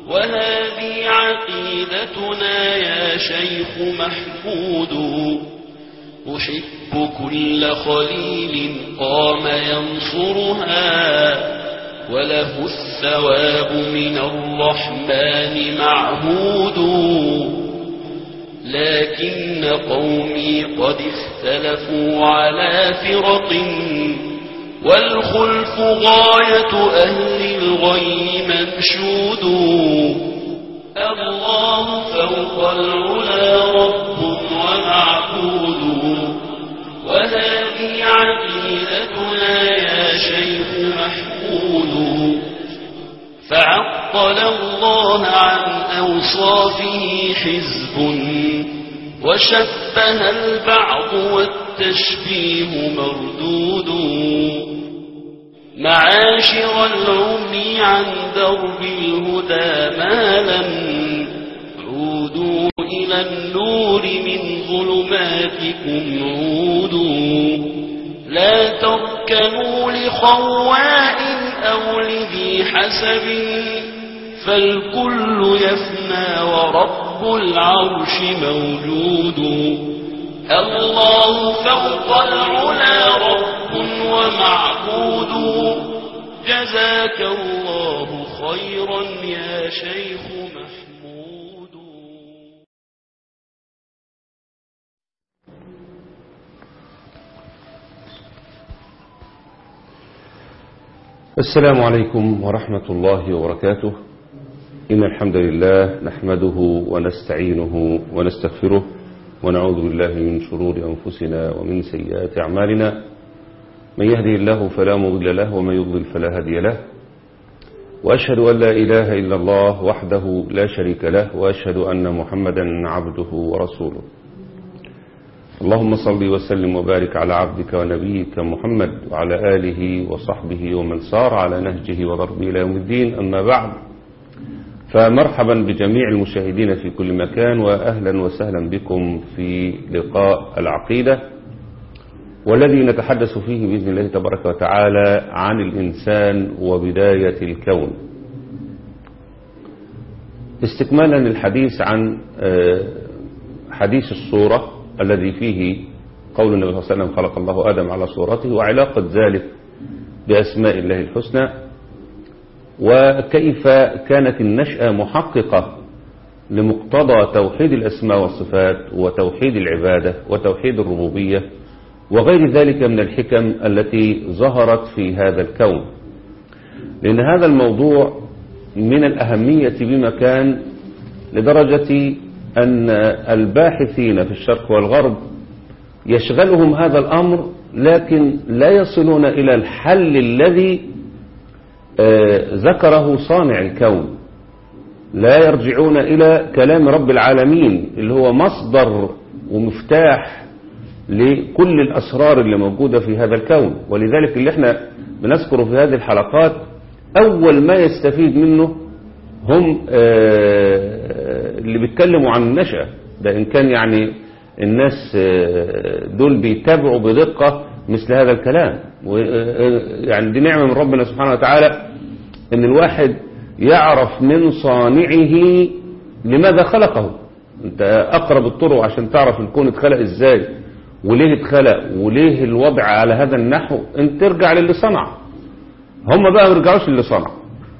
وهذه عقيدتنا يا شيخ محمود أحب كل خليل قام ينصرها وله الثواب من الرحمن معهود لكن قومي قد اختلفوا على فرق والخلف غاية أهل الغي منشود الله فوق العلا رب ومعبود وهذه عقيدتنا يا شيخ محمود فعطل الله عن أوصافه حزب وشبه البعض والتشبيه مردود معاشر العمي عن درب الهدى مالا عودوا إلى النور من ظلماتكم عودوا لا تركنوا لخواء أو لذي حسب فالكل يفنى ورب العرش موجود الله فوق العلا رب ومعبود جزاك الله خيرا يا شيخ محمود السلام عليكم ورحمة الله وبركاته إن الحمد لله نحمده ونستعينه ونستغفره ونعوذ بالله من شرور أنفسنا ومن سيئات أعمالنا من يهدي الله فلا مضل له ومن يضلل فلا هادي له وأشهد أن لا إله إلا الله وحده لا شريك له وأشهد أن محمدا عبده ورسوله اللهم صل وسلم وبارك على عبدك ونبيك محمد وعلى آله وصحبه ومن سار على نهجه وضربه إلى يوم الدين أما بعد فمرحبا بجميع المشاهدين في كل مكان وأهلا وسهلا بكم في لقاء العقيدة والذي نتحدث فيه بإذن الله تبارك وتعالى عن الإنسان وبداية الكون استكمالا للحديث عن حديث الصورة الذي فيه قول النبي صلى الله عليه وسلم خلق الله آدم على صورته وعلاقة ذلك بأسماء الله الحسنى وكيف كانت النشأة محققة لمقتضى توحيد الأسماء والصفات وتوحيد العبادة وتوحيد الربوبية وغير ذلك من الحكم التي ظهرت في هذا الكون لأن هذا الموضوع من الأهمية بمكان لدرجة أن الباحثين في الشرق والغرب يشغلهم هذا الأمر لكن لا يصلون إلى الحل الذي ذكره صانع الكون لا يرجعون إلى كلام رب العالمين اللي هو مصدر ومفتاح لكل الأسرار اللي موجودة في هذا الكون ولذلك اللي احنا بنذكره في هذه الحلقات أول ما يستفيد منه هم اللي بيتكلموا عن النشأة ده إن كان يعني الناس دول بيتابعوا بدقة مثل هذا الكلام يعني دي نعمة من ربنا سبحانه وتعالى ان الواحد يعرف من صانعه لماذا خلقه انت اقرب الطرق عشان تعرف الكون اتخلق ازاي وليه اتخلق وليه الوضع على هذا النحو انت ترجع للي صنع هم بقى ما بيرجعوش للي صنع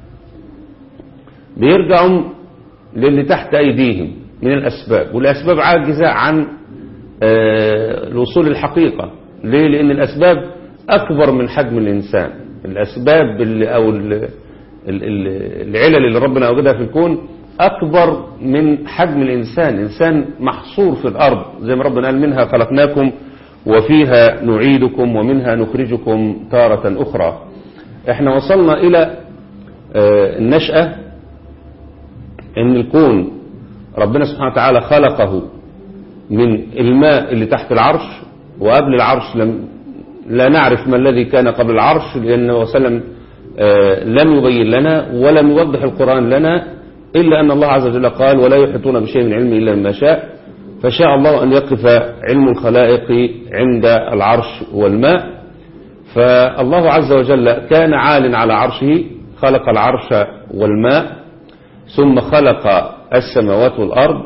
بيرجعوا للي تحت ايديهم من الاسباب والاسباب عاجزة عن الوصول للحقيقة ليه لان الاسباب اكبر من حجم الانسان الاسباب اللي او العلل اللي ربنا وجدها في الكون اكبر من حجم الانسان الانسان محصور في الارض زي ما ربنا قال منها خلقناكم وفيها نعيدكم ومنها نخرجكم تارة اخرى احنا وصلنا الى النشأة ان الكون ربنا سبحانه وتعالى خلقه من الماء اللي تحت العرش وقبل العرش لم لا نعرف ما الذي كان قبل العرش لأنه وسلم لم يبين لنا ولم يوضح القرآن لنا إلا أن الله عز وجل قال ولا يحيطون بشيء من علمه إلا ما شاء فشاء الله أن يقف علم الخلائق عند العرش والماء فالله عز وجل كان عال على عرشه خلق العرش والماء ثم خلق السماوات والأرض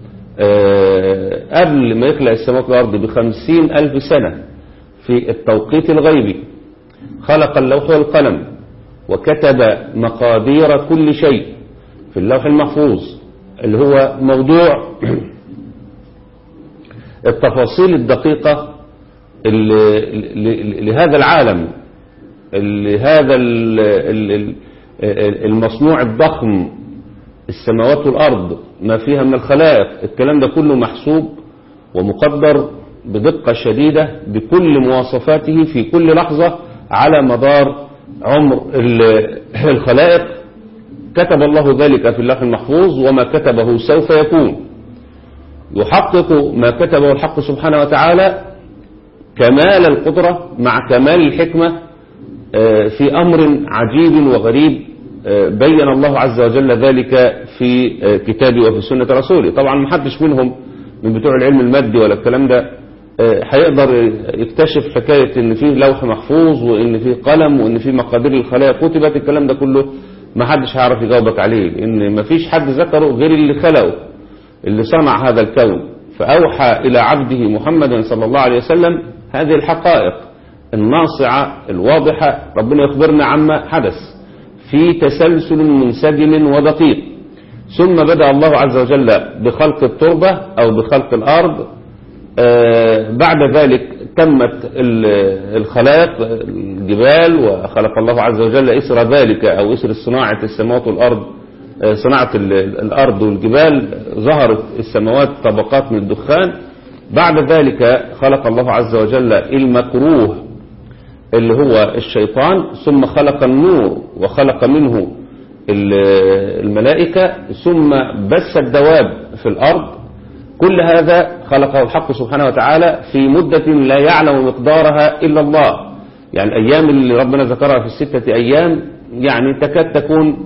قبل ما يخلق السماوات والأرض بخمسين ألف سنة في التوقيت الغيبي خلق اللوح والقلم وكتب مقادير كل شيء في اللوح المحفوظ اللي هو موضوع التفاصيل الدقيقة لهذا العالم لهذا المصنوع الضخم السماوات والأرض ما فيها من الخلائق الكلام ده كله محسوب ومقدر بدقة شديدة بكل مواصفاته في كل لحظة على مدار عمر الخلائق كتب الله ذلك في اللوح المحفوظ وما كتبه سوف يكون يحقق ما كتبه الحق سبحانه وتعالى كمال القدرة مع كمال الحكمة في أمر عجيب وغريب بين الله عز وجل ذلك في كتابه وفي سنة رسوله طبعا ما حدش منهم من بتوع العلم المادي ولا الكلام ده هيقدر يكتشف حكاية ان فيه لوح محفوظ وان فيه قلم وان فيه مقادير الخلايا كتبت الكلام ده كله ما حدش هيعرف يجاوبك عليه لان ما فيش حد ذكره غير اللي خلقه اللي صنع هذا الكون فأوحى إلى عبده محمد صلى الله عليه وسلم هذه الحقائق الناصعة الواضحة ربنا يخبرنا عما حدث في تسلسل منسجم ودقيق ثم بدأ الله عز وجل بخلق التربة أو بخلق الأرض آه بعد ذلك تمت الخلائق الجبال وخلق الله عز وجل إسر ذلك أو إسر صناعة السماوات والأرض آه صناعة الأرض والجبال ظهرت السماوات طبقات من الدخان بعد ذلك خلق الله عز وجل المكروه اللي هو الشيطان ثم خلق النور وخلق منه الملائكة ثم بث الدواب في الأرض كل هذا خلقه الحق سبحانه وتعالى في مدة لا يعلم مقدارها إلا الله يعني الأيام اللي ربنا ذكرها في الستة أيام يعني تكاد تكون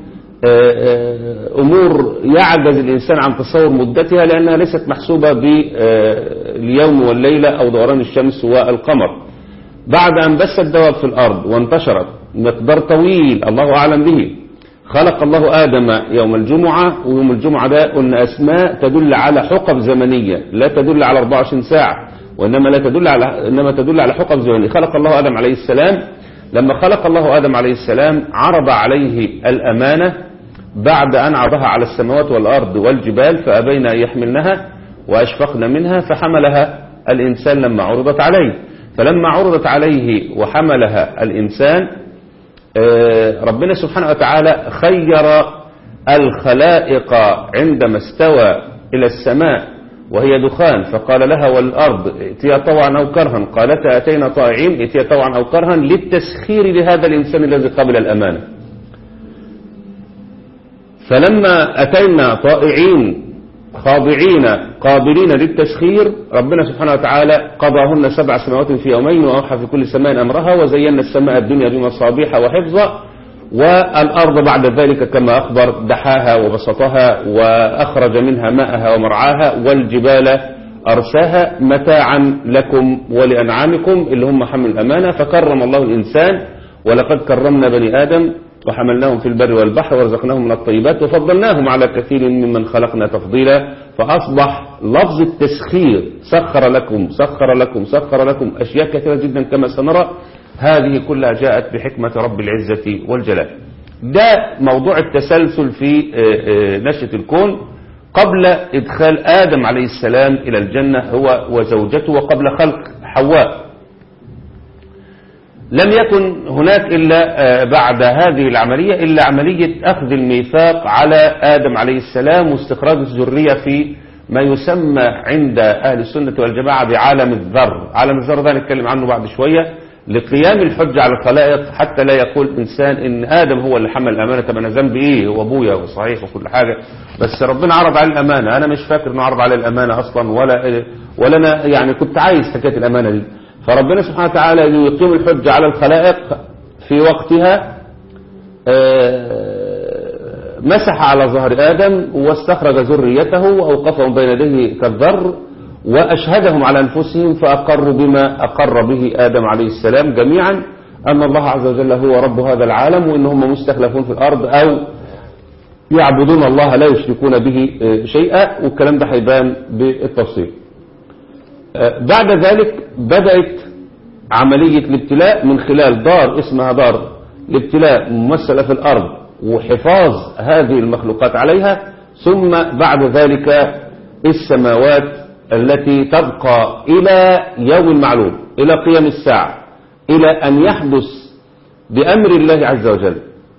أمور يعجز الإنسان عن تصور مدتها لأنها ليست محسوبة باليوم والليلة أو دوران الشمس والقمر بعد أن بث الدواب في الأرض وانتشرت مقدار طويل الله أعلم به خلق الله آدم يوم الجمعة ويوم الجمعة ده قلنا أسماء تدل على حقب زمنية لا تدل على 24 ساعة وإنما لا تدل على إنما تدل على حقب زمنية خلق الله آدم عليه السلام لما خلق الله آدم عليه السلام عرض عليه الأمانة بعد أن عرضها على السماوات والأرض والجبال فأبين أن يحملنها وأشفقن منها فحملها الإنسان لما عرضت عليه فلما عرضت عليه وحملها الإنسان ربنا سبحانه وتعالى خير الخلائق عندما استوى إلى السماء وهي دخان فقال لها والأرض ائتيا طوعا أو كرها قالتا أتينا طائعين ائتيا طوعا أو كرها للتسخير لهذا الإنسان الذي قبل الأمانة فلما أتينا طائعين خاضعين قابلين للتسخير ربنا سبحانه وتعالى قضاهن سبع سماوات في يومين وأوحى في كل سماء أمرها وزينا السماء الدنيا بمصابيح وحفظا والأرض بعد ذلك كما أخبر دحاها وبسطها وأخرج منها ماءها ومرعاها والجبال أرساها متاعا لكم ولأنعامكم اللي هم حمل الأمانة فكرم الله الإنسان ولقد كرمنا بني آدم وحملناهم في البر والبحر ورزقناهم من الطيبات وفضلناهم على كثير ممن خلقنا تفضيلا فأصبح لفظ التسخير سخر لكم سخر لكم سخر لكم أشياء كثيرة جدا كما سنرى هذه كلها جاءت بحكمة رب العزة والجلال ده موضوع التسلسل في نشأة الكون قبل إدخال آدم عليه السلام إلى الجنة هو وزوجته وقبل خلق حواء لم يكن هناك إلا بعد هذه العملية إلا عملية أخذ الميثاق على آدم عليه السلام واستخراج الذرية في ما يسمى عند أهل السنة والجماعة بعالم الذر عالم الذر ده نتكلم عنه بعد شوية لقيام الحجة على الخلائق حتى لا يقول إنسان إن آدم هو اللي حمل الأمانة طب أنا ذنبي إيه هو أبويا وصحيح وكل حاجة بس ربنا عرض عليه الأمانة أنا مش فاكر إنه عرض عليه الأمانة أصلا ولا ولا أنا يعني كنت عايز حكاية الأمانة دي فربنا سبحانه وتعالى يقيم الحجة على الخلائق في وقتها مسح على ظهر آدم واستخرج ذريته وأوقفهم بين يديه كالذر وأشهدهم على أنفسهم فأقروا بما أقر به آدم عليه السلام جميعا أن الله عز وجل هو رب هذا العالم وإن هم مستخلفون في الأرض أو يعبدون الله لا يشركون به آه، شيئا والكلام ده هيبان بالتفصيل آه، بعد ذلك بدأت عملية الابتلاء من خلال دار اسمها دار الابتلاء ممثلة في الأرض وحفاظ هذه المخلوقات عليها ثم بعد ذلك السماوات التي تبقى إلى يوم المعلوم إلى قيام الساعة إلى أن يحدث بأمر الله عز وجل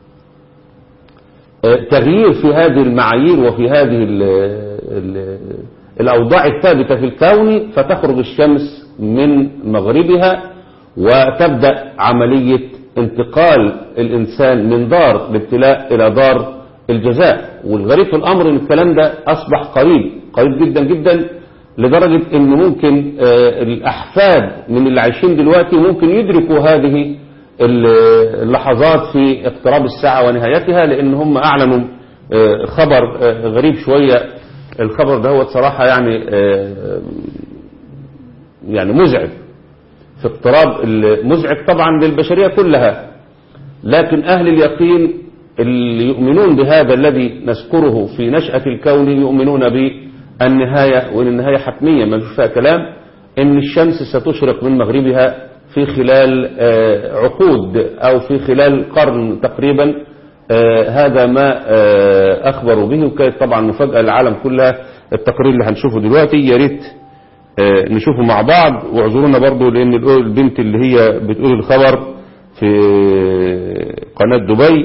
تغيير في هذه المعايير وفي هذه ال ال الأوضاع الثابتة في الكون فتخرج الشمس من مغربها وتبدأ عملية انتقال الإنسان من دار الابتلاء إلى دار الجزاء والغريب في الأمر أن الكلام ده أصبح قريب قريب جدا جدا لدرجة أن ممكن آه، الأحفاد من اللي عايشين دلوقتي ممكن يدركوا هذه اللحظات في اقتراب الساعة ونهايتها لأن هم أعلنوا آه، خبر آه، غريب شوية الخبر ده هو صراحة يعني آه، يعني مزعج في اقتراب مزعج طبعا للبشرية كلها لكن أهل اليقين اللي يؤمنون بهذا الذي نذكره في نشأة الكون يؤمنون بالنهاية وإن النهاية حتمية ما فيها كلام إن الشمس ستشرق من مغربها في خلال آه، عقود أو في خلال قرن تقريبا آه، هذا ما آه، أخبروا به وكانت طبعا مفاجأة للعالم كلها التقرير اللي هنشوفه دلوقتي يا ريت نشوفه مع بعض واعذرونا برضو لأن البنت اللي هي بتقول الخبر في قناة دبي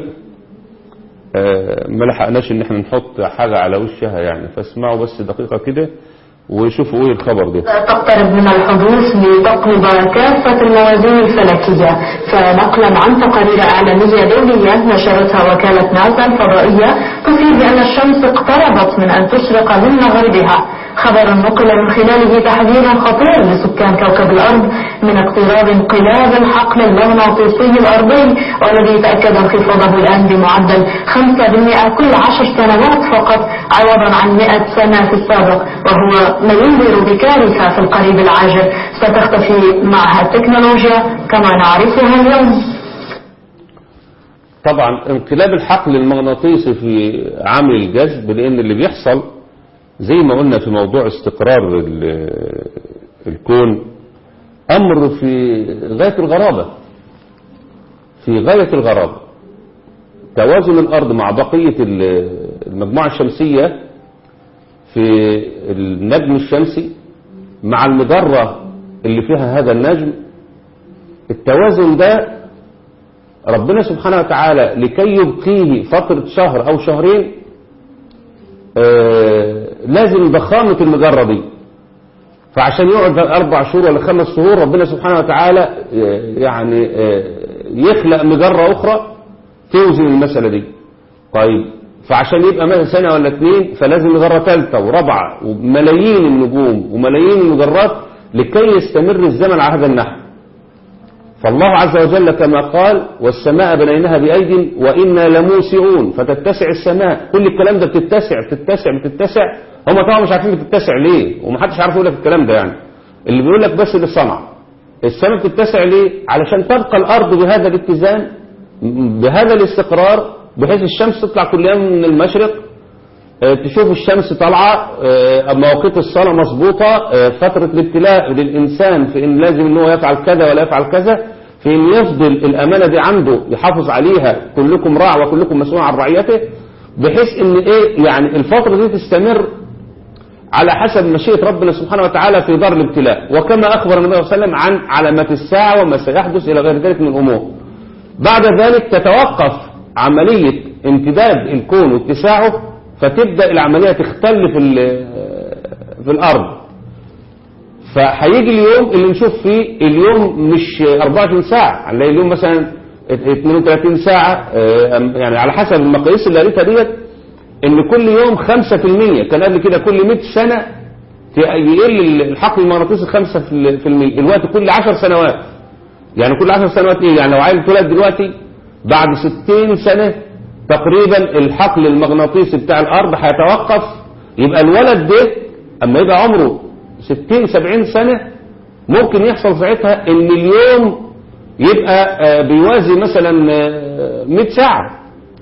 ما لحقناش ان احنا نحط حاجة على وشها يعني فاسمعوا بس دقيقة كده وشوفوا ايه الخبر ده تقترب من الحدوث لتقلب كافة الموازين الفلكية فنقلا عن تقارير إعلامية دولية نشرتها وكالة ناسا الفضائية تفيد بأن الشمس اقتربت من أن تشرق من مغربها خبر نقل من خلاله تحذير خطير لسكان كوكب الأرض من اقتراب انقلاب الحقل المغناطيسي الأرضي والذي تأكد انخفاضه الآن بمعدل 5% كل عشر سنوات فقط عوضا عن 100 سنة في السابق وهو ما ينذر بكارثة في القريب العاجل ستختفي معها التكنولوجيا كما نعرفها اليوم طبعا انقلاب الحقل المغناطيسي في عامل الجذب لان اللي بيحصل زي ما قلنا في موضوع استقرار الكون أمر في غاية الغرابة في غاية الغرابة توازن الأرض مع بقية المجموعة الشمسية في النجم الشمسي مع المجرة اللي فيها هذا النجم التوازن ده ربنا سبحانه وتعالى لكي يبقيه فترة شهر أو شهرين آه، لازم ضخامة المجرة دي فعشان يقعد أربع شهور ولا خمس شهور ربنا سبحانه وتعالى آه، يعني آه، يخلق مجرة أخرى توزن المسألة دي طيب فعشان يبقى مثلا سنة ولا اثنين فلازم مجرة ثالثة ورابعة وملايين النجوم وملايين المجرات لكي يستمر الزمن على هذا النحو فالله عز وجل كما قال والسماء بنيناها بأيد وإنا لموسعون فتتسع السماء كل الكلام ده بتتسع بتتسع بتتسع هم طبعا مش عارفين بتتسع ليه ومحدش عارف يقول لك الكلام ده يعني اللي بيقول لك بس اللي صنع السماء بتتسع ليه علشان تبقى الأرض بهذا الاتزان بهذا الاستقرار بحيث الشمس تطلع كل يوم من المشرق آه، تشوف الشمس طالعة آه، مواقيت الصلاة مظبوطة آه، فترة الابتلاء للإنسان في إن لازم إن هو يفعل كذا ولا يفعل كذا في ان يفضل الامانة دي عنده يحافظ عليها كلكم راع وكلكم مسؤول عن رعيته بحيث ان ايه يعني الفترة دي تستمر على حسب مشيئة ربنا سبحانه وتعالى في دار الابتلاء وكما اخبر النبي صلى الله عليه وسلم عن علامات الساعة وما سيحدث الى غير ذلك من الامور بعد ذلك تتوقف عملية امتداد الكون واتساعه فتبدأ العملية تختل في, في الارض فهيجي اليوم اللي نشوف فيه اليوم مش 24 ساعة هنلاقي اليوم مثلا 32 ساعة آه، يعني على حسب المقاييس اللي قريتها ديت ان كل يوم 5% كان قبل كده كل 100 سنة يقل الحقل المغناطيسي 5% دلوقتي كل 10 سنوات يعني كل 10 سنوات ايه يعني لو عيل اتولد دلوقتي بعد 60 سنة تقريبا الحقل المغناطيسي بتاع الارض هيتوقف يبقى الولد ده اما يبقى عمره 60 70 سنة ممكن يحصل ساعتها ان اليوم يبقى آه، بيوازي مثلا 100 آه، ساعة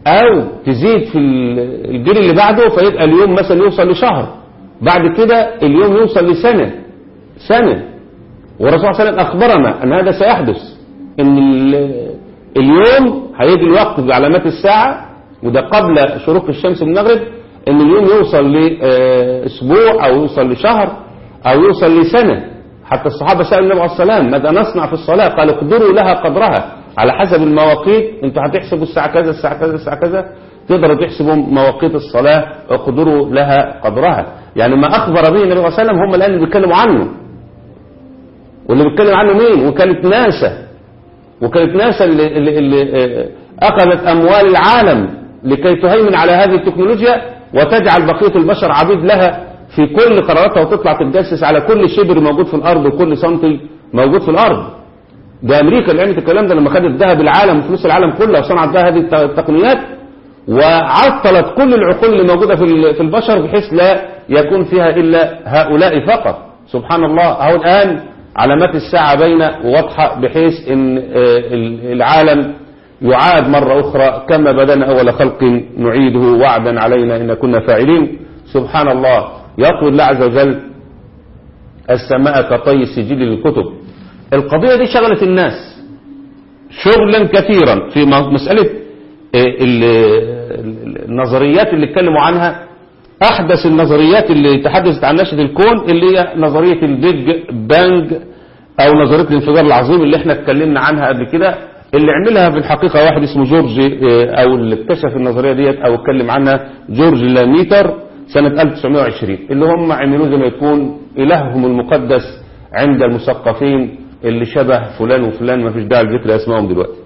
او تزيد في ال- الجيل اللي بعده فيبقى اليوم مثلا يوصل لشهر بعد كده اليوم يوصل لسنة سنة والرسول صلى الله عليه وسلم اخبرنا ان هذا سيحدث ان ال- اليوم هيجي الوقت بعلامات الساعة وده قبل شروق الشمس من المغرب ان اليوم يوصل لاسبوع او يوصل لشهر او يوصل لسنة حتى الصحابة سألوا النبي عليه الصلاة والسلام ماذا نصنع في الصلاة قالوا اقدروا لها قدرها على حسب المواقيت انتوا هتحسبوا الساعة كذا الساعة كذا الساعة كذا تقدروا تحسبوا مواقيت الصلاة اقدروا لها قدرها يعني ما أخبر به النبي صلى الله عليه وسلم هم الآن اللي بيتكلموا عنه واللي بيتكلم عنه مين وكانت ناسا وكانت ناسا اللي, اللي, اللي آه، أخذت أموال العالم لكي تهيمن على هذه التكنولوجيا وتجعل بقية البشر عبيد لها في كل قراراتها وتطلع تتجسس على كل شبر موجود في الأرض وكل سنتي موجود في الأرض ده أمريكا اللي عملت الكلام ده لما خدت ذهب العالم وفلوس العالم كلها وصنعت بها هذه الت- التقنيات وعطلت كل العقول اللي موجودة في ال- في البشر بحيث لا يكون فيها إلا هؤلاء فقط سبحان الله أهو الآن علامات الساعة باينة وواضحة بحيث أن آه، ال- العالم يعاد مرة أخرى كما بدأنا أول خلق نعيده وعدا علينا إن كنا فاعلين سبحان الله يطوي الله عز وجل السماء كطي السجل للكتب القضية دي شغلت الناس شغلا كثيرا في م- مسألة آه، ال- ال- النظريات اللي اتكلموا عنها أحدث النظريات اللي تحدثت عن نشأة الكون اللي هي نظرية البيج بانج أو نظرية الانفجار العظيم اللي احنا اتكلمنا عنها قبل كده اللي عملها في الحقيقة واحد اسمه جورج آه، أو اللي اكتشف النظرية ديت أو اتكلم عنها جورج لاميتر سنة 1920 اللي هم عملوه زي ما يكون إلههم المقدس عند المثقفين اللي شبه فلان وفلان ما فيش داعي لذكر اسمائهم دلوقتي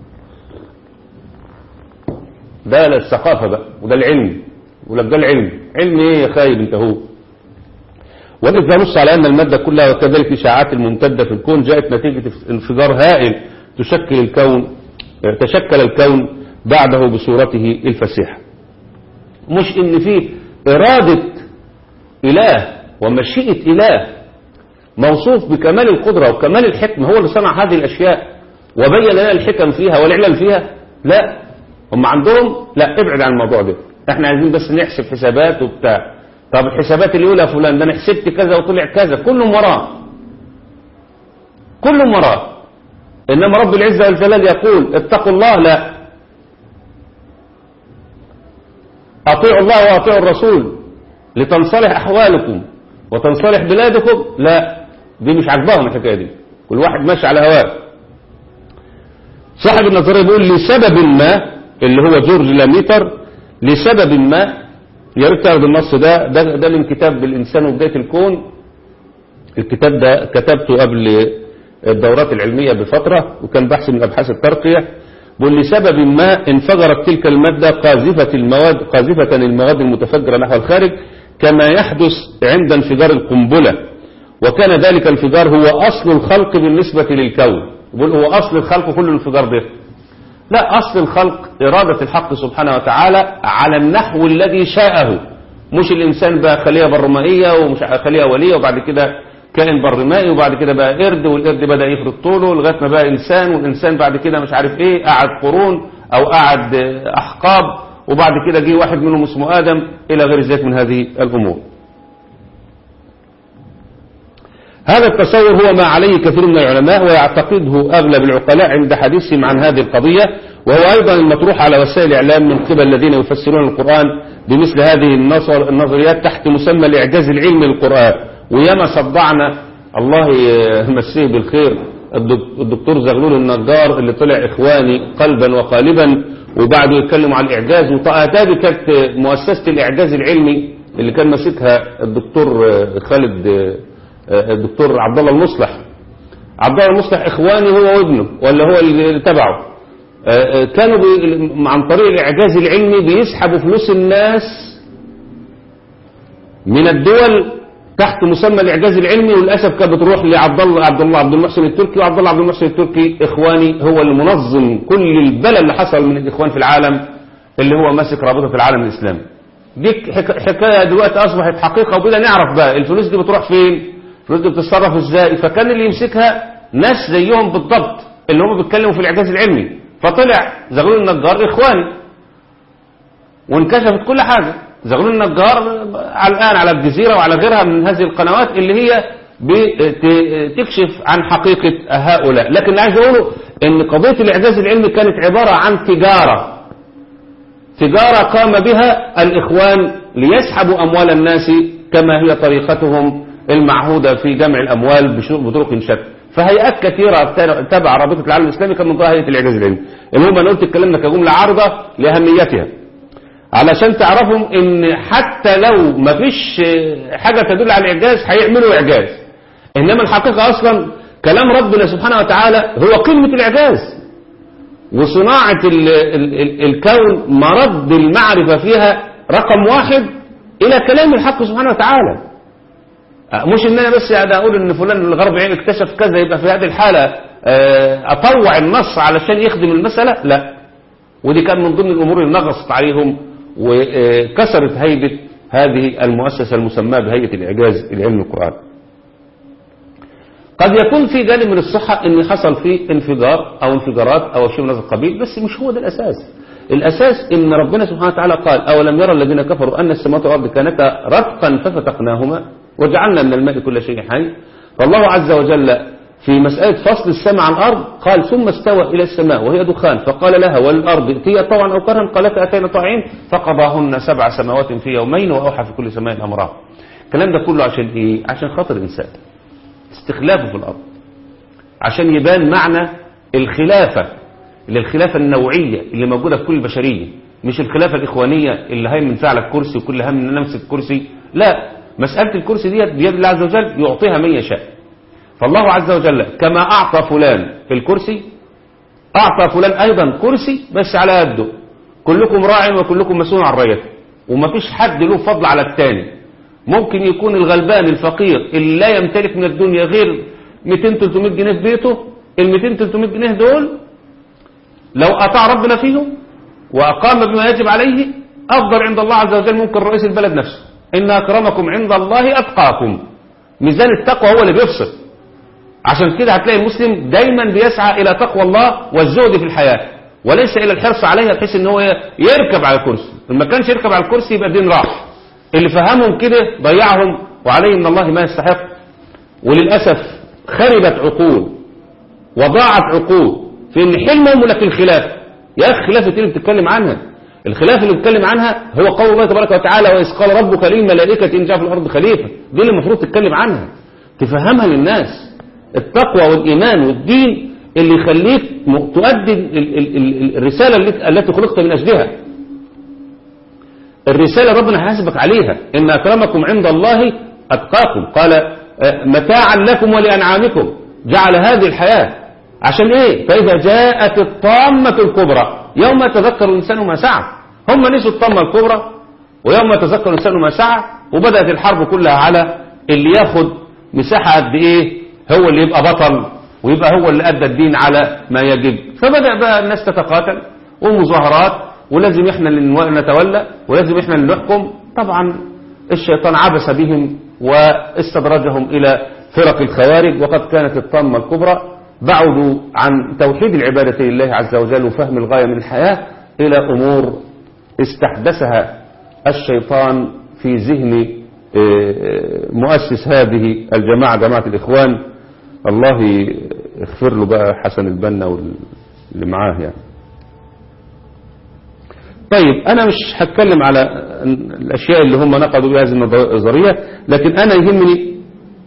ده الثقافة بقى وده العلم يقول لك ده العلم علم ايه يا خايب انت هو والإذ نص على أن المادة كلها وكذلك الإشاعات الممتدة في الكون جاءت نتيجة انفجار هائل تشكل الكون تشكل الكون بعده بصورته الفسيحة مش إن فيه إرادة إله ومشيئة إله موصوف بكمال القدرة وكمال الحكمة هو اللي صنع هذه الأشياء وبين لنا الحكم فيها والعلل فيها لا هم عندهم لا ابعد عن الموضوع ده احنا عايزين بس نحسب حسابات وبتاع طب الحسابات اللي يقولها فلان ده انا حسبت كذا وطلع كذا كلهم وراه كلهم وراه انما رب العزة والجلال يقول اتقوا الله لا اطيعوا الله واطيعوا الرسول لتنصلح احوالكم وتنصلح بلادكم لا دي مش عجباهم الحكايه دي كل واحد ماشي على هواه صاحب النظريه بيقول لسبب ما اللي هو جورج لاميتر لسبب ما يا ريت تعرض النص ده ده, ده من كتاب الانسان وبدايه الكون الكتاب ده كتبته قبل الدورات العلميه بفتره وكان بحث من ابحاث الترقيه بيقول لسبب ما انفجرت تلك الماده قاذفه المواد قاذفه المواد المتفجره نحو الخارج كما يحدث عند انفجار القنبله وكان ذلك الانفجار هو اصل الخلق بالنسبه للكون بيقول هو اصل الخلق كل الانفجار ده لا أصل الخلق إرادة الحق سبحانه وتعالى على النحو الذي شاءه مش الإنسان بقى خلية برمائية ومش خلية ولية وبعد كده كائن برمائي وبعد كده بقى قرد والقرد بدأ يفرد طوله لغاية ما بقى إنسان والإنسان بعد كده مش عارف إيه قعد قرون أو قعد أحقاب وبعد كده جه واحد منهم اسمه آدم إلى غير ذلك من هذه الأمور هذا التصور هو ما عليه كثير من العلماء ويعتقده أغلب العقلاء عند حديثهم عن هذه القضية وهو أيضا المطروح على وسائل الإعلام من قبل الذين يفسرون القرآن بمثل هذه النظر النظريات تحت مسمى الإعجاز العلمي للقرآن وياما صدعنا الله يمسيه بالخير الدكتور زغلول النجار اللي طلع إخواني قلبا وقالبا وبعده يتكلموا عن الإعجاز وهذه كانت مؤسسة الإعجاز العلمي اللي كان ماسكها الدكتور خالد الدكتور عبد الله المصلح عبد الله المصلح إخواني هو وابنه ولا هو اللي تبعه كانوا عن طريق الإعجاز العلمي بيسحبوا فلوس الناس من الدول تحت مسمى الإعجاز العلمي وللأسف كانت بتروح لعبد الله عبد الله عبد المحسن التركي وعبد الله عبد المحسن التركي إخواني هو المنظم كل البلاء اللي حصل من الإخوان في العالم اللي هو ماسك رابطة العالم الإسلامي دي حكاية دلوقتي أصبحت حقيقة وبدأ نعرف بقى الفلوس دي بتروح فين الفلوس دي بتتصرف ازاي فكان اللي يمسكها ناس زيهم بالضبط اللي هم بيتكلموا في الإعجاز العلمي فطلع زغلول النجار إخواني وانكشفت كل حاجة زغلول النجار على الآن على الجزيرة وعلى غيرها من هذه القنوات اللي هي بتكشف عن حقيقة هؤلاء لكن اللي عايز أقوله إن قضية الإعجاز العلمي كانت عبارة عن تجارة تجارة قام بها الإخوان ليسحبوا أموال الناس كما هي طريقتهم المعهودة في جمع الأموال بشو- بطرق شتى فهيئات كثيرة تبع رابطة العالم الإسلامي كان من ضمنها هيئة الإعجاز العلمي المهم أنا قلت الكلام ده كجملة عارضة لأهميتها علشان تعرفهم ان حتى لو ما فيش حاجة تدل على الإعجاز هيعملوا إعجاز إنما الحقيقة أصلا كلام ربنا سبحانه وتعالى هو قمة الإعجاز وصناعة ال ال ال الكون مرد المعرفة فيها رقم واحد إلى كلام الحق سبحانه وتعالى أه، مش ان انا بس قاعد اقول ان فلان الغرب يعني اكتشف كذا يبقى في هذه الحالة أه، اطوع النص علشان يخدم المسألة لا ودي كان من ضمن الامور اللي نغصت عليهم وكسرت هيبة هذه المؤسسة المسماة بهيئة الاعجاز العلمي القرآني قد يكون في جانب من الصحة ان حصل فيه انفجار او انفجارات او شيء من هذا القبيل بس مش هو ده الاساس الاساس ان ربنا سبحانه وتعالى قال اولم يرى الذين كفروا ان السماوات والارض كانتا رتقا ففتقناهما وجعلنا من الماء كل شيء حي فالله عز وجل في مسألة فصل السماء عن الأرض قال ثم استوى إلى السماء وهي دخان فقال لها والأرض ائتيا طوعا أو كرها قالتا أتينا طاعين فقضاهن سبع سماوات في يومين وأوحى في كل سماء أمرها الكلام ده كله عشان إيه؟ عشان خاطر الإنسان استخلافه في الأرض عشان يبان معنى الخلافة اللي الخلافة النوعية اللي موجودة في كل البشرية مش الخلافة الإخوانية اللي هاي من فعل الكرسي وكل هم ان نمسك الكرسي لا مسألة الكرسي ديت بيد الله عز وجل يعطيها من يشاء فالله عز وجل كما أعطى فلان الكرسي أعطى فلان أيضا كرسي بس على يده كلكم راع وكلكم مسؤول عن رعيته ومفيش حد له فضل على الثاني ممكن يكون الغلبان الفقير اللي لا يمتلك من الدنيا غير 200 300 جنيه في بيته ال 200 300 جنيه دول لو أطاع ربنا فيهم وأقام بما يجب عليه أفضل عند الله عز وجل ممكن رئيس البلد نفسه إن أكرمكم عند الله أتقاكم ميزان التقوى هو اللي بيفصل عشان كده هتلاقي المسلم دايما بيسعى إلى تقوى الله والزهد في الحياة وليس إلى الحرص عليها بحيث إن هو يركب على الكرسي ما كانش يركب على الكرسي يبقى الدين راح اللي فهمهم كده ضيعهم وعليه من الله ما يستحق وللأسف خربت عقول وضاعت عقول في ان حلمهم لك الخلاف يا اخي خلافة اللي بتتكلم عنها الخلاف اللي بتتكلم عنها هو قول الله تبارك وتعالى وإذ قال ربك للملائكة إن جاء في الأرض خليفة دي اللي المفروض تتكلم عنها تفهمها للناس التقوى والإيمان والدين اللي يخليك تؤدي ال- ال- ال- الرسالة التي- التي خلقت من أجلها الرسالة ربنا هيحاسبك عليها إن أكرمكم عند الله أتقاكم قال آه، متاعا لكم ولأنعامكم جعل هذه الحياة عشان إيه فإذا جاءت الطامة الكبرى يوم يتذكر الإنسان ما سعى هم نسوا الطامة الكبرى ويوم يتذكر الإنسان ما سعى وبدأت الحرب كلها على اللي ياخد مساحة قد إيه هو اللي يبقى بطل ويبقى هو اللي أدى الدين على ما يجب فبدأ بقى الناس تتقاتل ومظاهرات ولازم احنا اللي نو- نتولى ولازم احنا اللي نحكم طبعا الشيطان عبس بهم واستدرجهم إلى فرق الخوارج وقد كانت الطامة الكبرى بعدوا عن توحيد العبادة لله عز وجل وفهم الغاية من الحياة إلى أمور استحدثها الشيطان في ذهن آه، مؤسس هذه الجماعة جماعة الإخوان الله يغفر له بقى حسن البنا واللي معاه يعني طيب أنا مش هتكلم على الأشياء اللي هم نقضوا بها هذه النظرية لكن أنا يهمني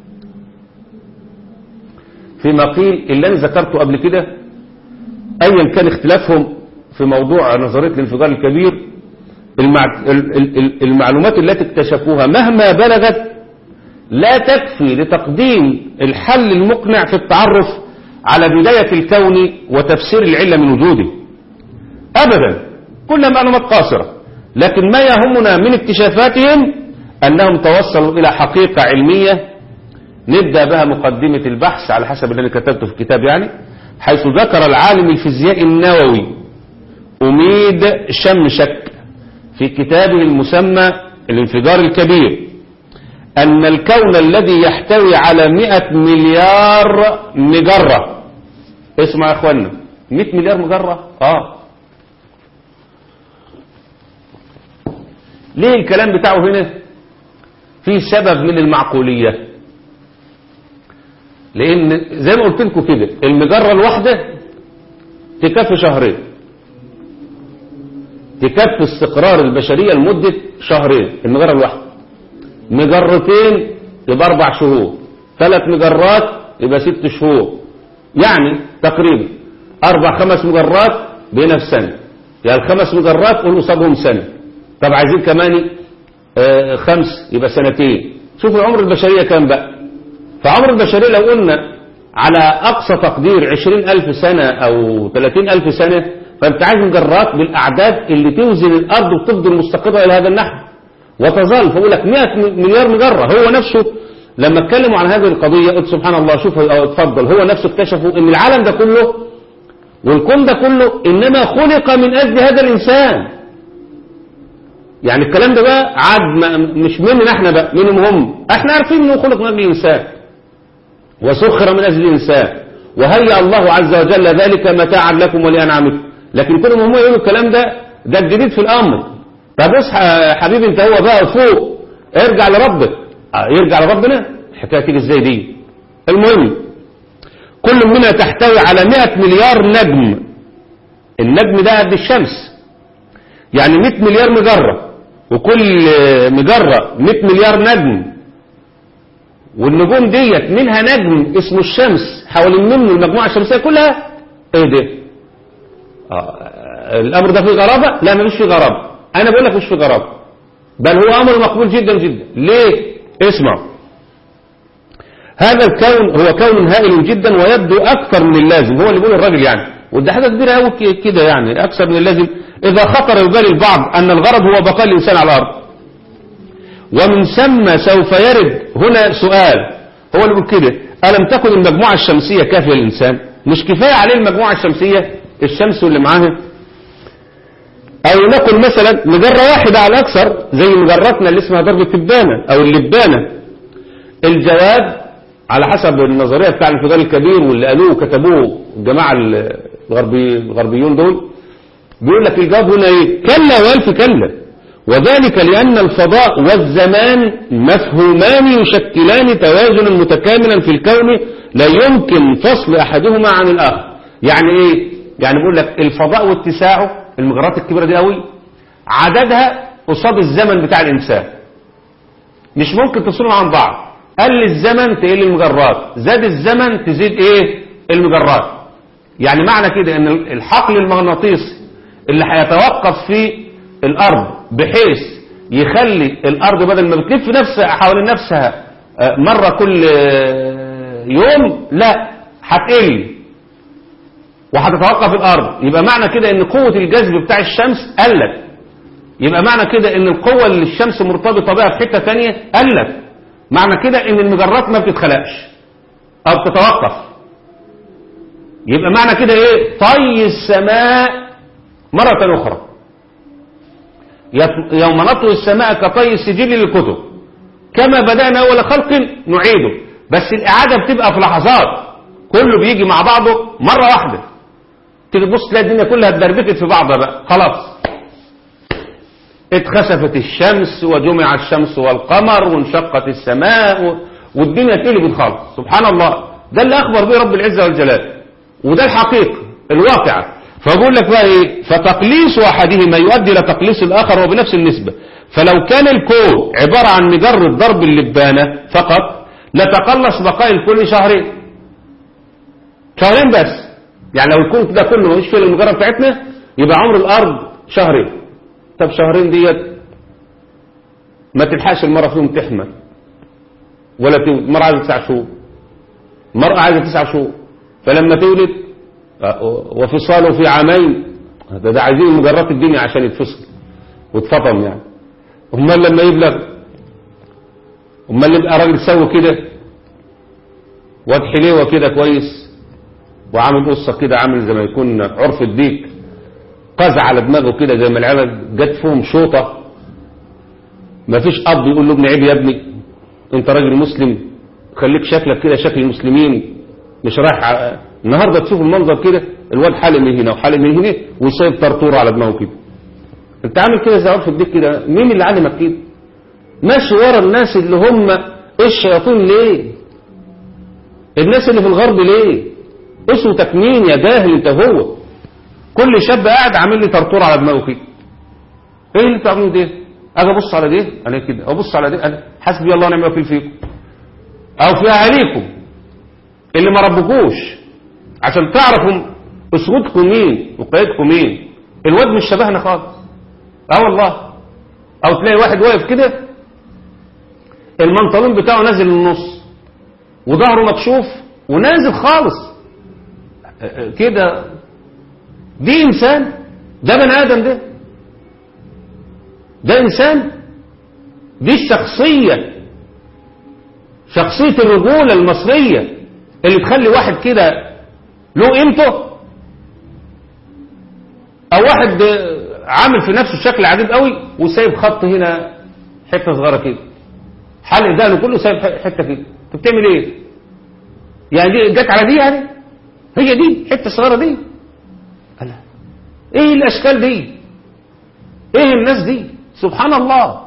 فيما قيل اللي أنا ذكرته قبل كده أيا كان اختلافهم في موضوع نظرية الانفجار الكبير المع- ال- ال- ال- المعلومات التي اكتشفوها مهما بلغت لا تكفي لتقديم الحل المقنع في التعرف على بداية الكون وتفسير العلة من وجوده أبدا كلها معلومات قاصرة لكن ما يهمنا من اكتشافاتهم أنهم توصلوا إلى حقيقة علمية نبدأ بها مقدمة البحث على حسب اللي أنا كتبته في الكتاب يعني حيث ذكر العالم الفيزيائي النووي أميد شمشك في كتابه المسمى الانفجار الكبير أن الكون الذي يحتوي على مئة مليار مجرة اسمع يا أخوانا مئة مليار مجرة آه ليه الكلام بتاعه هنا في سبب من المعقولية لان زي ما قلت لكم كده المجرة الواحدة تكفي شهرين تكفي استقرار البشرية لمدة شهرين المجرة الواحدة مجرتين يبقى اربع شهور ثلاث مجرات يبقى ست شهور يعني تقريبا اربع خمس مجرات بينا في سنة يعني الخمس مجرات قول قصادهم سنة طب عايزين كمان آه خمس يبقى سنتين شوفوا عمر البشرية كام بقى فعمر البشرية لو قلنا على أقصى تقدير عشرين ألف سنة أو ثلاثين ألف سنة فأنت عايز مجرات بالأعداد اللي توزن الأرض وتفضل مستقرة إلى هذا النحو وتظل فأقول لك 100 مليار مجرة هو نفسه لما اتكلموا عن هذه القضية قلت سبحان الله شوف اتفضل هو نفسه اكتشفوا ان العالم ده كله والكون ده كله انما خلق من اجل هذا الانسان يعني الكلام ده بقى عاد مش مننا احنا بقى منهم هم احنا عارفين انه خلق من اجل الانسان وسخر من اجل الانسان وهيأ الله عز وجل ذلك متاعا لكم ولانعامكم لكن كلهم هم يقولوا الكلام ده ده الجديد في الامر طب اصحى يا حبيبي انت هو بقى فوق ارجع لربك اه يرجع لربنا الحكايه تيجي ازاي دي المهم كل منها تحتوي على 100 مليار نجم النجم ده قد الشمس يعني 100 مليار مجرة وكل مجرة 100 مليار نجم والنجوم ديت منها نجم اسمه الشمس حوالين منه المجموعة الشمسية كلها ايه ده آه الامر ده فيه غرابة لا مفيش فيه غرابة انا بقول لك مش فيه غرابة بل هو امر مقبول جدا جدا ليه اسمع هذا الكون هو كون هائل جدا ويبدو اكثر من اللازم هو اللي بيقول الراجل يعني وده حاجه كبيره قوي كده يعني اكثر من اللازم اذا خطر ببال البعض ان الغرض هو بقاء الانسان على الارض ومن ثم سوف يرد هنا سؤال هو اللي بيقول كده الم تكن المجموعه الشمسيه كافيه للانسان مش كفايه عليه المجموعه الشمسيه الشمس واللي معاها او نقل مثلا مجره واحده على الاكثر زي مجراتنا اللي اسمها درب التبانه او اللبانه الجواب على حسب النظرية بتاع الانفجار الكبير واللي قالوه وكتبوه الجماعة الغربي الغربيون دول بيقول لك الجواب هنا ايه كلا والف كلا وذلك لأن الفضاء والزمان مفهومان يشكلان توازنا متكاملا في الكون لا يمكن فصل أحدهما عن الآخر يعني ايه يعني بيقول لك الفضاء واتساعه المجرات الكبيرة دي قوي عددها قصاد الزمن بتاع الإنسان مش ممكن تفصلهم عن بعض قل الزمن تقل المجرات زاد الزمن تزيد ايه المجرات يعني معنى كده ان الحقل المغناطيسي اللي هيتوقف في الارض بحيث يخلي الارض بدل ما بتلف نفسها حوالين نفسها مرة كل يوم لا هتقل وهتتوقف الارض يبقى معنى كده ان قوة الجذب بتاع الشمس قلت يبقى معنى كده ان القوة اللي الشمس مرتبطة بها في حتة تانية قلت معنى كده ان المجرات ما بتتخلقش او بتتوقف يبقى معنى كده ايه طي السماء مرة اخرى يوم نطوي السماء كطي السجل للكتب كما بدأنا اول خلق نعيده بس الاعادة بتبقى في لحظات كله بيجي مع بعضه مرة واحدة تيجي تبص تلاقي الدنيا كلها اتدربكت في بعضها بقى خلاص اتخسفت الشمس وجمع الشمس والقمر وانشقت السماء والدنيا تقلبت خالص سبحان الله ده اللي اخبر به رب العزه والجلال وده الحقيقه الواقعه فبقول لك بقى ايه فتقليص احدهما يؤدي الى تقليص الاخر وبنفس النسبه فلو كان الكون عباره عن مجرد ضرب اللبانه فقط لتقلص بقاء الكل شهرين شهرين بس يعني لو الكون ده كله مش في المجره بتاعتنا يبقى عمر الارض شهرين طب شهرين ديت ما تلحقش المرأة فيهم تحمل ولا تولد مرأة عايزة تسع شهور مرأة عايزة تسع شهور فلما تولد وفصاله في عامين ده, ده عايزين مجرات الدنيا عشان يتفصل واتفطم يعني امال لما يبلغ امال يبقى راجل سوي كده واد حليوه كده كويس وعامل قصه كده عامل زي ما يكون عرف الديك قزع على دماغه كده زي ما العيال جت فيهم شوطة ما فيش أب يقول له ابن عيب يا ابني أنت راجل مسلم خليك شكلك كده شكل المسلمين مش رايح ع... النهاردة تشوف المنظر كده الواد حالم من هنا وحالم من هنا وسايب طرطور على دماغه كده انت عامل كده زي عرف الديك كده مين اللي علمك كده ماشي ورا الناس اللي هم الشياطين ليه الناس اللي في الغرب ليه اسوتك مين يا جاهل انت هو كل شاب قاعد عامل لي طرطور على دماغه كده ايه اللي انت عامله ده اجي ابص على ده انا كده ابص على ده انا حسبي الله ونعم الوكيل فيكم او في اهاليكم اللي ما ربكوش عشان تعرفوا اسودكم مين وقيادكم مين الواد مش شبهنا خالص اه والله او تلاقي واحد واقف كده المنطلون بتاعه نازل للنص وظهره مكشوف ونازل خالص كده دي انسان ده بني ادم ده ده انسان دي الشخصيه شخصيه الرجوله المصريه اللي تخلي واحد كده له قيمته او واحد عامل في نفسه شكل عجيب قوي وسايب خط هنا حته صغيره كده حلق دقنه كله سايب حته كده انت بتعمل ايه يعني دي جت على دي يعني هي دي حته صغيره دي ألا. ايه الاشكال دي ايه الناس دي سبحان الله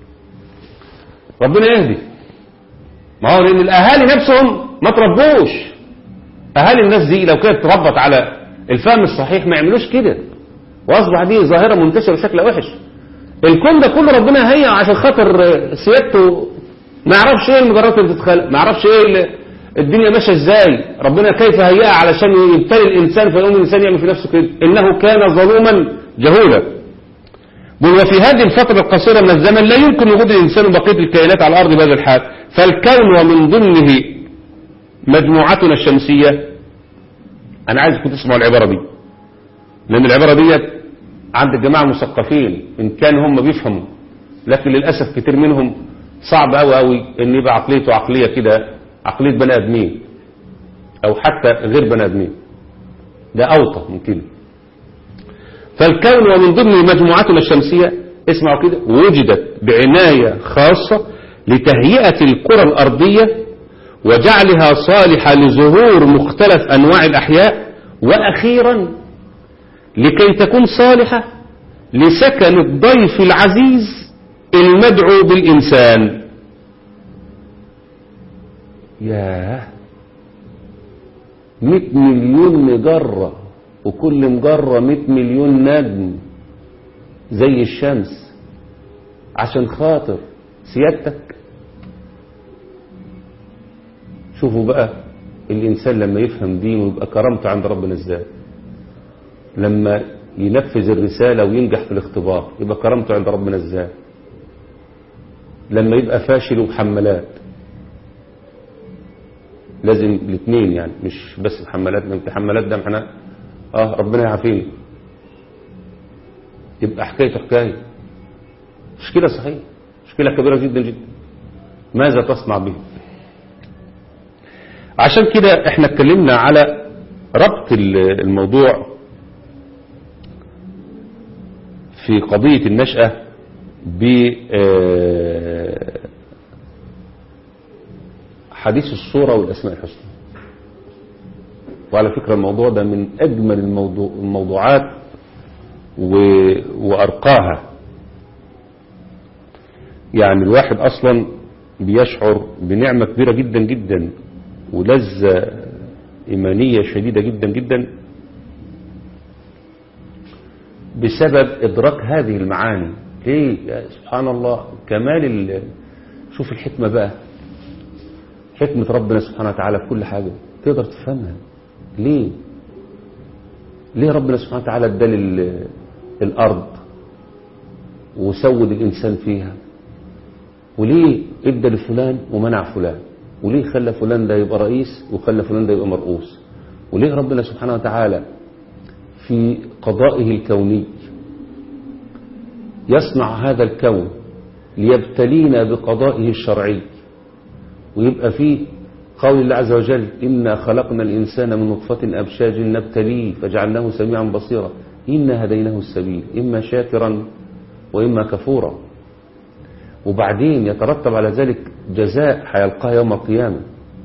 ربنا يهدي ما هو لان الاهالي نفسهم ما تربوش اهالي الناس دي لو كانت تربت على الفهم الصحيح ما يعملوش كده واصبح دي ظاهره منتشره بشكل وحش الكون ده كله ربنا هيئ عشان خاطر سيادته ما يعرفش ايه المجرات اللي بتتخلق ما يعرفش ايه الدنيا ماشيه ازاي ربنا كيف هيئها علشان يبتلي الانسان فيقوم الانسان يعمل في نفسه كده انه كان ظلوما جهولا وفي هذه الفترة القصيرة من الزمن لا يمكن وجود الإنسان وبقية الكائنات على الأرض بهذا الحال فالكون ومن ضمنه مجموعتنا الشمسية أنا عايزكم تسمعوا العبارة دي لأن العبارة دي عند الجماعة المثقفين إن كان هم بيفهموا لكن للأسف كتير منهم صعب أوي أوي إن يبقى عقليته عقلية كده عقلية بني آدمين أو حتى غير بني آدمين ده أوطى من كده فالكون ومن ضمن مجموعتنا الشمسية اسمعوا كده وجدت بعناية خاصة لتهيئة الكرة الأرضية وجعلها صالحة لظهور مختلف أنواع الأحياء وأخيرا لكي تكون صالحة لسكن الضيف العزيز المدعو بالإنسان ياه مئة مليون مجرة وكل مجرة مئة مليون نجم زي الشمس عشان خاطر سيادتك شوفوا بقى الإنسان لما يفهم دينه ويبقى كرامته عند ربنا ازاي لما ينفذ الرسالة وينجح في الاختبار يبقى كرامته عند ربنا ازاي لما يبقى فاشل ومحملات لازم الاثنين يعني مش بس محملات ما محملات ده احنا اه ربنا يعافينا يبقى حكايته حكايه مشكله صحيح مشكله كبيره جدا جدا ماذا تصنع به عشان كده احنا اتكلمنا على ربط الموضوع في قضية النشأة ب حديث الصورة والأسماء الحسنى وعلى فكرة الموضوع ده من أجمل الموضوع الموضوعات و... وأرقاها يعني الواحد أصلا بيشعر بنعمة كبيرة جدا جدا ولذة إيمانية شديدة جدا جدا بسبب إدراك هذه المعاني ليه يا سبحان الله كمال ال... شوف الحكمة بقى حكمة ربنا سبحانه وتعالى في كل حاجة تقدر تفهمها ليه ليه ربنا سبحانه وتعالى ادال الأرض وسود الإنسان فيها وليه ادى لفلان ومنع فلان وليه خلى فلان ده يبقى رئيس وخلى فلان ده يبقى مرؤوس وليه ربنا سبحانه وتعالى في قضائه الكوني يصنع هذا الكون ليبتلينا بقضائه الشرعي ويبقى فيه قول الله عز وجل إنا خلقنا الإنسان من نطفة أبشاج نبتليه فجعلناه سميعا بصيرا إنا هديناه السبيل إما شاكرا وإما كفورا وبعدين يترتب على ذلك جزاء حيلقاه يوم القيامة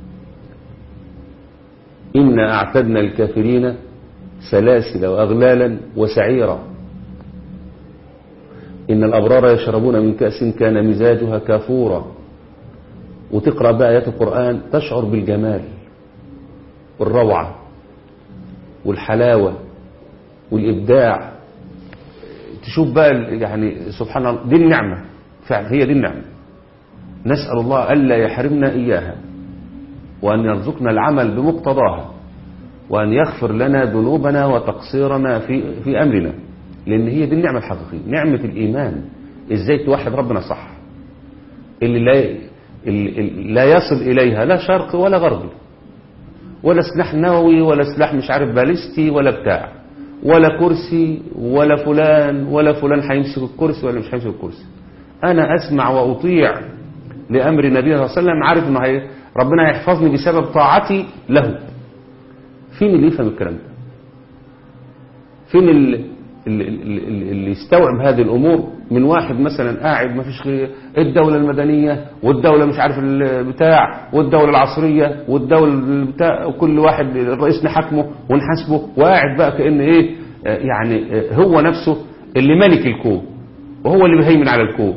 إنا أعتدنا الكافرين سلاسل وأغلالا وسعيرا إن الأبرار يشربون من كأس كان مزاجها كافورا وتقرأ بقى آيات القرآن تشعر بالجمال والروعة والحلاوة والإبداع تشوف بقى يعني سبحان الله دي النعمة فعلا هي دي النعمة نسأل الله ألا يحرمنا إياها وأن يرزقنا العمل بمقتضاها وأن يغفر لنا ذنوبنا وتقصيرنا في, في أمرنا لأن هي دي النعمة الحقيقية نعمة الإيمان إزاي توحد ربنا صح اللي لا, اللي لا يصل إليها لا شرق ولا غربي ولا سلاح نووي ولا سلاح مش عارف باليستي ولا بتاع ولا كرسي ولا فلان ولا فلان هيمسك الكرسي ولا مش هيمسك الكرسي أنا أسمع وأطيع لأمر النبي صلى الله عليه وسلم عارف إنه هي ربنا هيحفظني بسبب طاعتي له فين اللي يفهم الكلام ده فين اللي, اللي, اللي يستوعب هذه الأمور من واحد مثلا قاعد ما فيش غير الدولة المدنية والدولة مش عارف البتاع والدولة العصرية والدولة بتاع وكل واحد الرئيس نحكمه ونحاسبه وقاعد بقى كأن ايه يعني هو نفسه اللي ملك الكون وهو اللي بيهيمن على الكون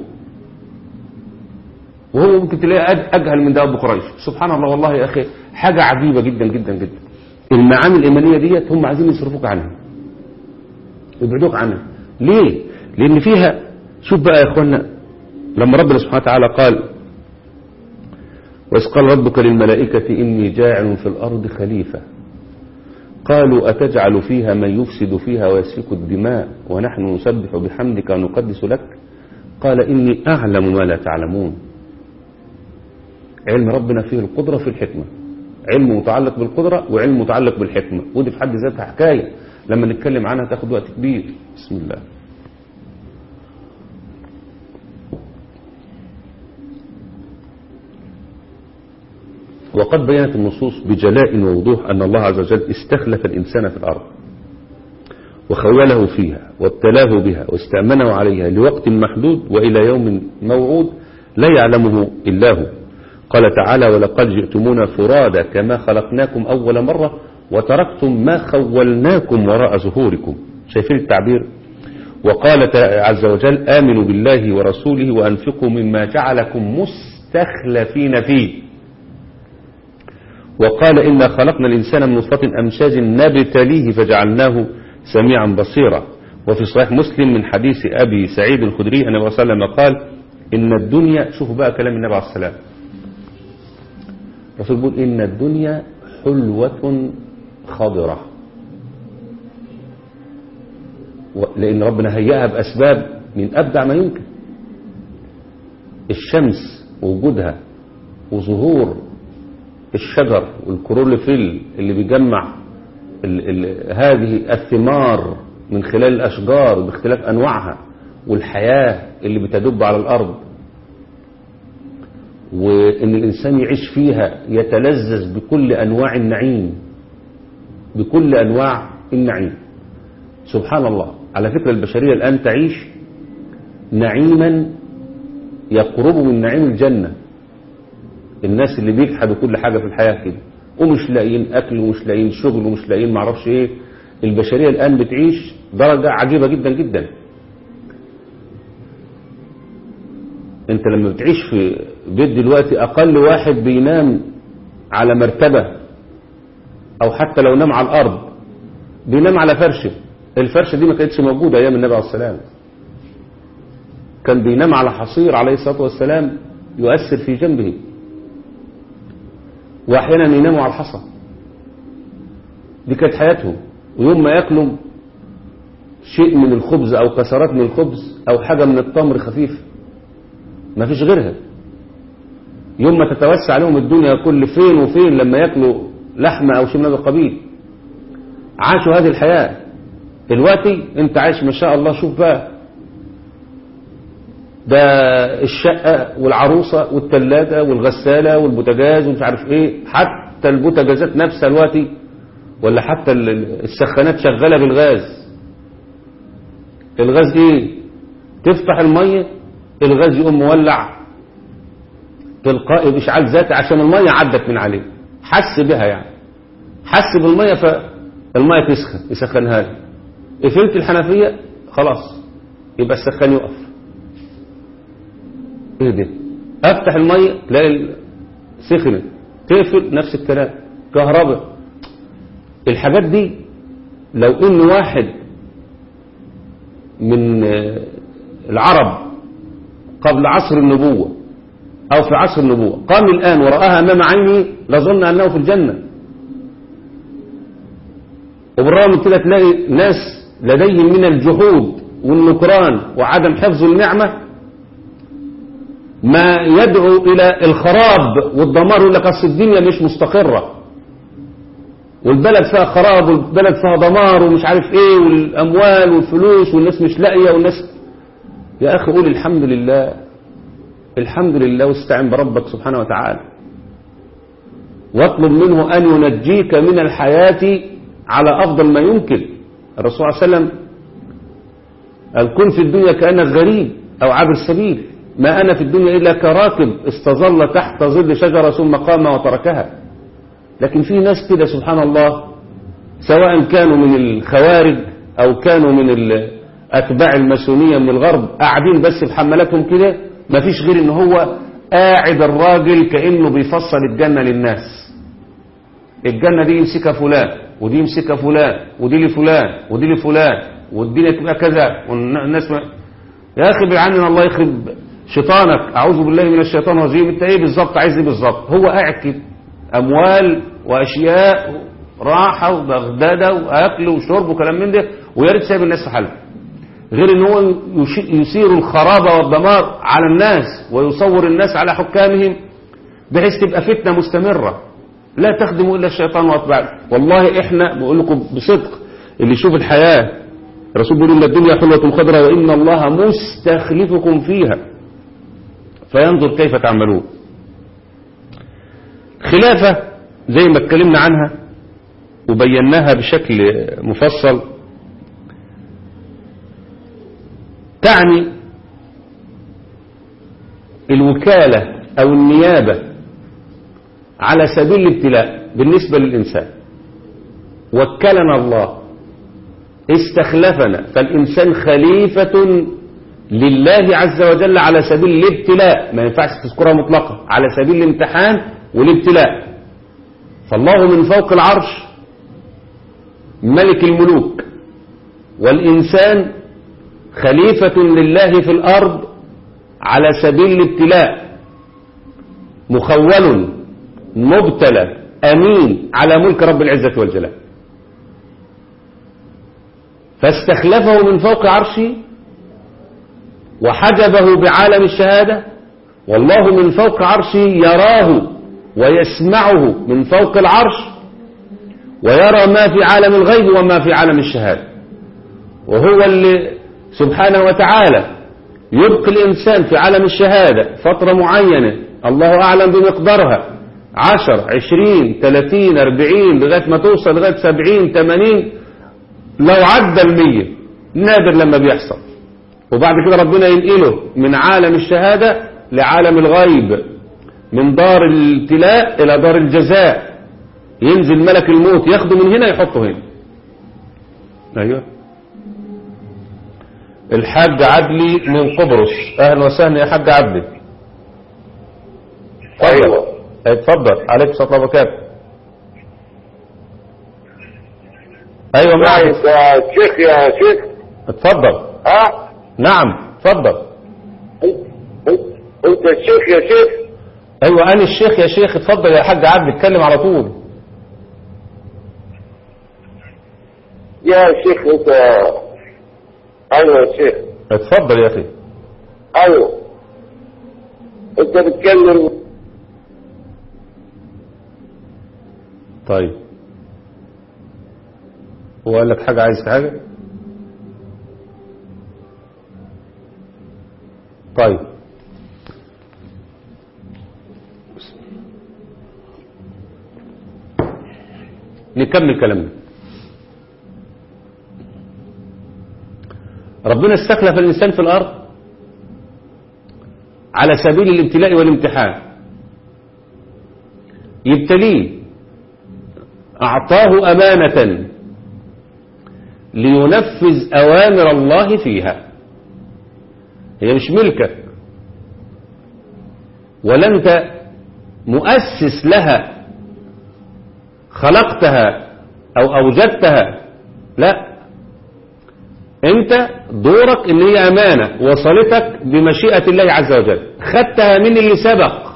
وهو ممكن تلاقيه أجهل من داود قريش سبحان الله والله يا أخي حاجة عجيبة جدا جدا جدا المعاني الإيمانية ديت هم عايزين يصرفوك عنها يبعدوك عنها ليه لأن فيها شوف بقى يا أخوانا لما ربنا سبحانه وتعالى قال وإذ قال ربك للملائكة إني جاعل في الأرض خليفة قالوا أتجعل فيها من يفسد فيها ويسفك الدماء ونحن نسبح بحمدك ونقدس لك قال إني أعلم ما لا تعلمون علم ربنا فيه القدرة في الحكمة علم متعلق بالقدرة وعلم متعلق بالحكمة ودي في حد ذاتها حكاية لما نتكلم عنها تاخد وقت كبير بسم الله وقد بينت النصوص بجلاء ووضوح أن الله عز وجل استخلف الإنسان في الأرض وخوله فيها وابتلاه بها واستأمنه عليها لوقت محدود وإلى يوم موعود لا يعلمه إلا هو قال تعالى ولقد جئتمونا فرادا كما خلقناكم أول مرة وتركتم ما خولناكم وراء ظهوركم شايفين التعبير وقال عز وجل آمنوا بالله ورسوله وأنفقوا مما جعلكم مستخلفين فيه وقال إنا خلقنا الإنسان من نطفة أمشاج نبتليه فجعلناه سميعا بصيرا وفي صحيح مسلم من حديث أبي سعيد الخدري أن النبي صلى الله عليه وسلم قال إن الدنيا شوفوا بقى كلام النبي عليه السلام الرسول بيقول إن الدنيا حلوة خضرة لأن ربنا هيئها بأسباب من أبدع ما يمكن الشمس ووجودها وظهور الشجر والكرولوفيل اللي بيجمع ال ال هذه الثمار من خلال الأشجار باختلاف أنواعها والحياة اللي بتدب على الأرض وإن الإنسان يعيش فيها يتلذذ بكل أنواع النعيم بكل أنواع النعيم سبحان الله على فكرة البشرية الآن تعيش نعيما يقرب من نعيم الجنة الناس اللي بيجحدوا كل حاجة في الحياة كده ومش لاقيين أكل ومش لاقيين شغل ومش لاقيين معرفش إيه البشرية الآن بتعيش درجة عجيبة جدا جدا انت لما بتعيش في بيت دلوقتي أقل واحد بينام على مرتبة أو حتى لو نام على الأرض بينام على فرشة الفرشة دي ما كانتش موجودة أيام النبي عليه السلام كان بينام على حصير عليه الصلاة والسلام يؤثر في جنبه واحيانا يناموا على الحصى دي كانت حياتهم ويوم ما ياكلوا شيء من الخبز او كسرات من الخبز او حاجة من التمر خفيف ما فيش غيرها يوم ما تتوسع عليهم الدنيا كل فين وفين لما ياكلوا لحمة او شيء من هذا القبيل عاشوا هذه الحياة دلوقتي انت عايش ما شاء الله شوف بقى ده الشقة والعروسة والتلاجة والغسالة والبوتاجاز ومش عارف ايه حتى البوتاجازات نفسها دلوقتي ولا حتى السخانات شغالة بالغاز الغاز ايه تفتح المية الغاز يقوم مولع تلقائي بإشعال ذاتي عشان المية عدت من عليه حس بها يعني حس بالمية فالمية تسخن يسخنها لي قفلت الحنفية خلاص يبقى السخان يقف ايه ده افتح المية تلاقي سخنت تقفل نفس الكلام كهرباء الحاجات دي لو ان واحد من آه، العرب قبل عصر النبوة او في عصر النبوة قام الان ورآها امام عينه لظن انه في الجنة وبالرغم من كده تلاقي ناس لديهم من الجحود والنكران وعدم حفظ النعمة ما يدعو إلى الخراب والدمار يقول لك أصل الدنيا مش مستقرة والبلد فيها خراب والبلد فيها دمار ومش عارف ايه والأموال والفلوس والناس مش لاقية والناس يا أخي قول الحمد لله الحمد لله واستعن بربك سبحانه وتعالى واطلب منه أن ينجيك من الحياة على أفضل ما يمكن الرسول صلى الله عليه وسلم قال كن في الدنيا كأنك غريب أو عابر سبيل ما أنا في الدنيا إلا كراكب استظل تحت ظل شجرة ثم قام وتركها لكن في ناس كده سبحان الله سواء كانوا من الخوارج أو كانوا من ال- أتباع الماسونية من الغرب قاعدين بس بحملاتهم كده مفيش غير إن هو قاعد الراجل كأنه بيفصل الجنة للناس الجنة دي يمسكها فلان ودي يمسكها فلان ودي لفلان ودي لفلان والدنيا تبقى كذا والناس ما يا أخي بيعننا الله يخرب شيطانك أعوذ بالله من الشيطان الرجيم أنت إيه بالظبط عايز إيه بالظبط هو قاعد كده أموال وأشياء راحة وبغدادة وأكل وشرب وكلام من ده ويا ريت سايب الناس في حالها غير ان هو يش- يثير الخراب والدمار على الناس ويصور الناس على حكامهم بحيث تبقى فتنة مستمرة لا تخدموا إلا الشيطان وأتباعه والله إحنا بقول لكم بصدق اللي يشوف الحياة الرسول بيقول إن الدنيا حلوة خضراء وإن الله مستخلفكم فيها فينظر كيف تعملون خلافة زي ما اتكلمنا عنها وبيناها بشكل مفصل تعني الوكالة أو النيابة على سبيل الابتلاء بالنسبة للإنسان وكلنا الله استخلفنا فالإنسان خليفة لله عز وجل على سبيل الابتلاء ما ينفعش تذكرها مطلقة على سبيل الامتحان والابتلاء فالله من فوق العرش ملك الملوك والإنسان خليفة لله في الأرض على سبيل الابتلاء مخول مبتلى أمين على ملك رب العزة والجلال فاستخلفه من فوق عرشه وحجبه بعالم الشهادة والله من فوق عرشه يراه ويسمعه من فوق العرش ويرى ما في عالم الغيب وما في عالم الشهادة وهو اللي سبحانه وتعالى يبقي الإنسان في عالم الشهادة فترة معينة الله أعلم بمقدارها عشر عشرين ثلاثين أربعين لغاية ما توصل لغاية سبعين ثمانين لو عدى المية نادر لما بيحصل وبعد كده ربنا ينقله من عالم الشهادة لعالم الغيب من دار الابتلاء إلى دار الجزاء ينزل ملك الموت ياخده من هنا يحطه هنا أيوه الحاج عدلي من قبرص أهلا وسهلا يا حاج عدلي اتفضل. أيوة. اتفضل عليك الصلاة والسلام وبركاته ايوه معك انت شيخ يا شيخ اتفضل ها نعم اتفضل انت انت الشيخ يا شيخ ايوه انا الشيخ يا شيخ اتفضل يا حاج عدلي اتكلم على طول يا شيخ انت ايوه يا شيخ اتفضل يا اخي ايوه انت بتتكلم طيب هو قال لك حاجة عايز حاجة طيب نكمل كلامنا ربنا استخلف الإنسان في الأرض على سبيل الابتلاء والامتحان يبتليه أعطاه أمانة لينفذ أوامر الله فيها هي مش ملكك ولا أنت مؤسس لها خلقتها أو أوجدتها لا أنت دورك إن هي أمانة وصلتك بمشيئة الله عز وجل خدتها من اللي سبق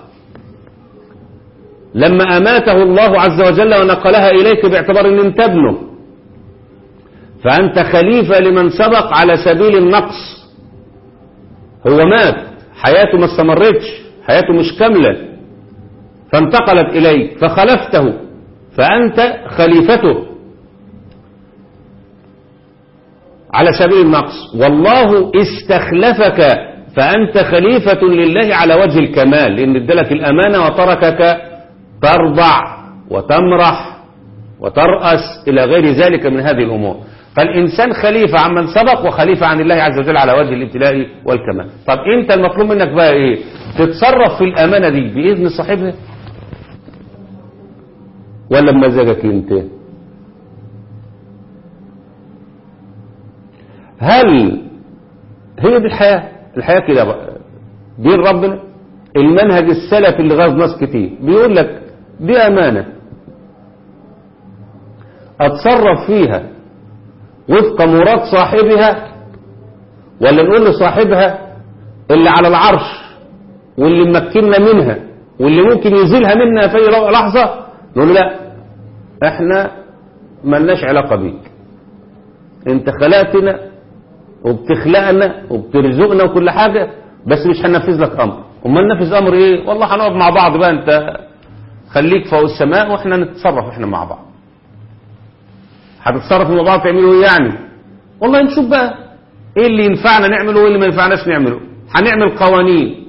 لما أماته الله عز وجل ونقلها إليك باعتبار أن أنت ابنه فأنت خليفة لمن سبق على سبيل النقص هو مات حياته ما استمرتش حياته مش كاملة فانتقلت إليك فخلفته فأنت خليفته على سبيل النقص والله استخلفك فأنت خليفة لله على وجه الكمال لأن ادلك الأمانة وتركك ترضع وتمرح وترأس إلى غير ذلك من هذه الأمور فالإنسان خليفة عمن سبق وخليفة عن الله عز وجل على وجه الابتلاء والكمال طب أنت المطلوب منك بقى إيه تتصرف في الأمانة دي بإذن صاحبها ولا بمزاجك أنت هل هي دي الحياة الحياة كده بقى دين ربنا المنهج السلفي اللي غاز ناس كتير بيقول لك دي أمانة أتصرف فيها وفق مراد صاحبها ولا نقول لصاحبها اللي على العرش واللي ممكننا منها واللي ممكن يزيلها منا في أي لحظة نقول لا احنا ملناش علاقة بيك انت خلقتنا وبتخلقنا وبترزقنا وكل حاجة بس مش هننفذ لك امر امال ننفذ امر ايه والله هنقعد مع بعض بقى انت خليك فوق السماء واحنا نتصرف احنا مع بعض هتتصرفوا مع بعض تعملوا ايه يعني والله نشوف بقى ايه اللي ينفعنا نعمله وايه اللي ما ينفعناش نعمله هنعمل قوانين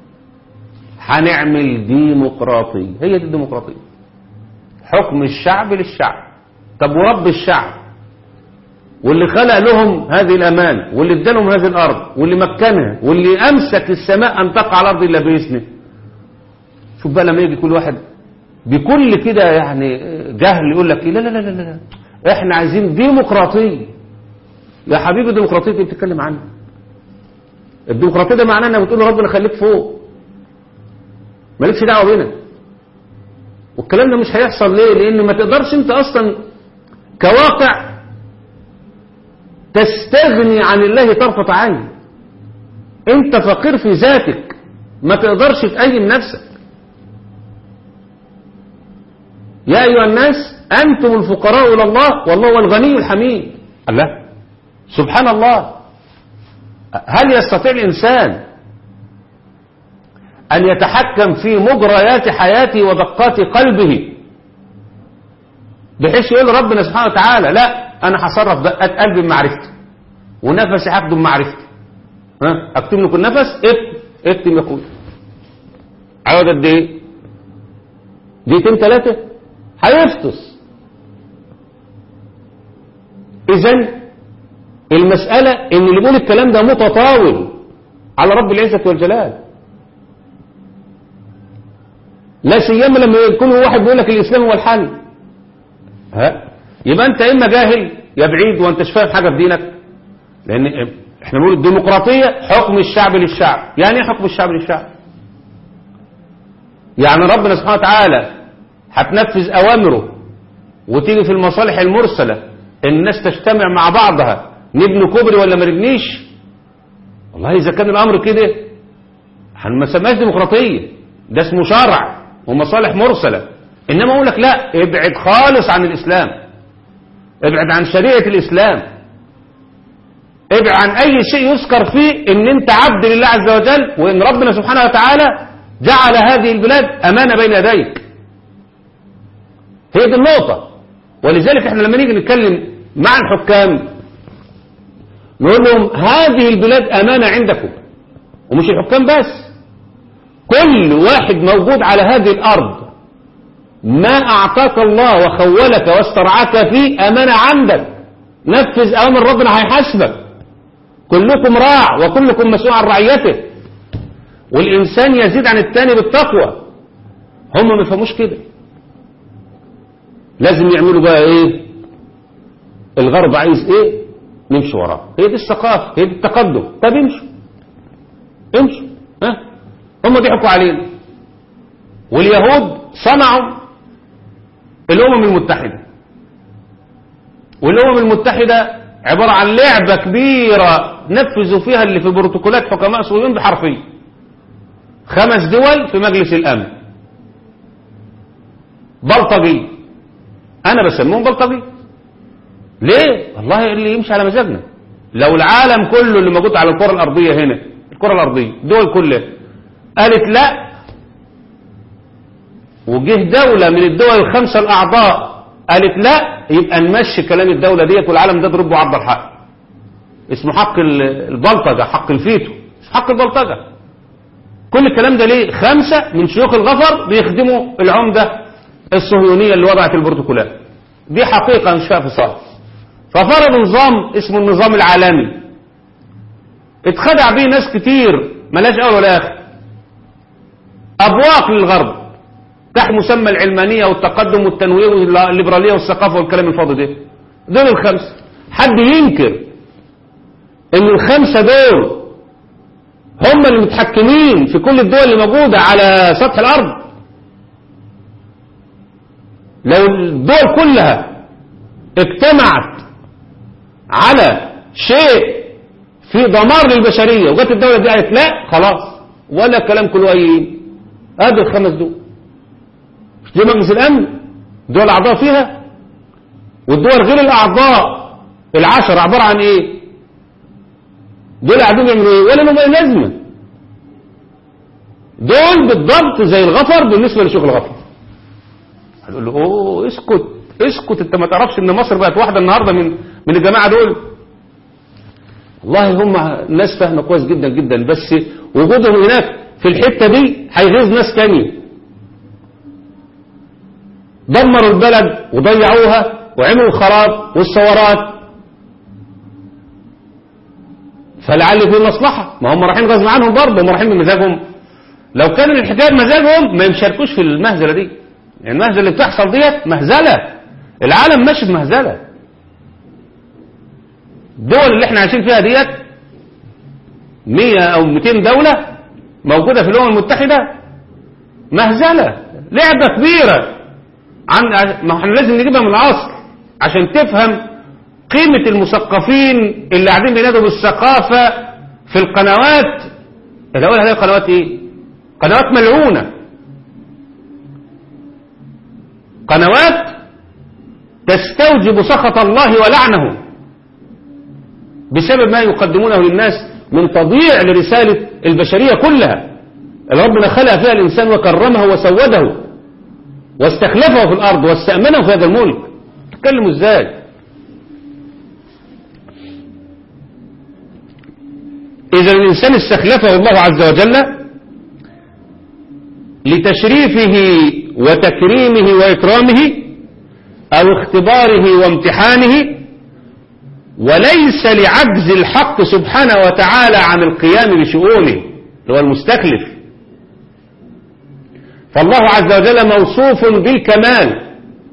هنعمل ديمقراطية هي دي الديمقراطية حكم الشعب للشعب طب ورب الشعب واللي خلق لهم هذه الأمانة واللي ادالهم هذه الأرض واللي مكنها واللي أمسك السماء أن تقع على الأرض إلا بإذنه شوف بقى لما يجي كل واحد بكل كده يعني جهل يقول لك لا لا لا لا لا احنا عايزين ديمقراطية يا حبيبي الديمقراطية دي بتتكلم عنها الديمقراطية ده معناه انك بتقول ربنا خليك فوق مالكش دعوة بينا والكلام ده مش هيحصل ليه لان ما تقدرش انت اصلا كواقع تستغني عن الله طرفة عين انت فقير في ذاتك ما تقدرش تقيم نفسك يا أيها الناس أنتم الفقراء إلى الله والله هو الغني الحميد الله سبحان الله هل يستطيع الإنسان أن يتحكم في مجريات حياته ودقات قلبه بحيث يقول ربنا سبحانه وتعالى لا أنا هصرف دقات قلبي بمعرفتي ونفسي هاخده بمعرفتي ها اكتب لكم النفس اكتب اكتب يا اخويا عاوز قد ايه دقيقتين ثلاثه هيفطس اذا المسألة ان اللي بيقول الكلام ده متطاول على رب العزة والجلال لا سيما لما يكون واحد بيقول لك الاسلام هو الحل ها يبقى انت اما جاهل يا بعيد وانت مش فاهم حاجة في دينك لان احنا بنقول الديمقراطية حكم الشعب للشعب يعني ايه حكم الشعب للشعب يعني ربنا سبحانه وتعالى هتنفذ أوامره وتيجي في المصالح المرسلة الناس تجتمع مع بعضها نبني كوبري ولا ما نبنيش والله إذا كان الأمر كده ما سماش ديمقراطية ده اسمه شرع ومصالح مرسلة إنما أقول لك لا ابعد خالص عن الإسلام ابعد عن شريعة الإسلام ابعد عن أي شيء يذكر فيه إن أنت عبد لله عز وجل وإن ربنا سبحانه وتعالى جعل هذه البلاد أمانة بين يديك هي دي النقطة ولذلك احنا لما نيجي نتكلم مع الحكام نقول لهم هذه البلاد أمانة عندكم ومش الحكام بس كل واحد موجود على هذه الأرض ما أعطاك الله وخولك واسترعاك فيه أمانة عندك نفذ أمر ربنا هيحاسبك كلكم راع وكلكم مسؤول عن رعيته والإنسان يزيد عن الثاني بالتقوى هم ما يفهموش كده لازم يعملوا بقى ايه الغرب عايز ايه نمشي وراه هي دي الثقافة هي دي التقدم طب امشوا امشوا ها هم ضحكوا علينا واليهود صنعوا الأمم المتحدة والأمم المتحدة عبارة عن لعبة كبيرة نفذوا فيها اللي في بروتوكولات حكماء صهيونيين بحرفية خمس دول في مجلس الأمن بلطجي أنا بسميهم بلطجي ليه؟ والله اللي يمشي على مزاجنا لو العالم كله اللي موجود على الكرة الأرضية هنا الكرة الأرضية دول كلها قالت لا وجه دولة من الدول الخمسة الأعضاء قالت لا يبقى نمشي كلام الدولة ديت والعالم ده ضربه عرض الحق اسمه حق ال- البلطجة حق الفيتو اسمه حق البلطجة كل الكلام ده ليه خمسة من شيوخ الغفر بيخدموا العمدة الصهيونية اللي وضعت البروتوكولات دي حقيقة مش فيها فصال ففرض نظام اسمه النظام العالمي اتخدع بيه ناس كتير ملاش اول ولا اخر ابواق للغرب تحت مسمى العلمانية والتقدم والتنوير والليبرالية والثقافة والكلام الفاضي ده دول الخمسة حد ينكر ان الخمسة دول هم اللي متحكمين في كل الدول اللي موجودة على سطح الارض لو الدول كلها اجتمعت على شيء في دمار للبشرية وجت الدولة دي قالت لا خلاص ولا كلام كله اي ادي الخمس دول مش دي مجلس الامن دول اعضاء فيها والدول غير الاعضاء العشر عبارة عن ايه دول قاعدين يعملوا ايه ولا لهم اي لازمه دول بالضبط زي الغفر بالنسبة لشيوخ الغفر هنقول له اوه اسكت اسكت انت ما تعرفش ان مصر بقت واحدة النهاردة من من الجماعة دول والله هم ناس فاهمة كويس جدا جدا بس وجودهم هناك في الحتة دي هيغيظ ناس تانية دمروا البلد وضيعوها وعملوا الخراب والثورات فلعل في مصلحة ما هم رايحين غصب عنهم برضه هم رايحين بمزاجهم لو كان الحكاية بمزاجهم ما يشاركوش في المهزلة دي يعني المهزلة اللي بتحصل ديت مهزلة العالم ماشي في مهزلة الدول اللي احنا عايشين فيها ديت 100 او 200 دولة موجودة في الامم المتحدة مهزلة لعبة كبيرة عن ما احنا لازم نجيبها من العصر عشان تفهم قيمة المثقفين اللي قاعدين بينادوا بالثقافة في القنوات الأول هذه قنوات ايه قنوات ملعونة قنوات تستوجب سخط الله ولعنه بسبب ما يقدمونه للناس من تضييع لرسالة البشرية كلها اللي ربنا خلق فيها الإنسان وكرمه وسوده واستخلفه في الأرض واستأمنه في هذا الملك تتكلموا ازاي إذا الإنسان استخلفه الله عز وجل لتشريفه وتكريمه وإكرامه أو اختباره وامتحانه وليس لعجز الحق سبحانه وتعالى عن القيام بشؤونه اللي هو المستخلف فالله عز وجل موصوف بالكمال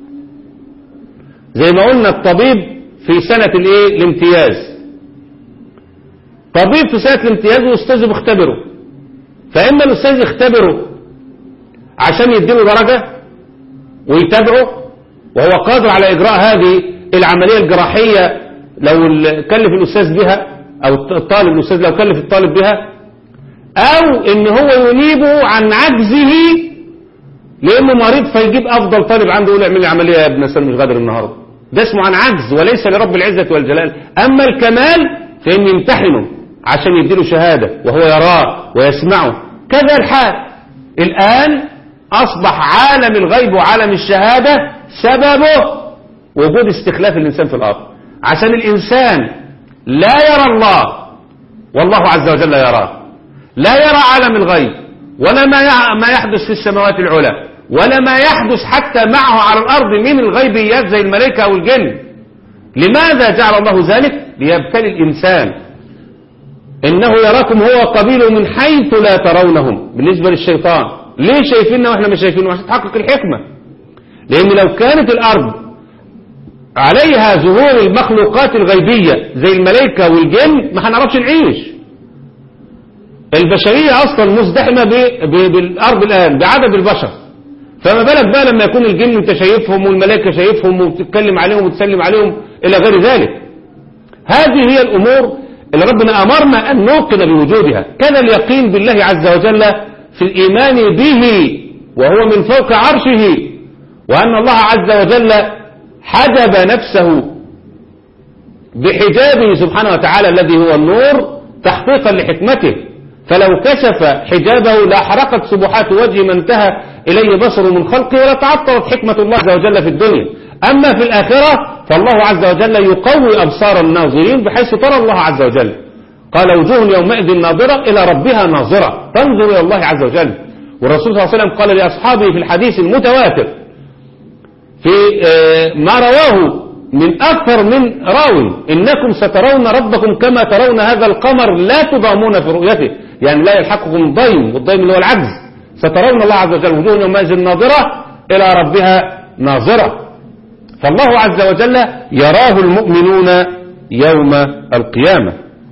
زي ما قلنا الطبيب في سنة الايه الامتياز طبيب في سنة الامتياز واستاذه بيختبره فإما الأستاذ يختبره عشان يديله درجة ويتابعه وهو قادر على إجراء هذه العملية الجراحية لو ال- كلف الأستاذ بها أو الطالب الأستاذ لو كلف الطالب بها أو إن هو ينيبه عن عجزه لأنه مريض فيجيب أفضل طالب عنده يقول اعمل لي عملية يا ابن سلم مش قادر النهاردة ده اسمه عن عجز وليس لرب العزة والجلال أما الكمال فإن يمتحنه عشان يديله شهادة وهو يراه ويسمعه كذا الحال الآن أصبح عالم الغيب وعالم الشهادة سببه وجود استخلاف الإنسان في الأرض عشان الإنسان لا يرى الله والله عز وجل يراه لا يرى عالم الغيب ولا ما يع- ما يحدث في السماوات العلى ولا ما يحدث حتى معه على الأرض من الغيبيات زي الملائكة أو الجن لماذا جعل الله ذلك ليبتلي الإنسان إنه يراكم هو قبيله من حيث لا ترونهم بالنسبة للشيطان ليه شايفيننا وإحنا مش شايفينه عشان تحقق الحكمة لأن لو كانت الأرض عليها ظهور المخلوقات الغيبية زي الملائكة والجن ما هنعرفش نعيش البشرية أصلا مزدحمة ب- ب- بالأرض الآن بعدد البشر فما بالك بقى لما يكون الجن انت شايفهم والملائكة شايفهم وبتتكلم عليهم وتسلم عليهم إلى غير ذلك هذه هي الأمور اللي ربنا أمرنا أن نوقن بوجودها كان اليقين بالله عز وجل في الإيمان به وهو من فوق عرشه وأن الله عز وجل حجب نفسه بحجابه سبحانه وتعالى الذي هو النور تحقيقا لحكمته فلو كشف حجابه لأحرقت سبحات وجه ما انتهى إليه بصر من خلقه ولتعطلت حكمة الله عز وجل في الدنيا أما في الآخرة فالله عز وجل يقوي أبصار الناظرين بحيث ترى الله عز وجل قال وجوه يومئذ ناظرة إلى ربها ناظرة تنظر إلى الله عز وجل والرسول صلى الله عليه وسلم قال لأصحابه في الحديث المتواتر في ما رواه من أكثر من راو إنكم سترون ربكم كما ترون هذا القمر لا تضامون في رؤيته يعني لا يلحقكم ضيم والضيم اللي هو العجز سترون الله عز وجل وجوه يومئذ ناظرة إلى ربها ناظرة فالله عز وجل يراه المؤمنون يوم القيامة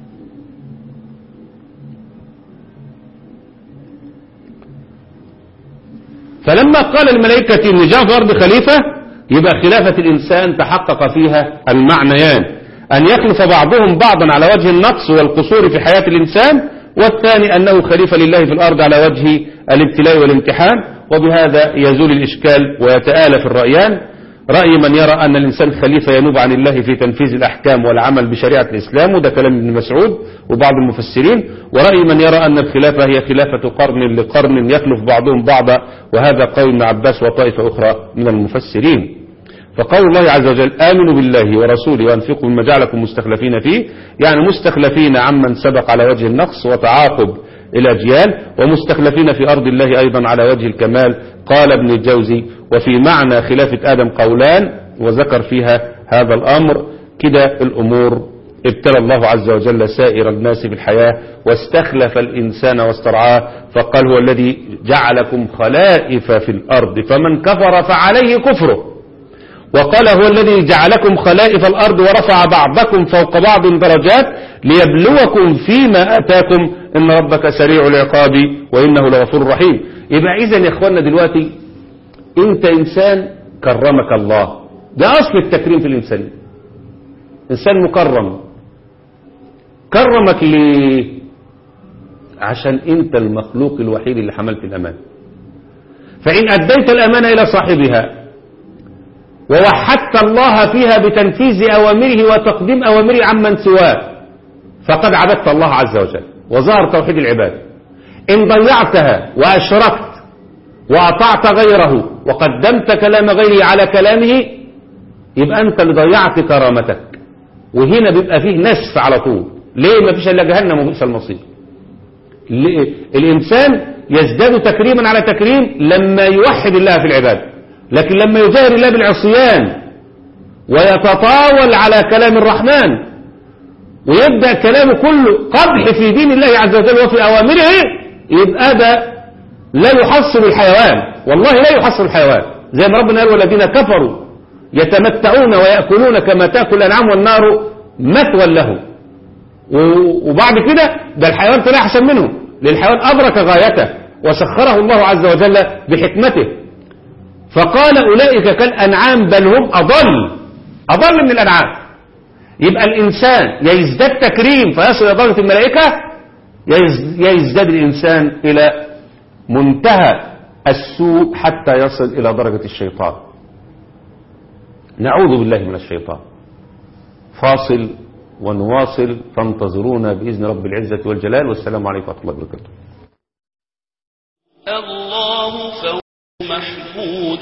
فلما قال الملائكة إن جاء في الأرض خليفة يبقى خلافة الإنسان تحقق فيها المعنيان أن يخلف بعضهم بعضا على وجه النقص والقصور في حياة الإنسان والثاني أنه خليفة لله في الأرض على وجه الابتلاء والامتحان وبهذا يزول الإشكال ويتآلف الرأيان رأي من يرى أن الإنسان خليفة ينوب عن الله في تنفيذ الأحكام والعمل بشريعة الإسلام وده كلام ابن مسعود وبعض المفسرين ورأي من يرى أن الخلافة هي خلافة قرن لقرن يخلف بعضهم بعضا وهذا قول ابن عباس وطائفة أخرى من المفسرين فقول الله عز وجل آمنوا بالله ورسوله وأنفقوا مما جعلكم مستخلفين فيه يعني مستخلفين عمن سبق على وجه النقص وتعاقب الأجيال ومستخلفين في أرض الله أيضا على وجه الكمال قال ابن الجوزي وفي معنى خلافة آدم قولان وذكر فيها هذا الأمر كده الأمور ابتلى الله عز وجل سائر الناس بالحياة واستخلف الإنسان واسترعاه فقال هو الذي جعلكم خلائف في الأرض فمن كفر فعليه كفره وقال هو الذي جعلكم خلائف الأرض ورفع بعضكم فوق بعض درجات ليبلوكم فيما أتاكم إن ربك سريع العقاب وإنه لغفور رحيم يبقى إذا يا إخواننا دلوقتي أنت إنسان كرمك الله ده أصل التكريم في الإنسان إنسان مكرم كرمك ليه عشان أنت المخلوق الوحيد اللي حملت الأمان فإن أديت الأمانة إلى صاحبها ووحدت الله فيها بتنفيذ أوامره وتقديم أوامره عمن سواه فقد عبدت الله عز وجل وظهر توحيد العباد إن ضيعتها وأشركت وأطعت غيره وقدمت كلام غيره على كلامه يبقى أنت اللي ضيعت كرامتك وهنا بيبقى فيه نسف على طول ليه ما فيش إلا جهنم وبئس المصير الإنسان يزداد تكريما على تكريم لما يوحد الله في العبادة لكن لما يجاهر الله بالعصيان ويتطاول على كلام الرحمن ويبدأ كلامه كله قبح في دين الله عز وجل وفي أوامره يبقى ده لا يحصل الحيوان والله لا يحصل الحيوان زي ما ربنا قال والذين كفروا يتمتعون ويأكلون كما تأكل الأنعام والنار مثوى له وبعد كده ده الحيوان طلع أحسن منهم لأن الحيوان أدرك غايته وسخره الله عز وجل بحكمته فقال أولئك كالأنعام بل هم أضل أضل من الأنعام يبقى الإنسان يزداد تكريم فيصل إلى درجة الملائكة يزداد الإنسان إلى منتهى السوء حتى يصل إلى درجة الشيطان نعوذ بالله من الشيطان فاصل ونواصل فانتظرونا بإذن رب العزة والجلال والسلام عليكم ورحمة الله وبركاته الله فوق محمود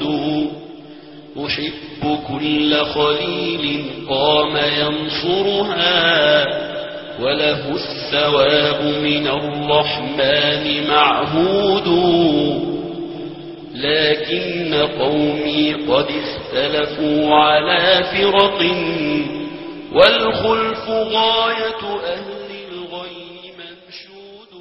أحب كل خليل قام ينصرها وله الثواب من الرحمن معهود لكن قومي قد اختلفوا على فرق والخلف غاية أهل الغي منشود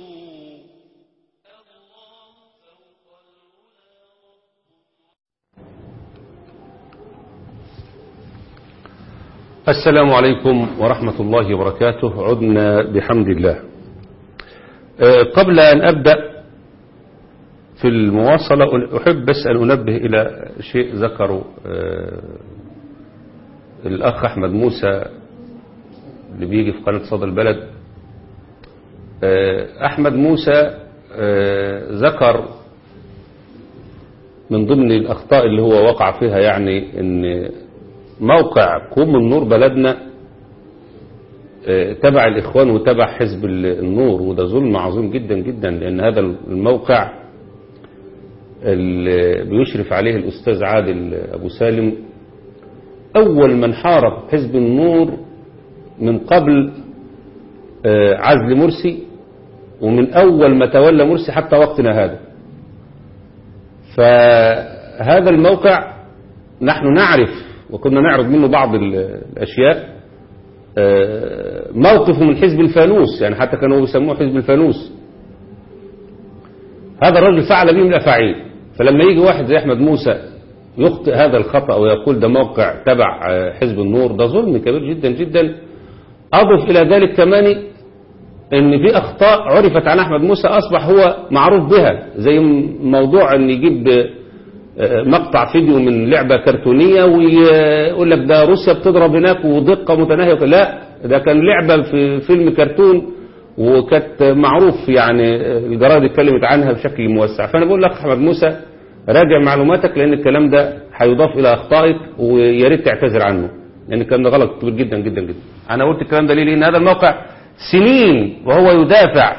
السلام عليكم ورحمة الله وبركاته عدنا بحمد الله أه قبل أن أبدأ في المواصلة أحب بس أن أنبه إلى شيء ذكره آه، الأخ أحمد موسى اللي بيجي في قناة صدى البلد آه، أحمد موسى آه، ذكر من ضمن الأخطاء اللي هو وقع فيها يعني أن موقع كوم النور بلدنا آه، تبع الإخوان وتبع حزب النور وده ظلم عظيم جدا جدا لأن هذا الموقع اللي بيشرف عليه الأستاذ عادل أبو سالم أول من حارب حزب النور من قبل آه، عزل مرسي ومن أول ما تولى مرسي حتى وقتنا هذا فهذا الموقع نحن نعرف وكنا نعرض منه بعض ال- الأشياء آه، موقفه من حزب الفانوس يعني حتى كانوا بيسموه حزب الفانوس هذا الرجل فعل بهم الأفاعيل فلما يجي واحد زي أحمد موسى يخطئ هذا الخطأ ويقول ده موقع تبع آه، حزب النور ده ظلم كبير جدا جدا أضف إلى ذلك كمان ان في اخطاء عرفت عن احمد موسى اصبح هو معروف بها زي موضوع ان يجيب آه، مقطع فيديو من لعبة كرتونية ويقول لك ده روسيا بتضرب هناك ودقة متناهية لا ده كان لعبة في فيلم كرتون وكانت معروف يعني الجرائد اتكلمت عنها بشكل موسع فانا بقول لك احمد موسى راجع معلوماتك لان الكلام ده هيضاف الى اخطائك ويا ريت تعتذر عنه لان الكلام ده غلط كبير جدا جدا جدا انا قلت الكلام ده ليه لان هذا الموقع سنين وهو يدافع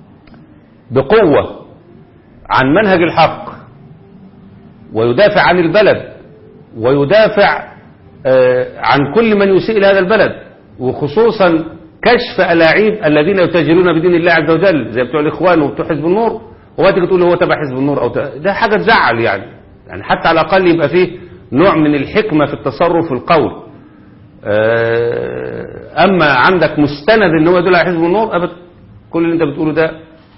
بقوة عن منهج الحق ويدافع عن البلد ويدافع آه، عن كل من يسيء إلى هذا البلد وخصوصا كشف ألاعيب الذين يتاجرون بدين الله عز وجل زي بتوع الإخوان وبتوع حزب النور وما تيجي تقول هو تبع حزب النور أو ت... ده حاجة تزعل يعني يعني حتى على الأقل يبقى فيه نوع من الحكمة في التصرف في القول آه، أما عندك مستند إن هو يدل على حزب النور أبدا كل اللي أنت بتقوله ده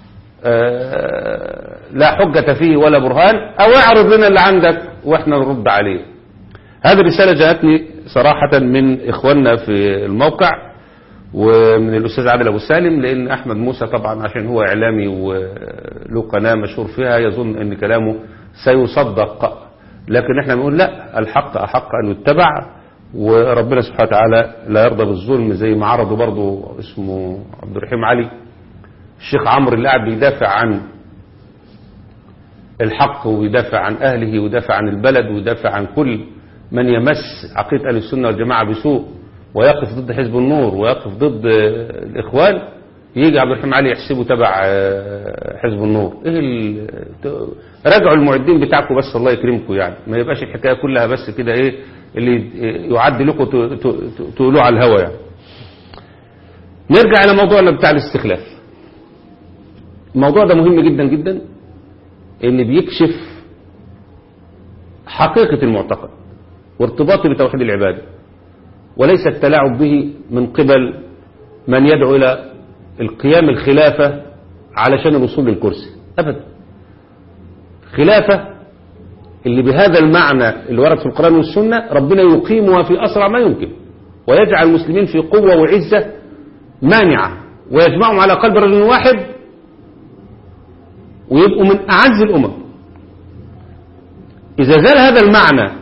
آه، لا حجة فيه ولا برهان أو اعرض لنا اللي عندك وإحنا نرد عليه هذه الرسالة جاءتني صراحة من إخواننا في الموقع ومن الأستاذ عادل أبو سالم لأن أحمد موسى طبعا عشان هو إعلامي وله قناة مشهور فيها يظن أن كلامه سيصدق لكن احنا بنقول لا الحق أحق أن يتبع وربنا سبحانه وتعالى لا يرضى بالظلم زي ما عرضه برضه اسمه عبد الرحيم علي الشيخ عمرو اللي قاعد بيدافع عن الحق ويدافع عن أهله ويدافع عن البلد ويدافع عن كل من يمس عقيدة أهل السنة والجماعة بسوء ويقف ضد حزب النور ويقف ضد آه، الإخوان يجي عبد الرحيم علي يحسبه تبع آه، حزب النور ايه ال- ت- راجعوا المعدين بتاعكم بس الله يكرمكم يعني ما يبقاش الحكايه كلها بس كده ايه اللي يعد لكم ت- ت- ت- تقولوه على الهوا يعني نرجع الى موضوعنا بتاع الاستخلاف الموضوع ده مهم جدا جدا ان بيكشف حقيقة المعتقد وارتباطه بتوحيد العبادة وليس التلاعب به من قبل من يدعو إلى القيام الخلافة علشان الوصول للكرسي أبدا خلافة اللي بهذا المعنى اللي ورد في القرآن والسنة ربنا يقيمها في أسرع ما يمكن ويجعل المسلمين في قوة وعزة مانعة ويجمعهم على قلب رجل واحد ويبقوا من أعز الأمم إذا زال هذا المعنى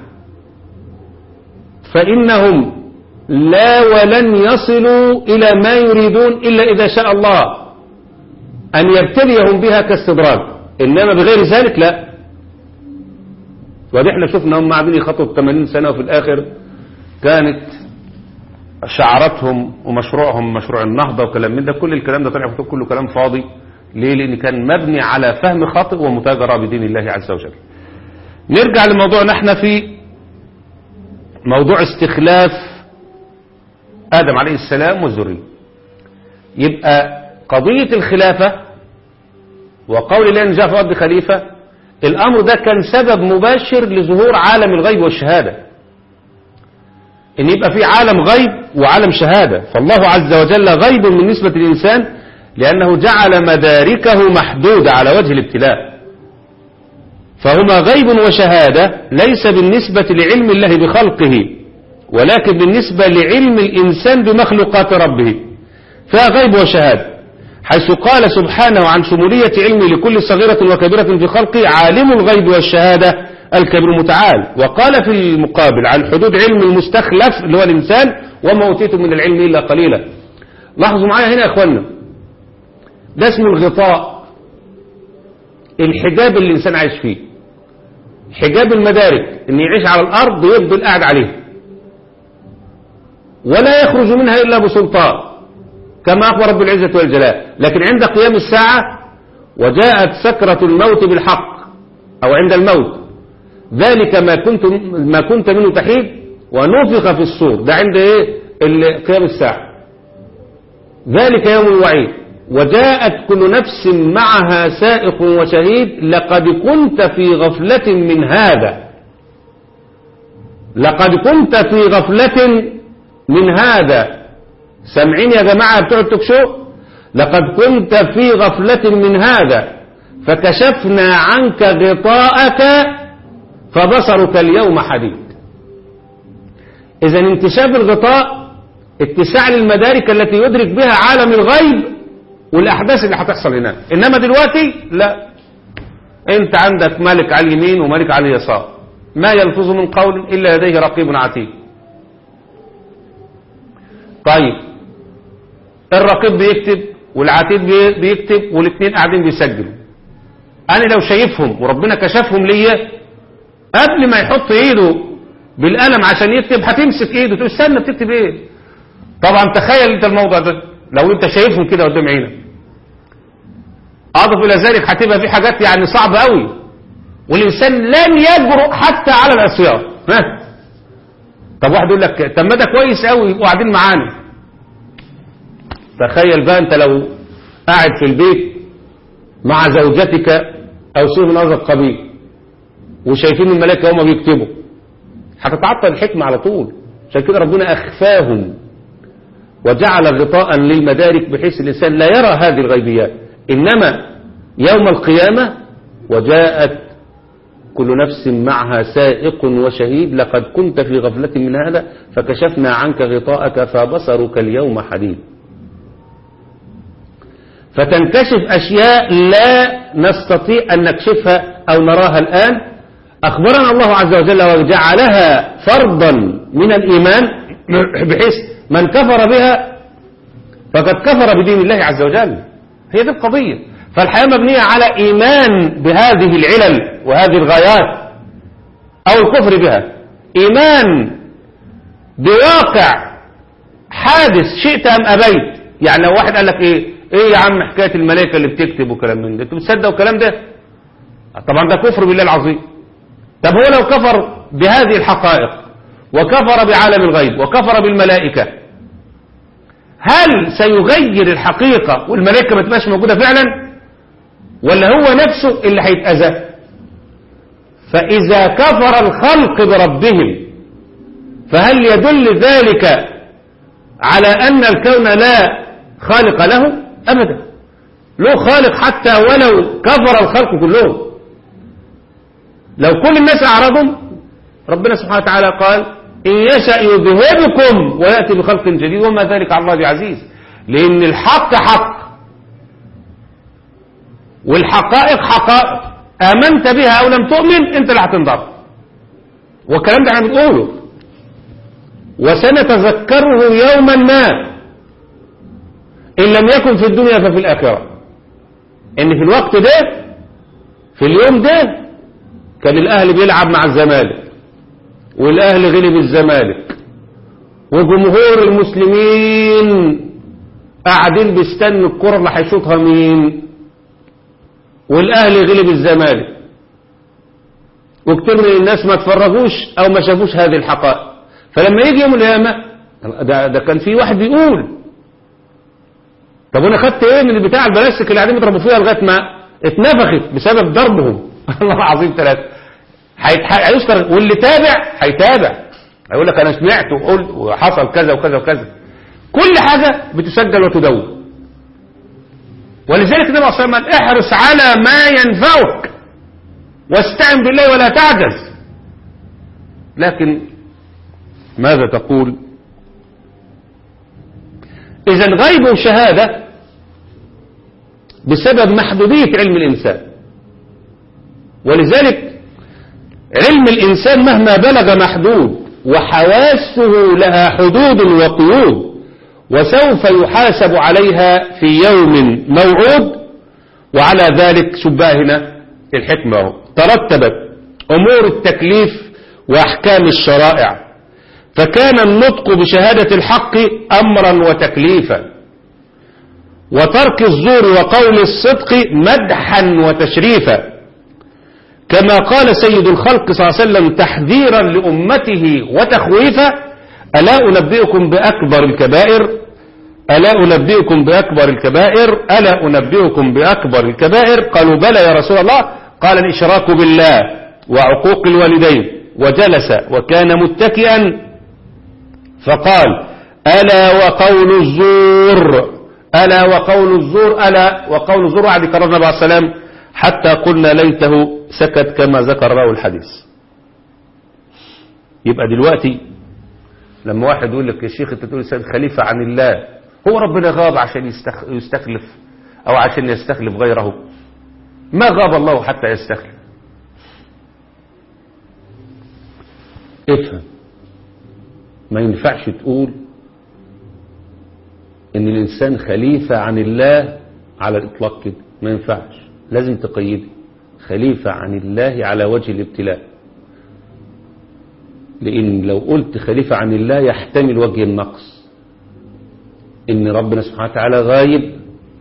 فإنهم لا ولن يصلوا إلى ما يريدون إلا إذا شاء الله أن يبتليهم بها كاستدراج إنما بغير ذلك لا ودي احنا شفنا هم قاعدين يخطوا 80 سنة وفي الآخر كانت شعاراتهم ومشروعهم مشروع النهضة وكلام من ده كل الكلام ده طلع في كله كلام فاضي ليه لأن كان مبني على فهم خاطئ ومتاجرة بدين الله عز وجل نرجع لموضوعنا احنا في موضوع استخلاف آدم عليه السلام والذرية يبقى قضية الخلافة وقول الله ان جاء في الأرض خليفة الأمر ده كان سبب مباشر لظهور عالم الغيب والشهادة ان يبقى في عالم غيب وعالم شهادة فالله عز وجل غيب بالنسبة للإنسان لأنه جعل مداركه محدودة على وجه الابتلاء فهما غيب وشهادة ليس بالنسبة لعلم الله بخلقه ولكن بالنسبة لعلم الإنسان بمخلوقات ربه فيها غيب وشهادة حيث قال سبحانه عن شمولية علمه لكل صغيرة وكبيرة في خلقه عالم الغيب والشهادة الكبير المتعال وقال في المقابل عن حدود علم المستخلف اللي هو الإنسان وما أوتيتم من العلم إلا قليلا لاحظوا معايا هنا يا أخوانا ده اسمه الغطاء الحجاب اللي الإنسان عايش فيه حجاب المدارك ان يعيش على الأرض ويفضل قاعد عليها ولا يخرج منها إلا بسلطان كما أخبر رب العزة والجلال لكن عند قيام الساعة وجاءت سكرة الموت بالحق أو عند الموت ذلك ما كنت ما كنت منه تحيد ونفخ في الصور ده عند ايه ال- قيام الساعة ذلك يوم الوعيد وجاءت كل نفس معها سائق وشهيد لقد كنت في غفلة من هذا لقد كنت في غفلة من هذا سامعين يا جماعة بتوع التوك شو لقد كنت في غفلة من هذا فكشفنا عنك غطاءك فبصرك اليوم حديد إذا انتشاف الغطاء اتساع للمدارك التي يدرك بها عالم الغيب والأحداث اللي هتحصل هناك إنما دلوقتي لا أنت عندك ملك على اليمين وملك على اليسار ما يلفظ من قول إلا لديه رقيب عتيد طيب الرقيب بيكتب والعتيد بي- بيكتب والاثنين قاعدين بيسجلوا أنا لو شايفهم وربنا كشفهم ليا قبل ما يحط ايده بالقلم عشان يكتب هتمسك ايده تقول استنى بتكتب ايه طبعا تخيل انت الموضوع ده لو انت شايفهم كده قدام عينك اضف الى ذلك هتبقى في حاجات يعني صعبه قوي والانسان لن يجرؤ حتى على العصيان ها طب واحد يقول لك طب ما ده كويس قوي يبقوا قاعدين معانا تخيل بقى انت لو قاعد في البيت مع زوجتك او شيء من هذا القبيل وشايفين الملائكة هما بيكتبوا هتتعطل الحكمة على طول عشان كده ربنا أخفاهم وجعل غطاء للمدارك بحيث الإنسان لا يرى هذه الغيبيات إنما يوم القيامة وجاءت كل نفس معها سائق وشهيد لقد كنت في غفلة من هذا فكشفنا عنك غطاءك فبصرك اليوم حديد فتنكشف أشياء لا نستطيع أن نكشفها أو نراها الآن أخبرنا الله عز وجل وجعلها فرضا من الإيمان بحيث من كفر بها فقد كفر بدين الله عز وجل هي دي القضية فالحياة مبنية على إيمان بهذه العلل وهذه الغايات أو الكفر بها إيمان بواقع حادث شئت أم أبيت يعني لو واحد قال لك إيه إيه يا عم حكاية الملائكة اللي بتكتب وكلام من ده أنت بتصدق الكلام ده طبعا ده كفر بالله العظيم طب هو لو كفر بهذه الحقائق وكفر بعالم الغيب وكفر بالملائكة هل سيغير الحقيقة والملائكة ما تبقاش موجودة فعلا ولا هو نفسه اللي هيتأذى فإذا كفر الخلق بربهم فهل يدل ذلك على أن الكون لا خالق له أبدا له خالق حتى ولو كفر الخلق كلهم لو كل الناس أعرضهم ربنا سبحانه وتعالى قال إن يشأ يذهبكم ويأتي بخلق جديد وما ذلك على الله بعزيز لأن الحق حق والحقائق حقائق آمنت بها أو لم تؤمن أنت اللي هتنضر والكلام ده احنا بنقوله وسنتذكره يوما ما إن لم يكن في الدنيا ففي الآخرة إن في الوقت ده في اليوم ده كان الأهل بيلعب مع الزمالك والأهل غلب الزمالك وجمهور المسلمين قاعدين بيستنوا الكرة اللي هيشوطها مين والأهل غلب الزمالك وكتير من الناس ما تفرجوش أو ما شافوش هذه الحقائق فلما يجي يوم القيامة ده, ده كان في واحد بيقول طب انا خدت ايه من بتاع البلاستيك اللي قاعدين بيضربوا فيها لغايه ما اتنفخت بسبب ضربهم الله العظيم ثلاثه هيذكر واللي تابع هيتابع هيقول لك انا سمعت وقلت وحصل كذا وكذا وكذا كل حاجه بتسجل وتدون ولذلك النبي صلى الله عليه وسلم قال احرص على ما ينفعك واستعن بالله ولا تعجز لكن ماذا تقول إذا غيب وشهادة بسبب محدودية علم الإنسان ولذلك علم الإنسان مهما بلغ محدود وحواسه لها حدود وقيود وسوف يحاسب عليها في يوم موعود وعلى ذلك شباه هنا الحكمة اهو ترتبت أمور التكليف وأحكام الشرائع فكان النطق بشهادة الحق أمرا وتكليفا وترك الزور وقول الصدق مدحا وتشريفا كما قال سيد الخلق صلى الله عليه وسلم تحذيرا لأمته وتخويفا ألا أنبئكم بأكبر الكبائر ألا أنبئكم بأكبر الكبائر ألا أنبئكم بأكبر الكبائر قالوا بلى يا رسول الله قال الإشراك بالله وعقوق الوالدين وجلس وكان متكئا فقال ألا وقول الزور ألا وقول الزور ألا وقول الزور وعد كررنا بعد السلام حتى قلنا ليته سكت كما ذكر له الحديث يبقى دلوقتي لما واحد يقول لك يا شيخ انت تقول سيد خليفة عن الله هو ربنا غاب عشان يستخ... يستخلف او عشان يستخلف غيره ما غاب الله حتى يستخلف افهم ما ينفعش تقول ان الانسان خليفة عن الله على الاطلاق كده ما ينفعش لازم تقيده خليفة عن الله على وجه الابتلاء لان لو قلت خليفة عن الله يحتمل وجه النقص ان ربنا سبحانه وتعالى غايب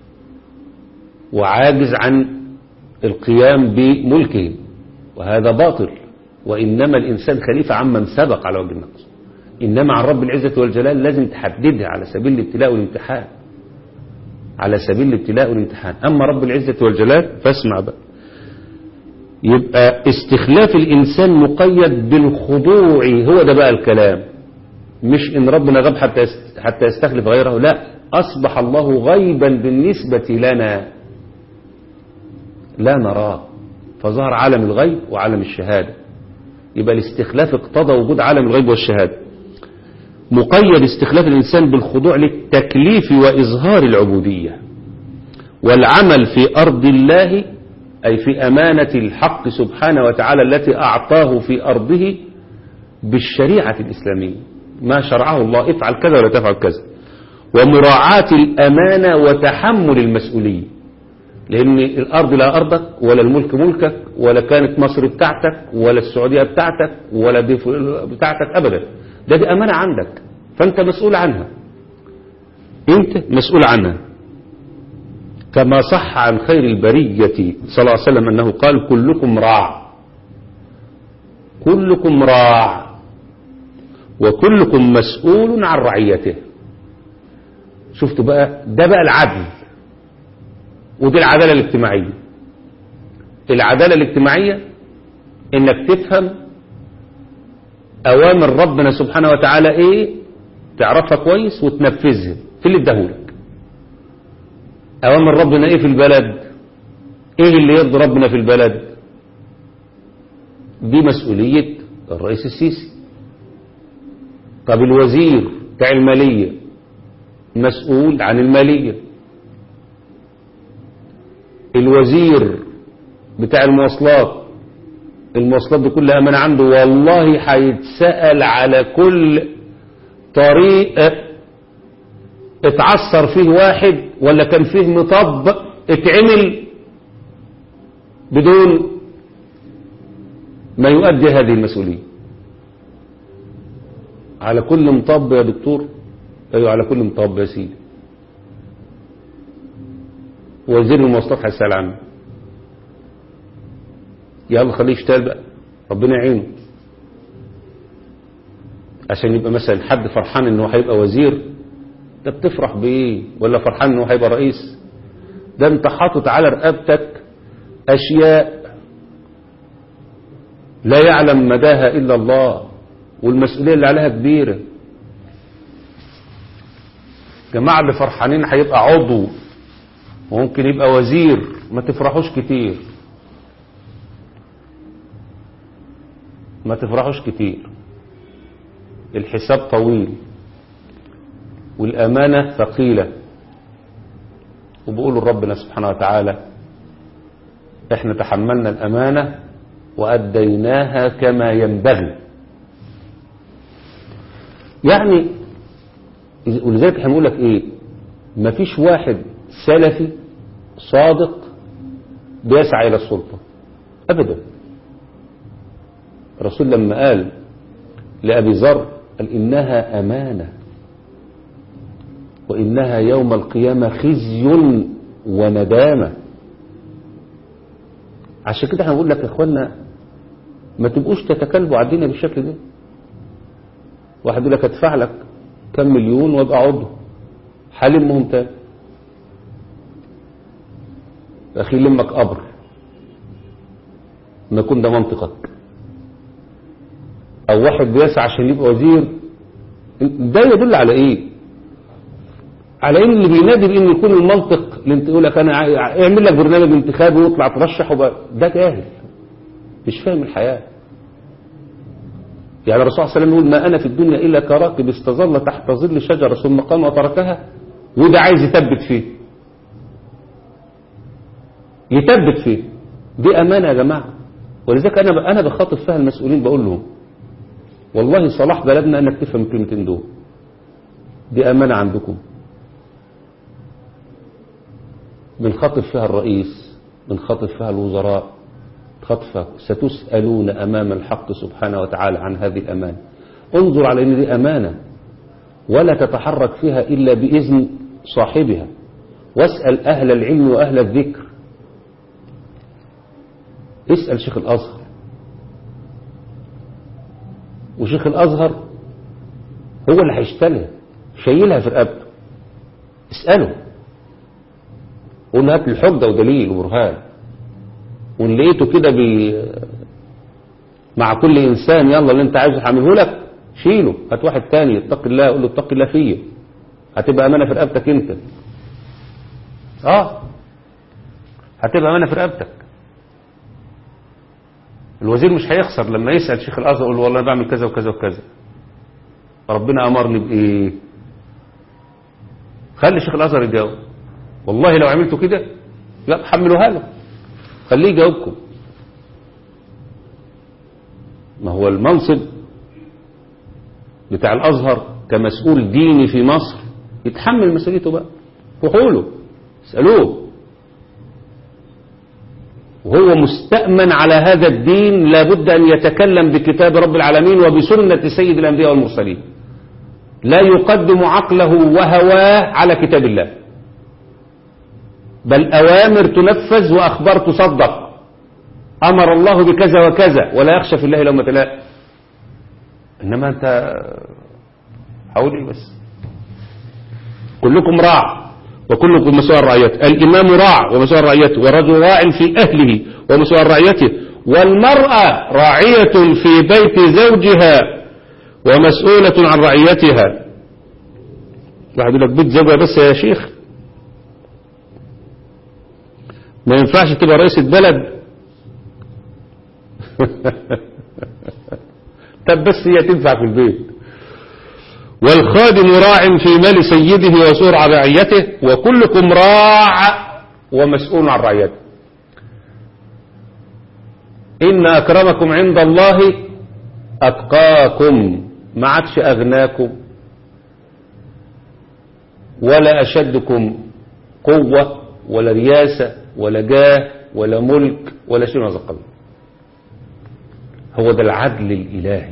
وعاجز عن القيام بملكه وهذا باطل وإنما الإنسان خليفة عمن سبق على وجه النقص إنما عن رب العزة والجلال لازم تحددها على سبيل الابتلاء والامتحان على سبيل الابتلاء والامتحان أما رب العزة والجلال فاسمع بقى يبقى استخلاف الإنسان مقيد بالخضوع هو ده بقى الكلام مش إن ربنا غاب حتى حتى يستخلف غيره لا أصبح الله غيبا بالنسبة لنا لا نراه فظهر عالم الغيب وعالم الشهادة يبقى الاستخلاف اقتضى وجود عالم الغيب والشهادة مقيد استخلاف الإنسان بالخضوع للتكليف وإظهار العبودية والعمل في أرض الله أي في أمانة الحق سبحانه وتعالى التي أعطاه في أرضه بالشريعة الإسلامية ما شرعه الله افعل كذا ولا تفعل كذا ومراعاة الأمانة وتحمل المسؤولية لأن الأرض لا أرضك ولا الملك ملكك ولا كانت مصر بتاعتك ولا السعودية بتاعتك ولا دي بتاعتك أبدا ده دي أمانة عندك فأنت مسؤول عنها أنت مسؤول عنها كما صح عن خير البرية صلى الله عليه وسلم أنه قال كلكم راع كلكم راع وكلكم مسؤول عن رعيته شفتوا بقى ده بقى العدل ودي العدالة الاجتماعية العدالة الاجتماعية انك تفهم اوامر ربنا سبحانه وتعالى ايه تعرفها كويس وتنفذها في اللي اداهولك اوامر ربنا ايه في البلد ايه اللي يرضي ربنا في البلد دي مسؤولية الرئيس السيسي طب الوزير بتاع المالية مسؤول عن المالية الوزير بتاع المواصلات المواصلات دي كلها أمانة عنده والله هيتسأل على كل طريق اتعثر فيه واحد ولا كان فيه مطب اتعمل بدون ما يؤدي هذه المسؤولية على كل مطب يا دكتور ايوه على كل مطب يا سيدي وزير المواصلات هيسأل عنه يلا خليه يشتغل بقى ربنا يعينه عشان يبقى مثلا حد فرحان انه هيبقى وزير ده بتفرح بايه ولا فرحان انه هيبقى رئيس ده انت حاطط على رقبتك اشياء لا يعلم مداها الا الله والمسؤوليه اللي عليها كبيره جماعه اللي فرحانين هيبقى عضو وممكن يبقى وزير ما تفرحوش كتير ما تفرحوش كتير الحساب طويل والأمانة ثقيلة وبيقولوا لربنا سبحانه وتعالى احنا تحملنا الأمانة وأديناها كما ينبغي يعني ولذلك احنا بنقول لك ايه مفيش واحد سلفي صادق بيسعى الى السلطة ابدا الرسول لما قال لأبي ذر قال إنها أمانة وإنها يوم القيامة خزي وندامة عشان كده احنا بنقول لك يا اخوانا ما تبقوش تتكلبوا على الدنيا بالشكل ده واحد يقول لك ادفع لك كم مليون وابقى عضو هلمهم تاني اخي لمك قبر ما يكون ده منطقك او واحد بيسعى عشان يبقى وزير ده يدل على ايه على ان اللي بينادي بان يكون المنطق اللي انت يقول لك انا ع- اعمل لك برنامج انتخابي واطلع ترشح وبقى ده جاهل مش فاهم الحياه يعني الرسول صلى الله عليه وسلم يقول ما انا في الدنيا الا كراكب استظل تحت ظل شجره ثم قام وتركها وده عايز يثبت فيه يثبت فيه دي امانه يا جماعه ولذلك انا انا بخاطب فيها المسؤولين بقول لهم والله صلاح بلدنا انك تفهم الكلمتين دول دي امانه عندكم بنخاطب فيها الرئيس بنخاطب فيها الوزراء خطفة ستسألون أمام الحق سبحانه وتعالى عن هذه الأمانة انظر على أن دي أمانة ولا تتحرك فيها إلا بإذن صاحبها واسأل أهل العلم وأهل الذكر اسأل شيخ الأزهر وشيخ الأزهر هو اللي هيشتغلها شايلها في رقبته اسأله قول له هات لي حجة ودليل وبرهان وان لقيته كده بي مع كل انسان يلا اللي انت عايزه هعمله لك شيله هات واحد تاني اتق الله قول له اتق الله فيا هتبقى امانه في رقبتك انت اه هتبقى امانه في رقبتك الوزير مش هيخسر لما يسال شيخ الازهر يقول له والله انا بعمل كذا وكذا وكذا ربنا امرني بايه خلي شيخ الازهر يجاوب والله لو عملتوا كده لا حملوها له خليه يجاوبكم ما هو المنصب بتاع الأزهر كمسؤول ديني في مصر يتحمل مسؤوليته بقى روحوا له اسألوه وهو مستأمن على هذا الدين لابد أن يتكلم بكتاب رب العالمين وبسنة سيد الأنبياء والمرسلين لا يقدم عقله وهواه على كتاب الله بل أوامر تنفذ وأخبار تصدق أمر الله بكذا وكذا ولا يخشى في الله لومة لائم إنما أنت حول إيه بس كلكم راع وكلكم مسؤول عن رعيته الإمام راع ومسؤول عن رعيته والرجل راع في أهله ومسؤول عن رعيته والمرأة راعية في بيت زوجها ومسؤولة عن رعيتها واحد يقول لك بيت زوجها بس يا شيخ ما ينفعش تبقى رئيسة بلد طب بس هي تنفع في البيت والخادم راع في مال سيده وسور عن رعيته وكلكم راع ومسؤول عن رعيته إن أكرمكم عند الله أتقاكم ما عادش أغناكم ولا أشدكم قوة ولا رياسة ولا جاه ولا ملك ولا شيء من هذا القبيل هو ده العدل الإلهي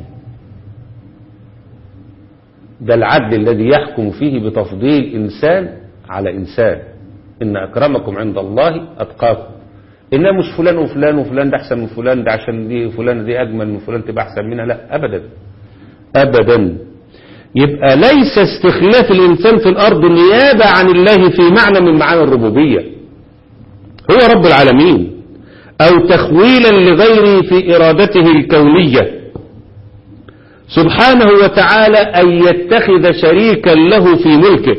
ده العدل الذي يحكم فيه بتفضيل إنسان على إنسان إن أكرمكم عند الله أتقاكم إنها مش فلان وفلان وفلان ده أحسن من فلان ده عشان دي فلان دي أجمل من فلان تبقى أحسن منها لا أبدا أبدا يبقى ليس استخلاف الإنسان في الأرض نيابة عن الله في معنى من معاني الربوبية هو رب العالمين أو تخويلا لغيره في إرادته الكونية سبحانه وتعالى أن يتخذ شريكا له في ملكه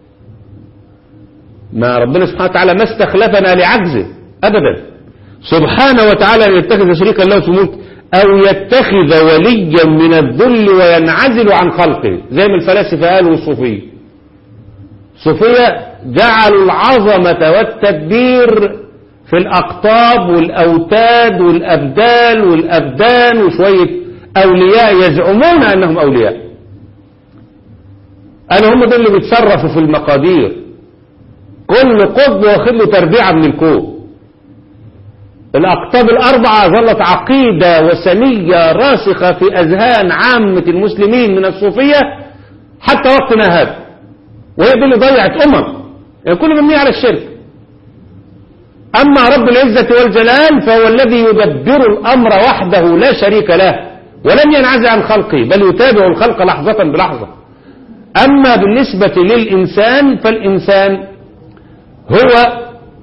ما ربنا سبحانه وتعالى ما استخلفنا لعجزه أبدا سبحانه وتعالى أن يتخذ شريكا له في ملكه أو يتخذ وليا من الذل وينعزل عن خلقه زي ما الفلاسفة قالوا الصوفية صوفية جعلوا العظمة والتدبير في الأقطاب والأوتاد والأبدال والأبدان وشوية أولياء يزعمون أنهم أولياء أنا هم دول اللي بيتصرفوا في المقادير كل قطب واخد له تربيعة من الكون الأقطاب الأربعة ظلت عقيدة وثنية راسخة في أذهان عامة المسلمين من الصوفية حتى وقتنا هذا وهي دي اللي ضيعت أمم يعني كل مبني على الشرك أما رب العزة والجلال فهو الذي يدبر الأمر وحده لا شريك له ولم ينعزل عن خلقه بل يتابع الخلق لحظة بلحظة أما بالنسبة للإنسان فالإنسان هو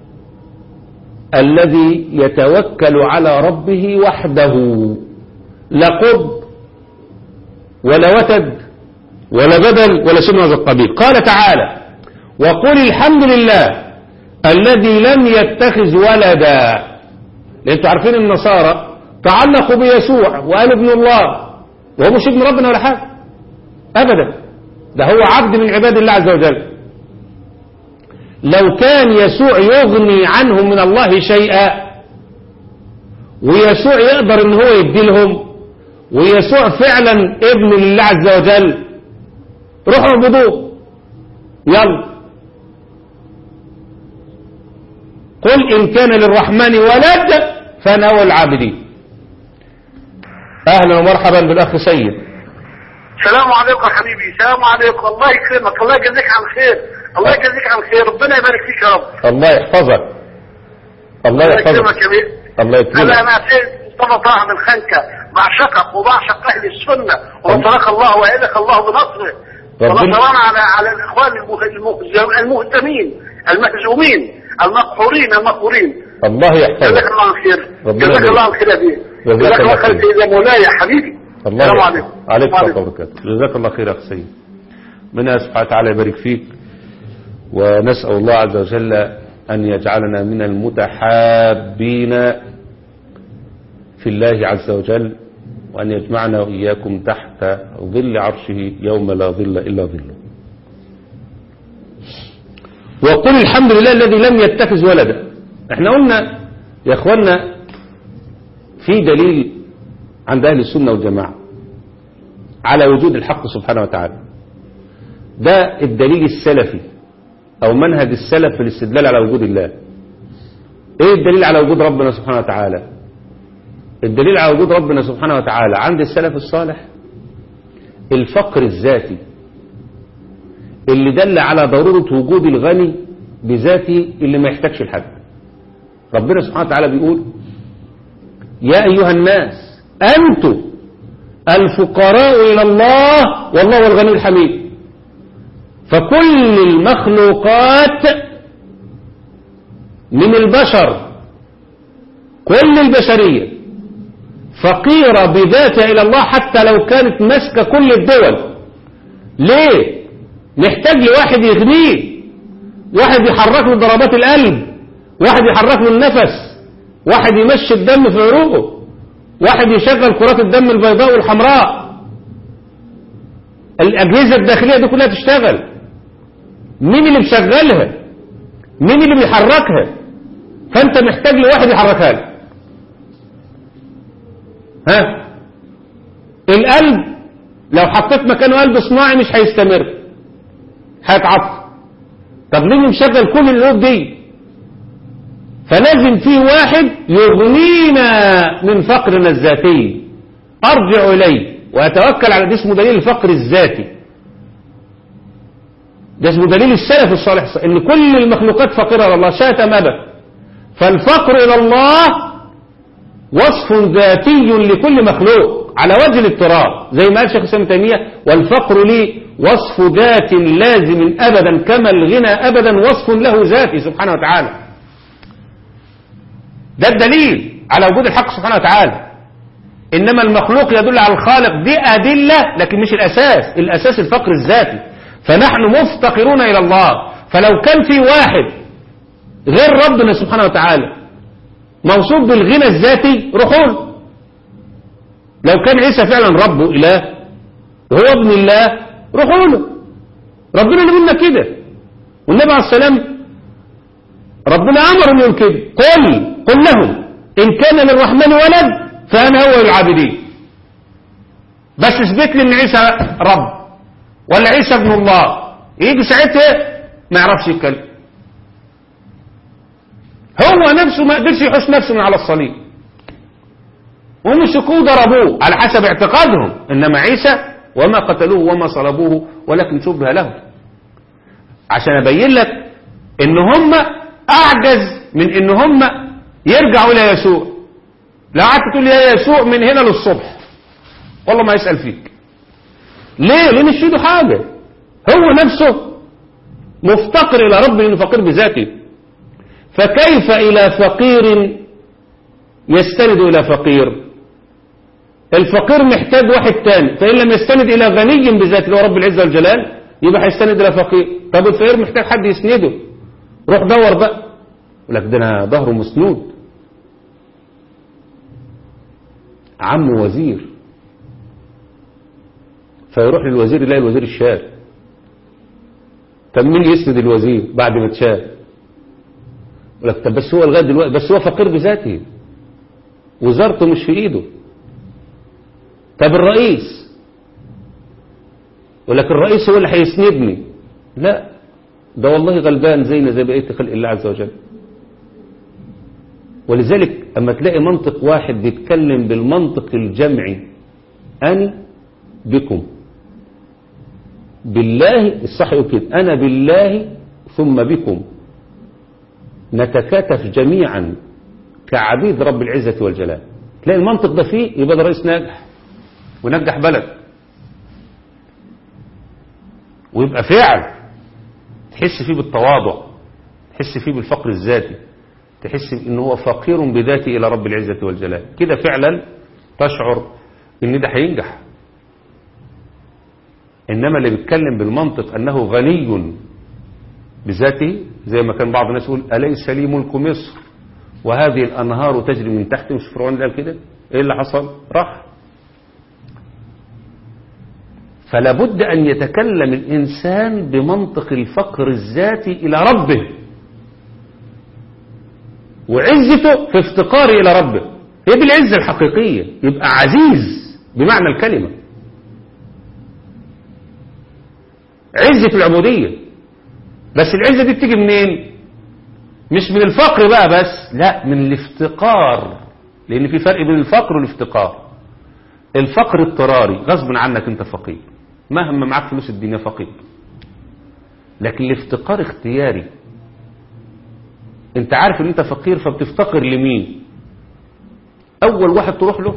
الذي يتوكل على ربه وحده لا قرب ولا وتد ولا بدل ولا شيء من هذا القبيل قال تعالى وقل الحمد لله الذي لم يتخذ ولدا لأنتوا عارفين النصارى تعلقوا بيسوع وقالوا ابن الله وهو مش ابن ربنا ولا حاجة أبدا ده هو عبد من عباد الله عز وجل لو كان يسوع يغني عنهم من الله شيئا ويسوع يقدر ان هو يدي لهم ويسوع فعلا ابن لله عز وجل روحوا اعبدوه يلا قل إن كان للرحمن ولد فأنا أول العابدين أهلا ومرحبا بالأخ سيد السلام عليكم يا حبيبي السلام عليكم الله يكرمك الله يجزيك عن خير الله يجزيك عن خير ربنا يبارك فيك يا رب الله يحفظك الله الله يكرمك يحفظك يا بيه الله انا يكرمك انا سيد مصطفى طه من خنكه بعشقك وبعشق اهل السنه ونصرك الله وايدك الله بنصره ربنا- ونصرنا على على الاخوان المه- المه- المهتمين المهزومين المقهورين المقهورين الله جزاك يحفظك الله عن خير ربنا جزاك يبارك. الله عن خير يا بيه جزاك جزاك الله الله خير خير. يا مولاي يا حبيبي الله السلام يحفظك. عليكم عليكم وعليكم. ورحمة الله وبركاته جزاك الله خير يا أخ سيد من سبحانه وتعالى يبارك فيك ونسأل الله عز وجل أن يجعلنا من المتحابين في الله عز وجل وأن يجمعنا وإياكم تحت ظل عرشه يوم لا ظل إلا ظله وقل الحمد لله الذي لم يتخذ ولدا احنا قلنا يا اخوانا في دليل عند أهل السنة والجماعة على وجود الحق سبحانه وتعالى ده الدليل السلفي أو منهج السلف في الاستدلال على وجود الله إيه الدليل على وجود ربنا سبحانه وتعالى الدليل على وجود ربنا سبحانه وتعالى عند السلف الصالح الفقر الذاتي اللي دل على ضرورة وجود الغني بذاته اللي ما يحتاجش لحد ربنا سبحانه وتعالى بيقول يا أيها الناس أنتم الفقراء إلى الله والله هو الغني الحميد فكل المخلوقات من البشر كل البشرية فقيرة بذاتها إلى الله حتى لو كانت ماسكة كل الدول ليه نحتاج لواحد يغنيه واحد يحرك له ضربات القلب واحد يحرك له النفس واحد يمشي الدم في عروقه واحد يشغل كرات الدم البيضاء والحمراء الأجهزة الداخلية دي كلها تشتغل مين اللي مشغلها مين اللي بيحركها فانت محتاج لواحد يحركها لك ها القلب لو حطيت مكانه قلب صناعي مش هيستمر هيتعطل طب مين اللي مشغل كل القلوب دي فلازم في واحد يغنينا من فقرنا الذاتي ارجع اليه واتوكل على ده اسمه دليل الفقر الذاتي ده اسمه دليل السلف الصالح ان كل المخلوقات فقيره الى الله شاءت ام ابى فالفقر الى الله وصف ذاتي لكل مخلوق على وجه الاضطراب زي ما قال شيخ الاسلام ابن تيميه والفقر لي وصف ذات لازم ابدا كما الغنى ابدا وصف له ذاتي سبحانه وتعالى ده الدليل على وجود الحق سبحانه وتعالى إنما المخلوق يدل على الخالق دي أدلة لكن مش الأساس الأساس الفقر الذاتي فنحن مفتقرون إلى الله فلو كان في واحد غير ربنا سبحانه وتعالى موصوف بالغنى الذاتي روحوا له لو كان عيسى فعلا ربه إله وهو ابن الله روحوا له ربنا اللي قلنا كده والنبي عليه السلام ربنا أمر أن يقول كده قل قل لهم إن كان للرحمن ولد فأنا هو العابدين بس اثبت لي ان عيسى رب ولا عيسى ابن الله يجي ساعتها ما يعرفش يتكلم هو نفسه ما قدرش يحوش نفسه من على الصليب ومسكوه ضربوه على حسب اعتقادهم انما عيسى وما قتلوه وما صلبوه ولكن شبه له عشان ابين لك ان هم اعجز من ان هم يرجعوا الى يسوع لو قعدت تقول يا يسوع من هنا للصبح والله ما يسأل فيك ليه ليه مش في ايده حاجة هو نفسه مفتقر إلى ربه لأنه فقير بذاته فكيف إلى فقير يستند إلى فقير الفقير محتاج واحد تاني فإن لم يستند إلى غني بذاته اللي هو رب العزة والجلال يبقى هيستند إلى فقير طب الفقير محتاج حد يسنده روح دور بقى يقول لك ده انا ظهره مسنود عمه وزير فيروح للوزير يلاقي الوزير الشاب طب مين يسند الوزير بعد ما اتشال يقول لك طب بس هو لغايه دلوقتي بس هو فقير بذاته وزارته مش في ايده طب الرئيس يقول لك الرئيس هو اللي هيسندني لا ده والله غلبان زينا زي بقيه خلق الله عز وجل ولذلك اما تلاقي منطق واحد بيتكلم بالمنطق الجمعي أنا بكم بالله الصح يقول كده أنا بالله ثم بكم نتكاتف جميعا كعبيد رب العزة والجلال تلاقي المنطق ده فيه يبقى ده رئيس ناجح ونجح بلد ويبقى فعل تحس فيه بالتواضع تحس فيه بالفقر الذاتي تحس ان هو فقير بذاته الى رب العزة والجلال كده فعلا تشعر ان ده هينجح انما اللي بيتكلم بالمنطق انه غني بذاته زي ما كان بعض الناس يقول اليس لي ملك مصر وهذه الانهار تجري من تحت مش فرعون قال كده ايه اللي حصل راح فلا بد ان يتكلم الانسان بمنطق الفقر الذاتي الى ربه وعزته في افتقاره الى ربه هي دي العزه الحقيقيه يبقى عزيز بمعنى الكلمه عزه العبوديه بس العزه دي بتيجي منين مش من الفقر بقى بس لا من الافتقار لان في فرق بين الفقر والافتقار الفقر اضطراري غصب عنك انت فقير مهما معاك فلوس الدنيا فقير لكن الافتقار اختياري انت عارف ان انت فقير فبتفتقر لمين اول واحد تروح له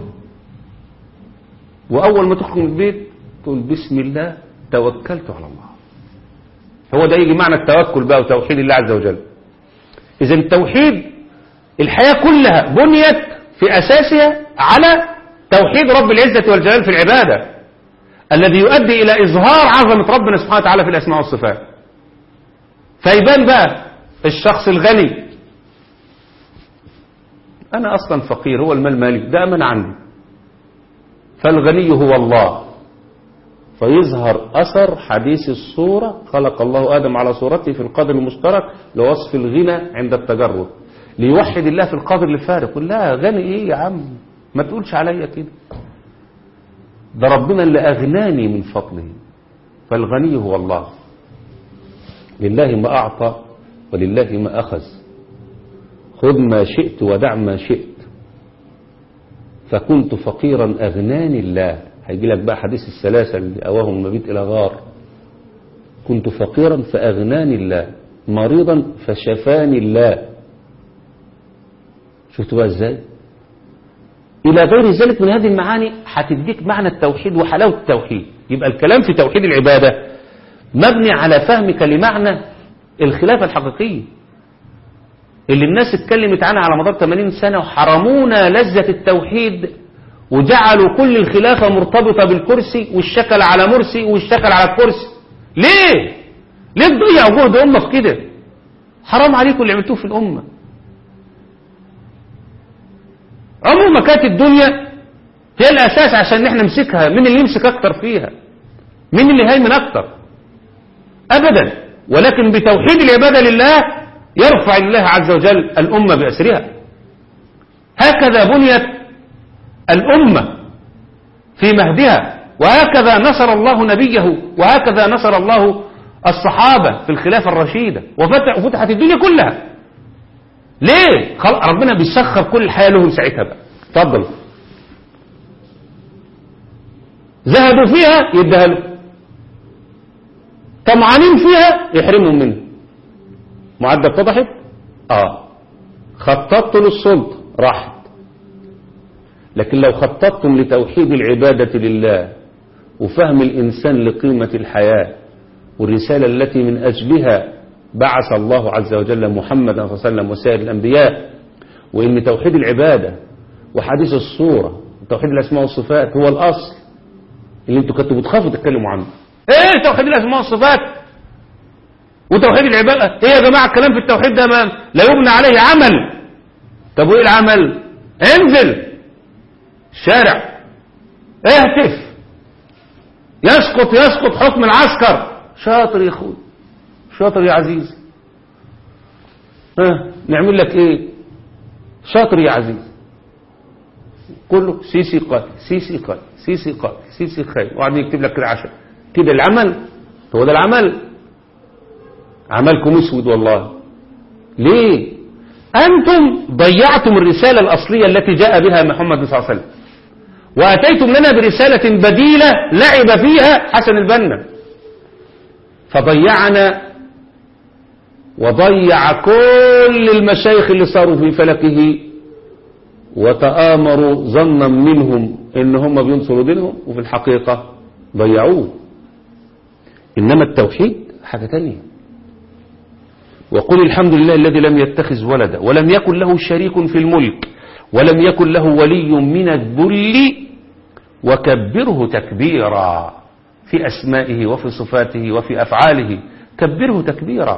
واول ما تخرج من البيت تقول بسم الله توكلت على الله هو ده يجي معنى التوكل بقى وتوحيد الله عز وجل اذا التوحيد الحياة كلها بنيت في اساسها على توحيد رب العزة والجلال في العبادة الذي يؤدي الى اظهار عظمة ربنا سبحانه وتعالى في الاسماء والصفات فيبان بقى الشخص الغني أنا أصلا فقير هو المال مالي ده أمن عندي فالغني هو الله فيظهر أثر حديث الصورة خلق الله آدم على صورته في القدر المشترك لوصف الغنى عند التجرد ليوحد الله في القدر الفارق يقول لا غني إيه يا عم ما تقولش عليا كده ده ربنا اللي أغناني من فضله فالغني هو الله لله ما أعطى ولله ما أخذ خذ ما شئت ودع ما شئت فكنت فقيرا أغناني الله هيجي لك بقى حديث السلاسل اللي أواهم المبيت إلى غار كنت فقيرا فأغناني الله مريضا فشفاني الله شفتوا بقى ازاي إلى غير ذلك من هذه المعاني هتديك معنى التوحيد وحلاوة التوحيد يبقى الكلام في توحيد العبادة مبني على فهمك لمعنى الخلافة الحقيقية اللي الناس اتكلمت عنها على مدار 80 سنة وحرمونا لذة التوحيد وجعلوا كل الخلافة مرتبطة بالكرسي والشكل على مرسي والشكل على الكرسي ليه؟ ليه تضيعوا جهد أمة في كده؟ حرام عليكم اللي عملتوه في الأمة عمر ما كانت الدنيا هي الأساس عشان احنا نمسكها مين اللي يمسك أكتر فيها مين اللي هيمن أكتر أبدا ولكن بتوحيد العبادة لله يرفع الله عز وجل الأمة بأسرها هكذا بنيت الأمة في مهدها وهكذا نصر الله نبيه وهكذا نصر الله الصحابة في الخلافة الرشيدة وفتح وفتحت الدنيا كلها ليه خل... ربنا بيسخر كل الحياة لهم ساعتها بقى اتفضل ذهبوا فيها يديها له طمعانين فيها يحرمهم منها معدة اتضحت اه خططت للسلطة راحت لكن لو خططتم لتوحيد العبادة لله وفهم الإنسان لقيمة الحياة والرسالة التي من أجلها بعث الله عز وجل محمدا صلى الله عليه وسلم وسائر الأنبياء وإن توحيد العبادة وحديث الصورة وتوحيد الأسماء والصفات هو الأصل اللي انتوا كنتوا بتخافوا تتكلموا عنه ايه توحيد الأسماء والصفات وتوحيد العبادة ايه يا جماعة الكلام في التوحيد ده ما لا يبنى عليه عمل طب وايه العمل انزل الشارع اهتف يسقط يسقط حكم العسكر شاطر يا اخوي شاطر يا عزيز ها نعمل لك ايه شاطر يا عزيز كله سيسي قاتل سيسي قاتل سيسي قاتل سيسي خاين وقعد يكتب لك كده عشان كده العمل هو ده العمل عملكم اسود والله ليه انتم ضيعتم الرسالة الاصلية التي جاء بها محمد صلى الله عليه وسلم واتيتم لنا برسالة بديلة لعب فيها حسن البنا فضيعنا وضيع كل المشايخ اللي صاروا في فلكه وتآمروا ظنا منهم ان هم بينصروا دينهم وفي الحقيقة ضيعوه انما التوحيد حاجة تانية وقل الحمد لله الذي لم يتخذ ولدا ولم يكن له شريك في الملك ولم يكن له ولي من الذل وكبره تكبيرا في أسمائه وفي صفاته وفي أفعاله كبره تكبيرا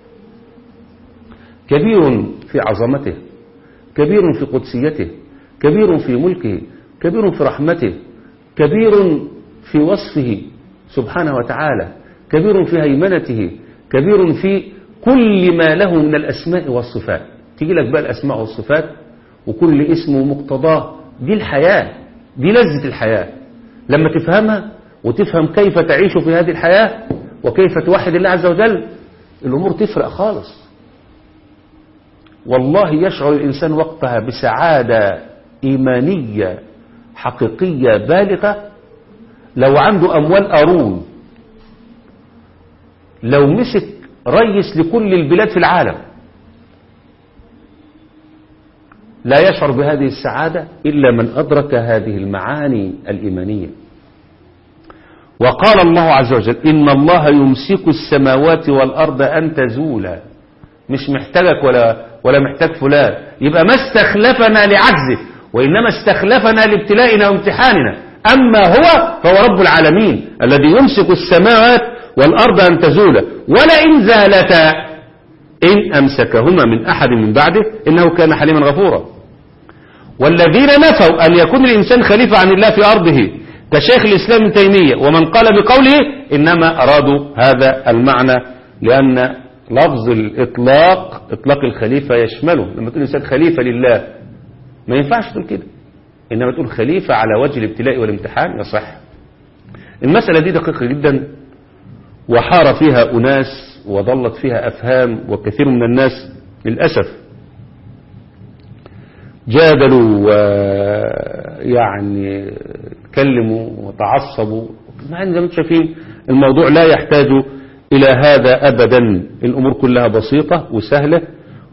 كبير في عظمته كبير في قدسيته كبير في ملكه كبير في رحمته كبير في وصفه سبحانه وتعالى كبير في هيمنته كبير في كل ما له من الأسماء والصفات تيجي لك بقى الأسماء والصفات وكل اسم ومقتضاه دي الحياة دي لذة الحياة لما تفهمها وتفهم كيف تعيش في هذه الحياة وكيف توحد الله عز وجل الأمور تفرق خالص والله يشعر الإنسان وقتها بسعادة إيمانية حقيقية بالغة لو عنده أموال قارون لو مسك ريس لكل البلاد في العالم لا يشعر بهذه السعادة إلا من أدرك هذه المعاني الإيمانية وقال الله عز وجل إن الله يمسك السماوات والأرض أن تزولا مش محتاجك ولا ولا محتاج فلان يبقى ما استخلفنا لعجزه وإنما استخلفنا لابتلائنا وامتحاننا أما هو فهو رب العالمين الذي يمسك السماوات والأرض أن تزولا ولئن زالتا إن أمسكهما من أحد من بعده إنه كان حليما غفورا والذين نفوا أن يكون الإنسان خليفة عن الله في أرضه كشيخ الإسلام ابن تيمية ومن قال بقوله إنما أرادوا هذا المعنى لأن لفظ الإطلاق إطلاق الخليفة يشمله لما تقول إنسان خليفة لله ما ينفعش تقول كده إنما تقول خليفة على وجه الابتلاء والامتحان يصح المسألة دي دقيقة جدا وحار فيها أناس وضلت فيها أفهام وكثير من الناس للأسف جادلوا ويعني تكلموا وتعصبوا مع ان زي ما انتم شايفين الموضوع لا يحتاج إلى هذا أبدا الأمور كلها بسيطة وسهلة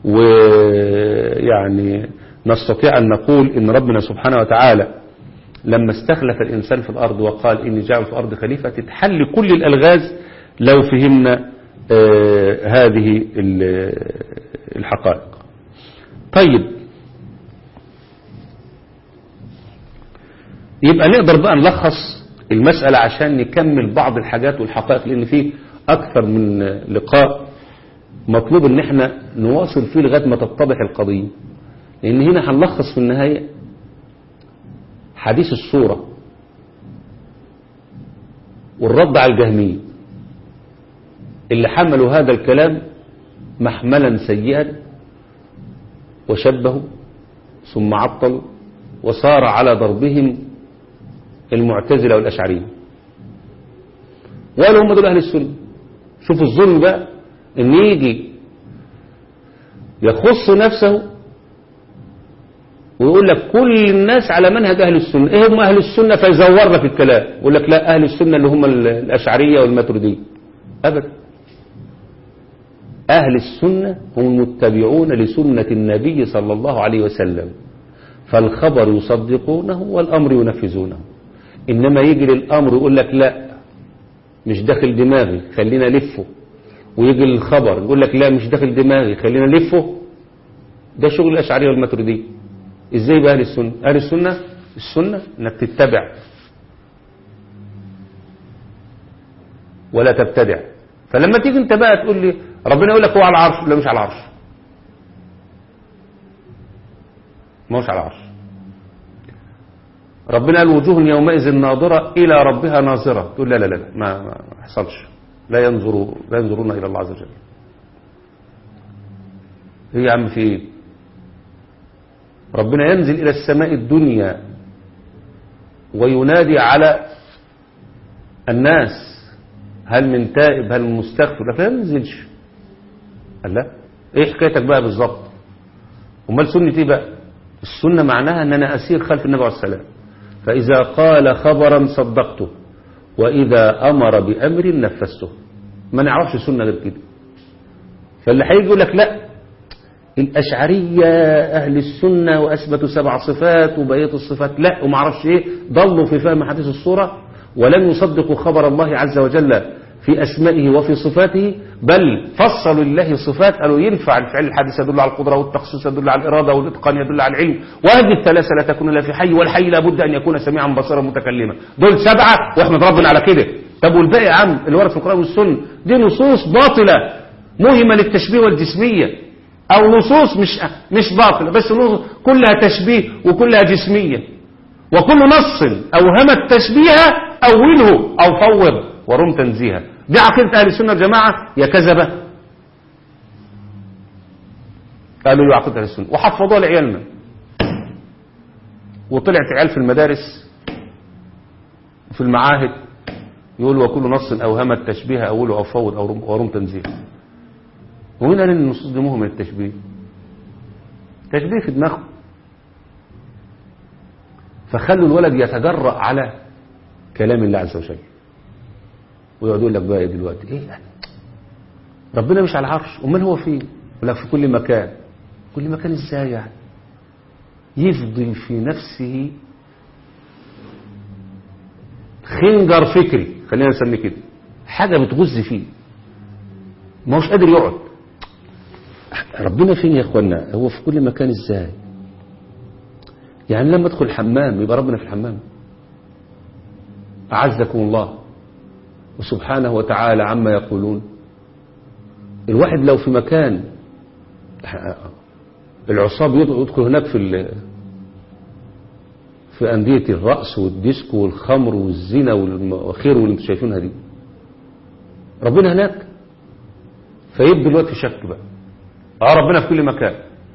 ويعني نستطيع أن نقول إن ربنا سبحانه وتعالى لما استخلف الإنسان في الأرض وقال إني جاعل في الأرض خليفة تتحل كل الألغاز لو فهمنا آه هذه الحقائق طيب يبقى نقدر بقى نلخص المسألة عشان نكمل بعض الحاجات والحقائق لأن في أكثر من لقاء مطلوب ان احنا نواصل فيه لغاية ما تتضح القضية لأن هنا هنلخص في النهاية حديث الصورة والرد على الجهمية اللي حملوا هذا الكلام محملا سيئا وشبهوا ثم عطلوا وصار على ضربهم المعتزلة والأشعرية وقالوا هم دول أهل السنة شوفوا الظلم بقى ان يجي يخص نفسه ويقول لك كل الناس على منهج أهل السنة إيه هم أهل السنة فيزورنا في الكلام يقول لك لا أهل السنة اللي هم الأشعرية والماتريدية أبدا أهل السنة هم المتبعون لسنة النبي صلى الله عليه وسلم فالخبر يصدقونه والأمر ينفذونه إنما يجي للأمر يقول لك لا مش داخل دماغي خلينا لفه ويجي للخبر يقول لك لا مش داخل دماغي خلينا لفه ده شغل الأشعرية والماتريدية ازاي بقى اهل السنة اهل السنة السنة انك تتبع ولا تبتدع فلما تيجي انت بقى تقول لي ربنا يقول لك هو على العرش لا مش على العرش ما هوش على العرش ربنا قال وجوه يومئذ ناظرة إلى ربها ناظرة تقول لا لا لا ما ما حصلش لا ينظروا لا ينظرون إلى الله عز وجل ايه يا عم في ايه ربنا ينزل إلى السماء الدنيا وينادي على الناس هل من تائب هل من مستغفر لكن لا ينزلش قال لا ايه حكايتك بقى بالظبط امال سنة ايه بقى السنة معناها ان انا اسير خلف النبي عليه السلام فاذا قال خبرا صدقته واذا امر بامر نفذته ما نعرفش سنة غير كده فاللي هيجي يقول لك لا الأشعرية أهل السنة وأثبتوا سبع صفات وبقية الصفات لا وما عرفش إيه ضلوا في فهم حديث الصورة ولم يصدقوا خبر الله عز وجل في أسمائه وفي صفاته بل فصلوا لله صفات قالوا ينفع الفعل الحادث يدل على القدرة والتخصيص يدل على الإرادة والإتقان يدل على العلم وهذه الثلاثة لا تكون إلا في حي والحي لابد أن يكون سميعا بصيرا متكلما دول سبعة واحمد ربنا على كده طب والباقي يا عم اللي ورد في القرآن والسنة دي نصوص باطلة مهمة للتشبيه والجسمية او نصوص مش مش باطله بس نصوص كلها تشبيه وكلها جسميه وكل نص اوهم التشبيه اوله او فوض ورم تنزيها دي عقيده اهل السنه والجماعه يا كذبه قالوا له عقيده اهل السنه وحفظوها لعيالنا وطلعت عيال في المدارس في المعاهد يقول وكل نص اوهم التشبيه اوله او فوض او رم, ورم تنزيها ومين قال ان النصوص دي مهمه التشبيه تشبيه في دماغه فخلوا الولد يتجرأ على كلام الله عز وجل ويقعد يقول لك بقى ايه دلوقتي ايه يعني ربنا مش على العرش امال هو فين يقول لك في كل مكان كل مكان ازاي يعني يفضل في نفسه خنجر فكري خلينا نسميه كده حاجه بتغز فيه ما هوش قادر يقعد ربنا فين يا اخوانا هو في كل مكان ازاي يعني لما ادخل الحمام يبقى ربنا في الحمام اعزكم الله وسبحانه وتعالى عما يقولون الواحد لو في مكان العصاب يدخل هناك في في أندية الرأس والديسكو والخمر والزنا والخير واللي انتم شايفينها دي ربنا هناك فيبدو الوقت شك بقى اه ربنا في كل مكان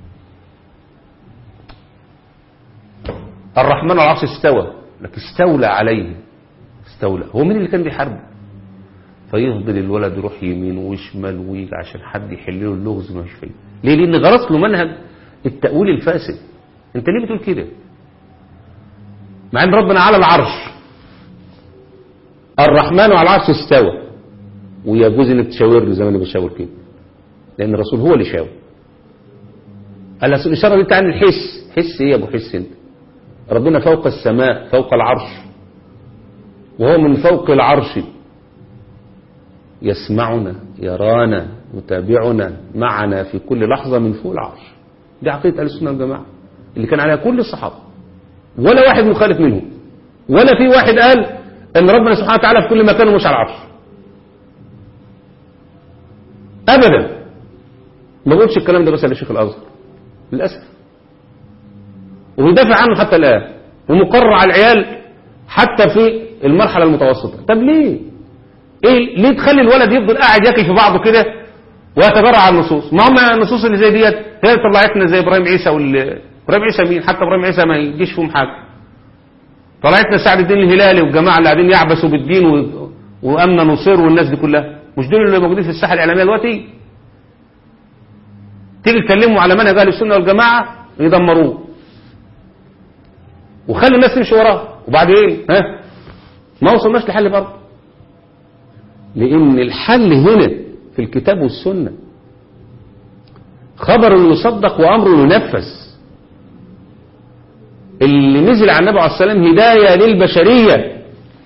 الرحمن على العرش استوى لكن استولى عليه استولى هو مين اللي كان بيحاربه فيفضل الولد يروح يمين وشمال ويجي عشان حد يحل له اللغز ما فيه ليه لان غرس له منهج التأويل الفاسد انت ليه بتقول كده مع ان ربنا على العرش الرحمن على العرش استوى ويجوز انك تشاور له زي ما انا بشاور كده لان الرسول هو اللي شاور قال الاشاره دي عن الحس حس ايه يا ابو حس انت ربنا فوق السماء فوق العرش وهو من فوق العرش يسمعنا يرانا يتابعنا معنا في كل لحظة من فوق العرش دي عقيدة أهل السنة والجماعة اللي كان عليها كل الصحابة ولا واحد مخالف منهم ولا في واحد قال ان ربنا سبحانه وتعالى في كل مكان ومش على العرش ابدا ما بقولش الكلام ده بس للشيخ الازهر للاسف وبيدافع عنه حتى الان ومقرر على العيال حتى في المرحله المتوسطه طب ليه ايه ليه تخلي الولد يفضل قاعد ياكل في بعضه كده ويتجرع على النصوص ما هم النصوص اللي زي ديت هي اللي طلعتنا زي ابراهيم عيسى وال ابراهيم عيسى مين حتى ابراهيم عيسى ما يجيش فيهم حاجه طلعتنا سعد الدين الهلالي والجماعه اللي قاعدين يعبثوا بالدين و... وامن نصير والناس دي كلها مش دول اللي موجودين في الساحه الاعلاميه دلوقتي تيجي تكلموا على منهج اهل السنه والجماعه يدمروه وخلوا الناس تمشي وراه وبعدين ها ما وصلناش لحل برضه لان الحل هنا في الكتاب والسنه خبر يصدق وامر ينفذ اللي نزل على النبي عليه السلام هدايه للبشريه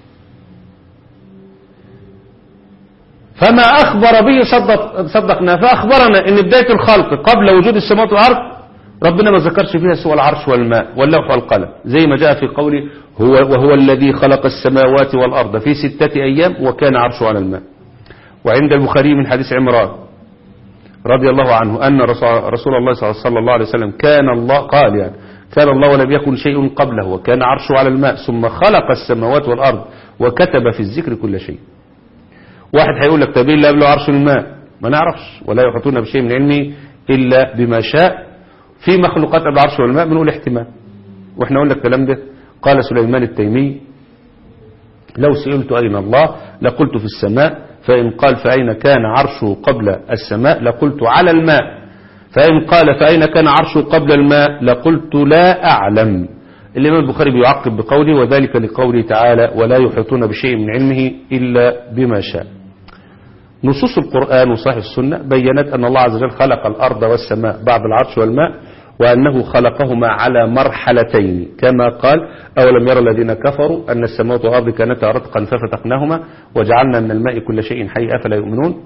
فما أخبر به صدق صدقنا فأخبرنا أن بداية الخلق قبل وجود السماوات والأرض ربنا ما ذكرش فيها سوى العرش والماء واللوح والقلم زي ما جاء في قوله هو وهو الذي خلق السماوات والأرض في ستة أيام وكان عرشه على الماء وعند البخاري من حديث عمران رضي الله عنه أن رسول رسول الله صلى الله عليه وسلم كان الله قال يعني كان الله ولم يكن شيء قبله وكان عرشه على الماء ثم خلق السماوات والأرض وكتب في الذكر كل شيء واحد هيقول لك طب ايه اللي قبله عرش الماء ما نعرفش ولا يحيطون بشيء من علمه الا بما شاء في مخلوقات قبل العرش والماء بنقول احتمال واحنا قلنا الكلام ده قال سليمان التيمي لو سئلت اين الله لقلت في السماء فان قال فاين كان عرشه قبل السماء لقلت على الماء فان قال فاين كان عرشه قبل الماء لقلت لا اعلم الإمام البخاري بيعقب بقوله وذلك لقوله تعالى ولا يحيطون بشيء من علمه إلا بما شاء نصوص القرآن وصحيح السنة بينت أن الله عز وجل خلق الأرض والسماء بعد العرش والماء وأنه خلقهما على مرحلتين كما قال أولم يرى الذين كفروا أن السماوات والأرض كانتا رتقا ففتقناهما وجعلنا من الماء كل شيء حي أفلا يؤمنون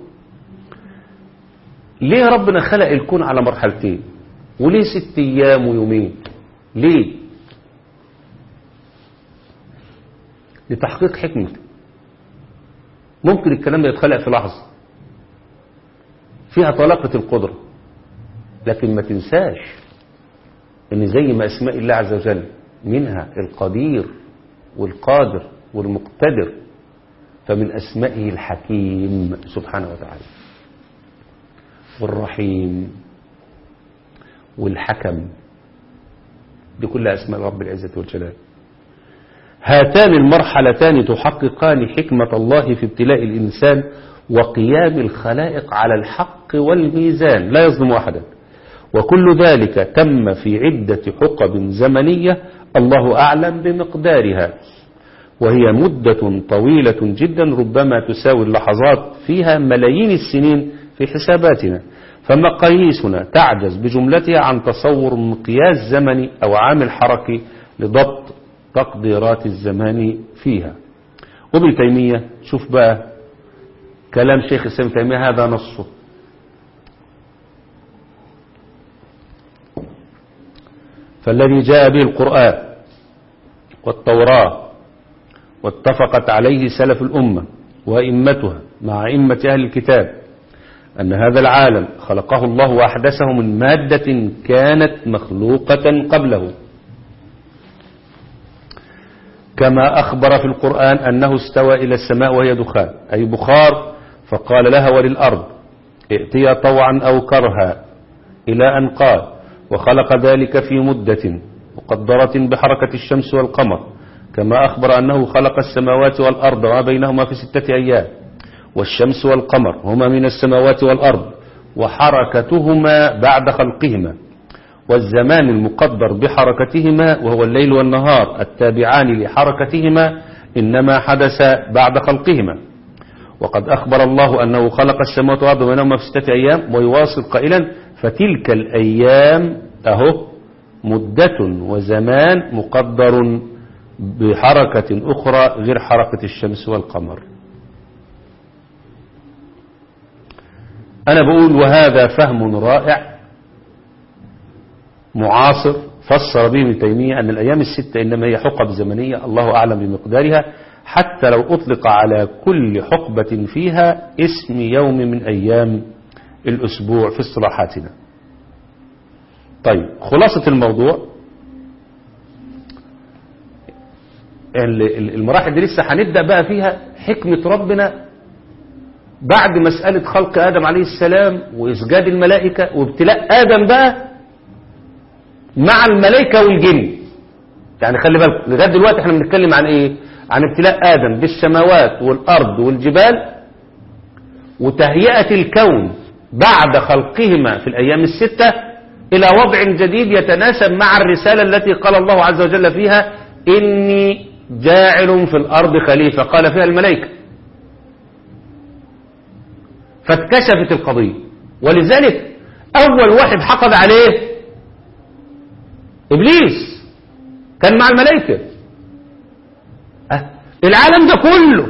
ليه ربنا خلق الكون على مرحلتين وليه ست أيام ويومين ليه لتحقيق حكمته ممكن الكلام ده يتخلق في لحظة فيها طلاقة القدرة لكن ما تنساش ان زي ما اسماء الله عز وجل منها القدير والقادر والمقتدر فمن اسمائه الحكيم سبحانه وتعالى والرحيم والحكم دي كلها اسماء رب العزة والجلال هاتان المرحلتان تحققان حكمة الله في ابتلاء الإنسان وقيام الخلائق على الحق والميزان لا يظلم أحدا وكل ذلك تم في عدة حقب زمنية الله أعلم بمقدارها وهي مدة طويلة جدا ربما تساوي اللحظات فيها ملايين السنين في حساباتنا فمقاييسنا تعجز بجملتها عن تصور مقياس زمني أو عامل حركي لضبط تقديرات الزمان فيها وابن تيمية شوف بقى كلام شيخ الإسلام تيمية هذا نصه فالذي جاء به القرآن والتوراة واتفقت عليه سلف الأمة وأئمتها مع أئمة أهل الكتاب أن هذا العالم خلقه الله وأحدثه من مادة كانت مخلوقة قبله كما أخبر في القرآن أنه استوى إلى السماء وهي دخان أي بخار فقال لها وللأرض ائتيا طوعا أو كرها إلى أن قال وخلق ذلك في مدة مقدرة بحركة الشمس والقمر كما أخبر أنه خلق السماوات والأرض وما بينهما في ستة أيام والشمس والقمر هما من السماوات والأرض وحركتهما بعد خلقهما والزمان المقدر بحركتهما وهو الليل والنهار التابعان لحركتهما إنما حدث بعد خلقهما وقد أخبر الله أنه خلق السماوات والأرض وبينهما في ستة أيام ويواصل قائلا فتلك الأيام أهو مدة وزمان مقدر بحركة أخرى غير حركة الشمس والقمر أنا بقول وهذا فهم رائع معاصر فسر به ابن تيمية أن الأيام الستة إنما هي حقب زمنية الله أعلم بمقدارها حتى لو أطلق على كل حقبة فيها اسم يوم من أيام الأسبوع في اصطلاحاتنا طيب خلاصة الموضوع المراحل دي لسه هنبدأ بقى فيها حكمة ربنا بعد مسألة خلق آدم عليه السلام وإسجاد الملائكة وابتلاء آدم بقى مع الملائكة والجن يعني خلي بالك لغاية دلوقتي احنا بنتكلم عن ايه عن ابتلاء آدم بالسماوات والأرض والجبال وتهيئة الكون بعد خلقهما في الأيام الستة إلى وضع جديد يتناسب مع الرسالة التي قال الله عز وجل فيها إني جاعل في الأرض خليفة قال فيها الملائكة فاتكشفت القضية ولذلك أول واحد حقد عليه إبليس كان مع الملائكة أه. العالم ده كله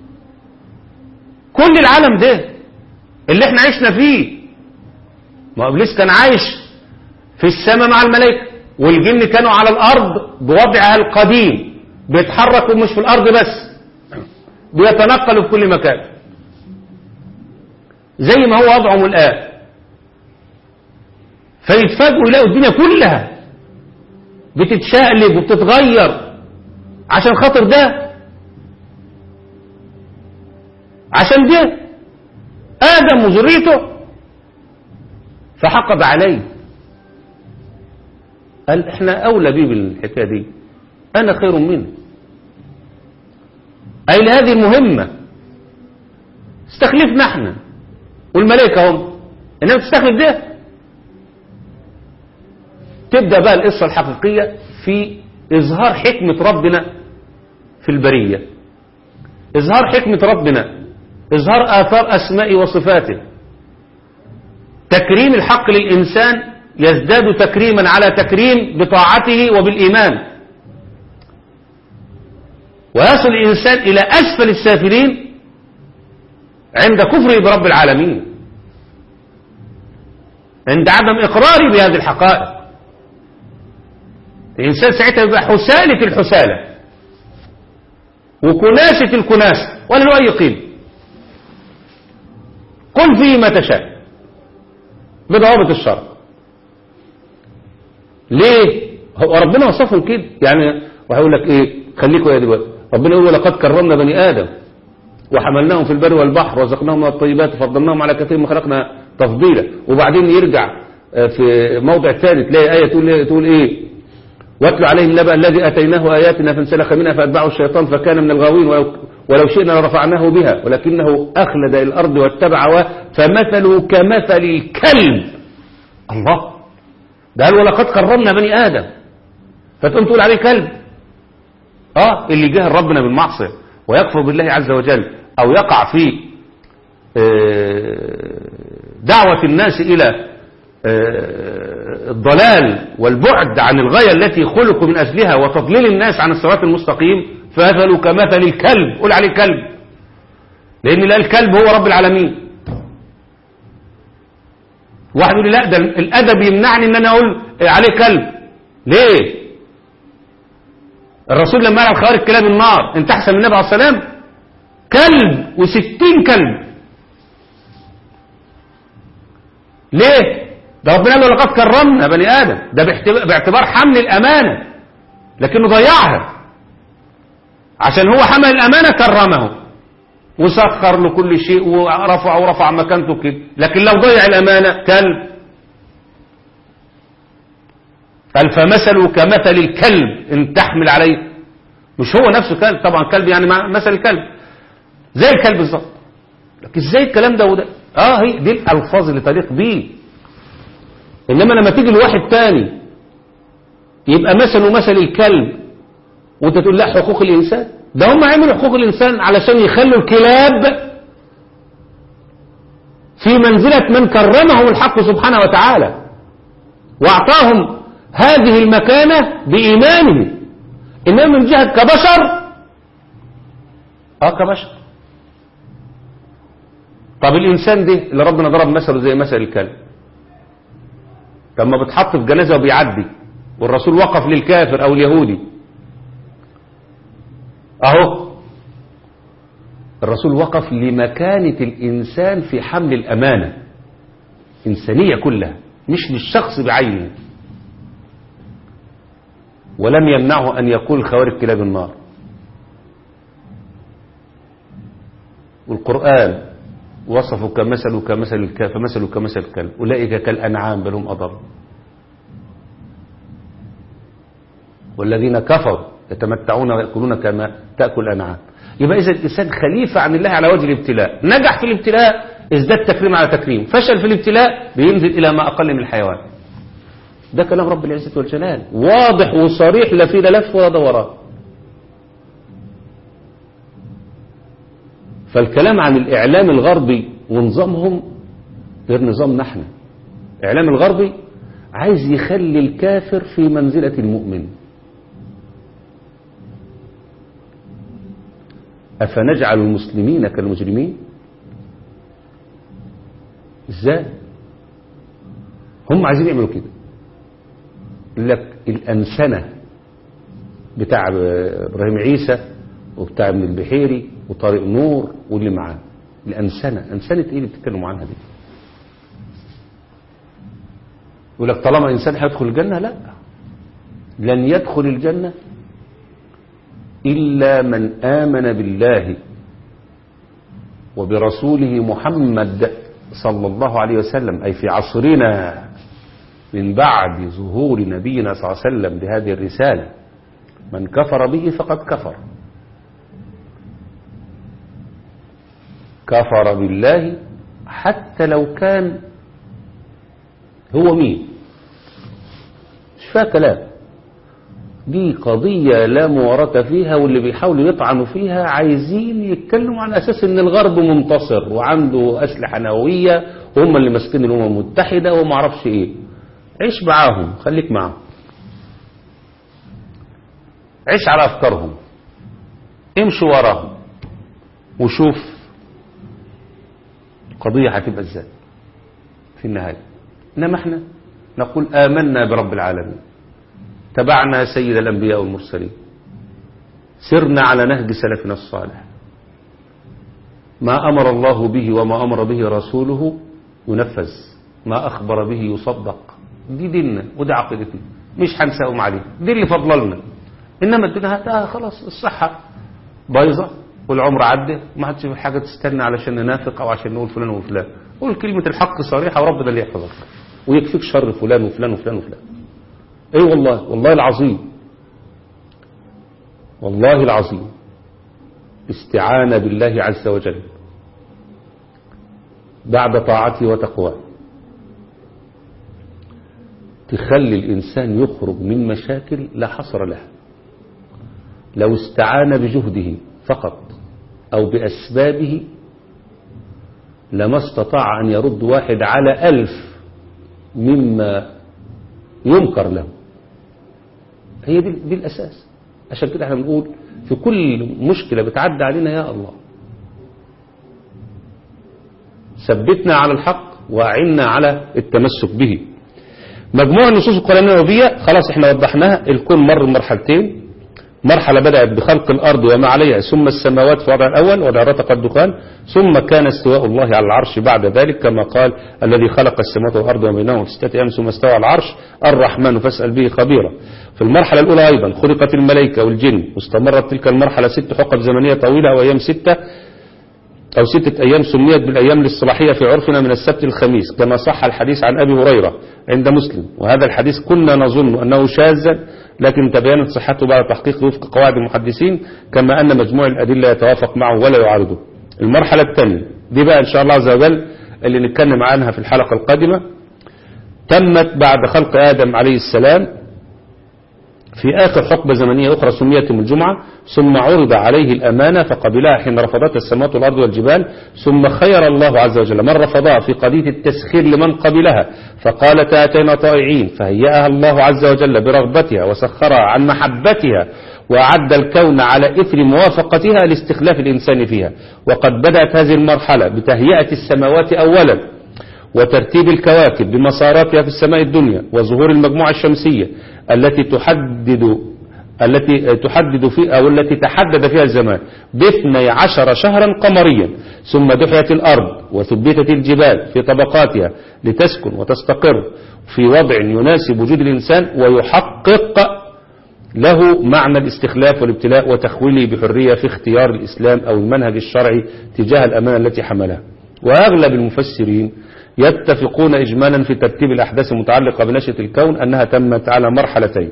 كل العالم ده اللي احنا عشنا فيه ما إبليس كان عايش في السماء مع الملائكة والجن كانوا على الأرض بوضعها القديم بيتحركوا مش في الأرض بس بيتنقلوا في كل مكان زي ما هو وضعهم الآن فيتفاجئوا يلاقوا الدنيا كلها بتتشقلب وبتتغير عشان خاطر ده عشان ده آدم وذريته فحقد عليه قال احنا أولى بيه بالحكاية دي أنا خير منه أي لهذه المهمة استخلفنا احنا والملائكة هم إنما تستخلف ده تبدأ بقى القصة الحقيقية في إظهار حكمة ربنا في البرية إظهار حكمة ربنا إظهار آثار أسماء وصفاته تكريم الحق للإنسان يزداد تكريما على تكريم بطاعته وبالإيمان ويصل الإنسان إلى أسفل السافلين عند كفره برب العالمين عند عدم إقراره بهذه الحقائق الإنسان ساعتها يبقى حسالة الحسالة وكناسة الكناسة ولا له أي قيمة قل فيه ما تشاء بضوابط الشرع ليه هو ربنا وصفهم كده يعني وهيقول لك ايه خليكوا يا دلوقتي ربنا يقول لقد كرمنا بني ادم وحملناهم في البر والبحر ورزقناهم من الطيبات وفضلناهم على كثير ما خلقنا تفضيلا وبعدين يرجع في موضع ثاني تلاقي آية تقول, تقول ايه واتلو عليهم نبأ الذي أتيناه آياتنا فانسلخ منها فأتبعه الشيطان فكان من الغاوين ولو, ولو شئنا لرفعناه بها ولكنه أخلد إلى الأرض واتبع هواه فمثله كمثل الكلب الله ده قال ولقد كرمنا بني آدم فتقوم تقول عليه كلب اه اللي جهل ربنا بالمعصية ويكفر بالله عز وجل أو يقع في دعوة الناس إلى الضلال والبعد عن الغاية التي خلقوا من أجلها وتضليل الناس عن الصراط المستقيم فمثلوا كمثل الكلب قول عليه كلب لأن لا الكلب هو رب العالمين واحد يقول لي لا ده الأدب يمنعني ان انا اقول عليه كلب ليه الرسول لما قال الخوارج كلاب النار انت احسن من النبي عليه السلام كلب وستين كلب ليه ده ربنا قال له لقد كرمنا بني ادم ده باعتبار حمل الامانه لكنه ضيعها عشان هو حمل الامانه كرمه وسخر له كل شيء ورفع ورفع مكانته كده لكن لو ضيع الأمانة كلب قال فمثله كمثل الكلب ان تحمل عليه مش هو نفسه كلب طبعا كلب يعني مثل الكلب زي الكلب بالظبط لكن ازاي الكلام ده وده اه هي دي الالفاظ اللي تليق بيه انما لما تيجي لواحد تاني يبقى مثله مثل الكلب وانت تقول لا حقوق الانسان ده هم عملوا حقوق الإنسان علشان يخلوا الكلاب في منزلة من كرمهم الحق سبحانه وتعالى واعطاهم هذه المكانة بإيمانه إنما من جهة كبشر آه كبشر طب الإنسان ده اللي ربنا ضرب مثله زي مثل الكلب لما بتحط في جنازة وبيعدي والرسول وقف للكافر أو اليهودي اهو الرسول وقف لمكانة الإنسان في حمل الأمانة إنسانية كلها مش للشخص بعينه ولم يمنعه أن يقول خوارج كلاب النار والقرآن وصفوا كمثل كمثل الك- فمثل كمثل الكلب أولئك كالأنعام بل هم أضل والذين كفروا يتمتعون ويأكلون كما تأكل الأنعام يبقى إذا الإنسان خليفة عن الله على وجه الابتلاء نجح في الابتلاء ازداد تكريم على تكريم فشل في الابتلاء بينزل إلى ما أقل من الحيوان ده كلام رب العزة والجلال واضح وصريح لا فيه لا لف ولا دوران فالكلام عن الإعلام الغربي ونظامهم غير نظامنا احنا الإعلام الغربي عايز يخلي الكافر في منزلة المؤمن أفنجعل المسلمين كالمجرمين ازاي هم عايزين يعملوا كده يقول لك الأنسنة بتاع إبراهيم عيسى وبتاع ابن البحيري وطارق نور واللي معاه الأنسنة أنسنة إيه اللي بتتكلموا عنها دي يقول لك طالما إنسان هيدخل الجنة لا لن يدخل الجنة إلا من آمن بالله وبرسوله محمد صلى الله عليه وسلم أي في عصرنا من بعد ظهور نبينا صلى الله عليه وسلم بهذه الرسالة من كفر به فقد كفر كفر بالله حتى لو كان هو مين مش فيها كلام دي قضية لا مورة فيها واللي بيحاولوا يطعنوا فيها عايزين يتكلموا على أساس ان الغرب منتصر وعنده أسلحة نووية وهم اللي ماسكين الأمم المتحدة وما اعرفش ايه عيش معاهم خليك معاهم عيش على أفكارهم امشي وراهم وشوف القضية هتبقى ازاي في النهاية إنما احنا نقول آمنا برب العالمين تبعنا سيد الأنبياء والمرسلين سرنا على نهج سلفنا الصالح ما أمر الله به وما أمر به رسوله ينفذ ما أخبر به يصدق دي ديننا ودي عقيدتنا مش هنساهم عليه دي اللي فضلنا إنما الدنيا هتاها خلاص الصحة بايظة والعمر عدى ما حدش في حاجة تستنى علشان ننافق أو عشان نقول فلان وفلان قول كلمة الحق صريحة وربنا اللي يحفظك ويكفيك شر فلان وفلان وفلان وفلان اي أيوة والله والله العظيم والله العظيم استعانة بالله عز وجل بعد طاعته وتقواه تخلي الإنسان يخرج من مشاكل لا حصر لها لو استعان بجهده فقط أو بأسبابه لما استطاع أن يرد واحد على ألف مما ينكر له هي دي, دي الأساس عشان كده احنا بنقول في كل مشكلة بتعدى علينا يا الله ثبتنا على الحق وأعنا على التمسك به مجموع النصوص القرآنية النبوية خلاص احنا وضحناها الكون مر مرحلتين مرحلة بدأت بخلق الأرض وما عليها ثم السماوات في وضع الأول والعراق قد ثم كان استواء الله على العرش بعد ذلك كما قال الذي خلق السماوات والأرض وبينهما في ستة أيام ثم استوى على العرش الرحمن فاسأل به خبيرا في المرحلة الأولى أيضا خلقت الملائكة والجن واستمرت تلك المرحلة ست حقب زمنية طويلة وأيام ستة أو ستة أيام سميت بالأيام للصلاحية في عرفنا من السبت الخميس كما صح الحديث عن أبي هريرة عند مسلم وهذا الحديث كنا نظن أنه شاذا لكن تبينت صحته بعد تحقيق وفق قواعد المحدثين كما أن مجموع الأدلة يتوافق معه ولا يعارضه المرحلة الثانية دي بقى إن شاء الله عز وجل اللي نتكلم عنها في الحلقة القادمة تمت بعد خلق آدم عليه السلام في آخر حقبة زمنية أخرى سميت يوم الجمعة ثم عرض عليه الأمانة فقبلها حين رفضت السماوات والأرض والجبال ثم خير الله عز وجل من رفضها في قضية التسخير لمن قبلها فقالت آتينا طائعين فهيأها الله عز وجل برغبتها وسخرها عن محبتها وأعد الكون على إثر موافقتها لاستخلاف الإنسان فيها وقد بدأت هذه المرحلة بتهيئة السماوات أولا وترتيب الكواكب بمساراتها في السماء الدنيا وظهور المجموعة الشمسية التي تحدد التي تحدد في أو التي تحدد فيها الزمان باثني عشر شهرا قمريا ثم دحيت الأرض وثبتت الجبال في طبقاتها لتسكن وتستقر في وضع يناسب وجود الإنسان ويحقق له معنى الاستخلاف والابتلاء وتخويله بحرية في اختيار الإسلام أو المنهج الشرعي تجاه الأمانة التي حملها وأغلب المفسرين يتفقون إجمالا في ترتيب الأحداث المتعلقة بنشأة الكون أنها تمت على مرحلتين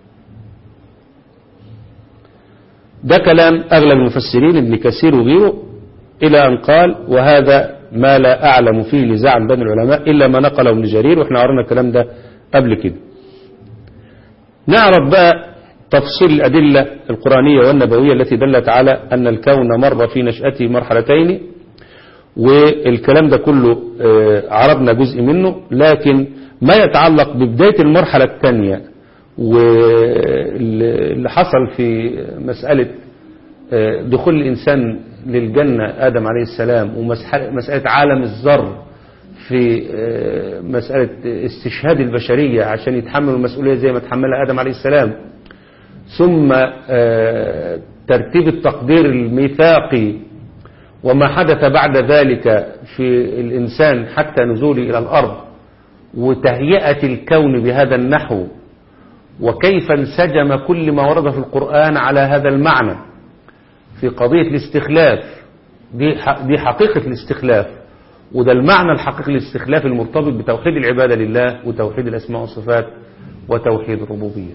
ده كلام أغلب المفسرين ابن كثير وغيره إلى أن قال وهذا ما لا أعلم فيه نزاعا بين العلماء إلا ما نقله ابن جرير وإحنا قرأنا الكلام ده قبل كده نعرف بقى تفصيل الأدلة القرآنية والنبوية التي دلت على أن الكون مر في نشأته مرحلتين والكلام ده كله آه، عرضنا جزء منه لكن ما يتعلق ببداية المرحلة الثانية واللي حصل في مسألة آه، دخول الإنسان للجنة آدم عليه السلام ومسألة عالم الذر في آه، مسألة استشهاد البشرية عشان يتحملوا المسؤولية زي ما تحملها آدم عليه السلام ثم آه، ترتيب التقدير الميثاقي وما حدث بعد ذلك في الإنسان حتى نزوله إلى الأرض وتهيئة الكون بهذا النحو وكيف انسجم كل ما ورد في القرآن على هذا المعنى في قضية الاستخلاف دي ح- دي حقيقة الاستخلاف وده المعنى الحقيقي للاستخلاف المرتبط بتوحيد العبادة لله وتوحيد الأسماء والصفات وتوحيد الربوبية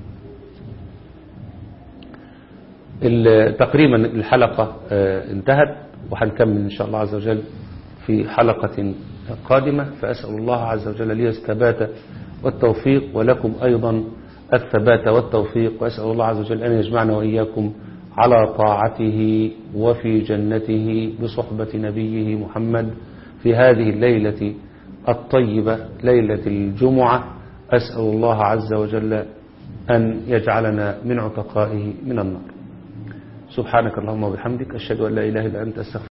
ال- تقريبا الحلقة آه، انتهت وهنكمل إن شاء الله عز وجل في حلقة قادمة فأسأل الله عز وجل لي الثبات والتوفيق ولكم أيضا الثبات والتوفيق وأسأل الله عز وجل أن يجمعنا وإياكم على طاعته وفي جنته بصحبة نبيه محمد في هذه الليلة الطيبة ليلة الجمعة أسأل الله عز وجل أن يجعلنا من عتقائه من النار سبحانك اللهم وبحمدك أشهد أن لا إله إلا أنت أستغفرك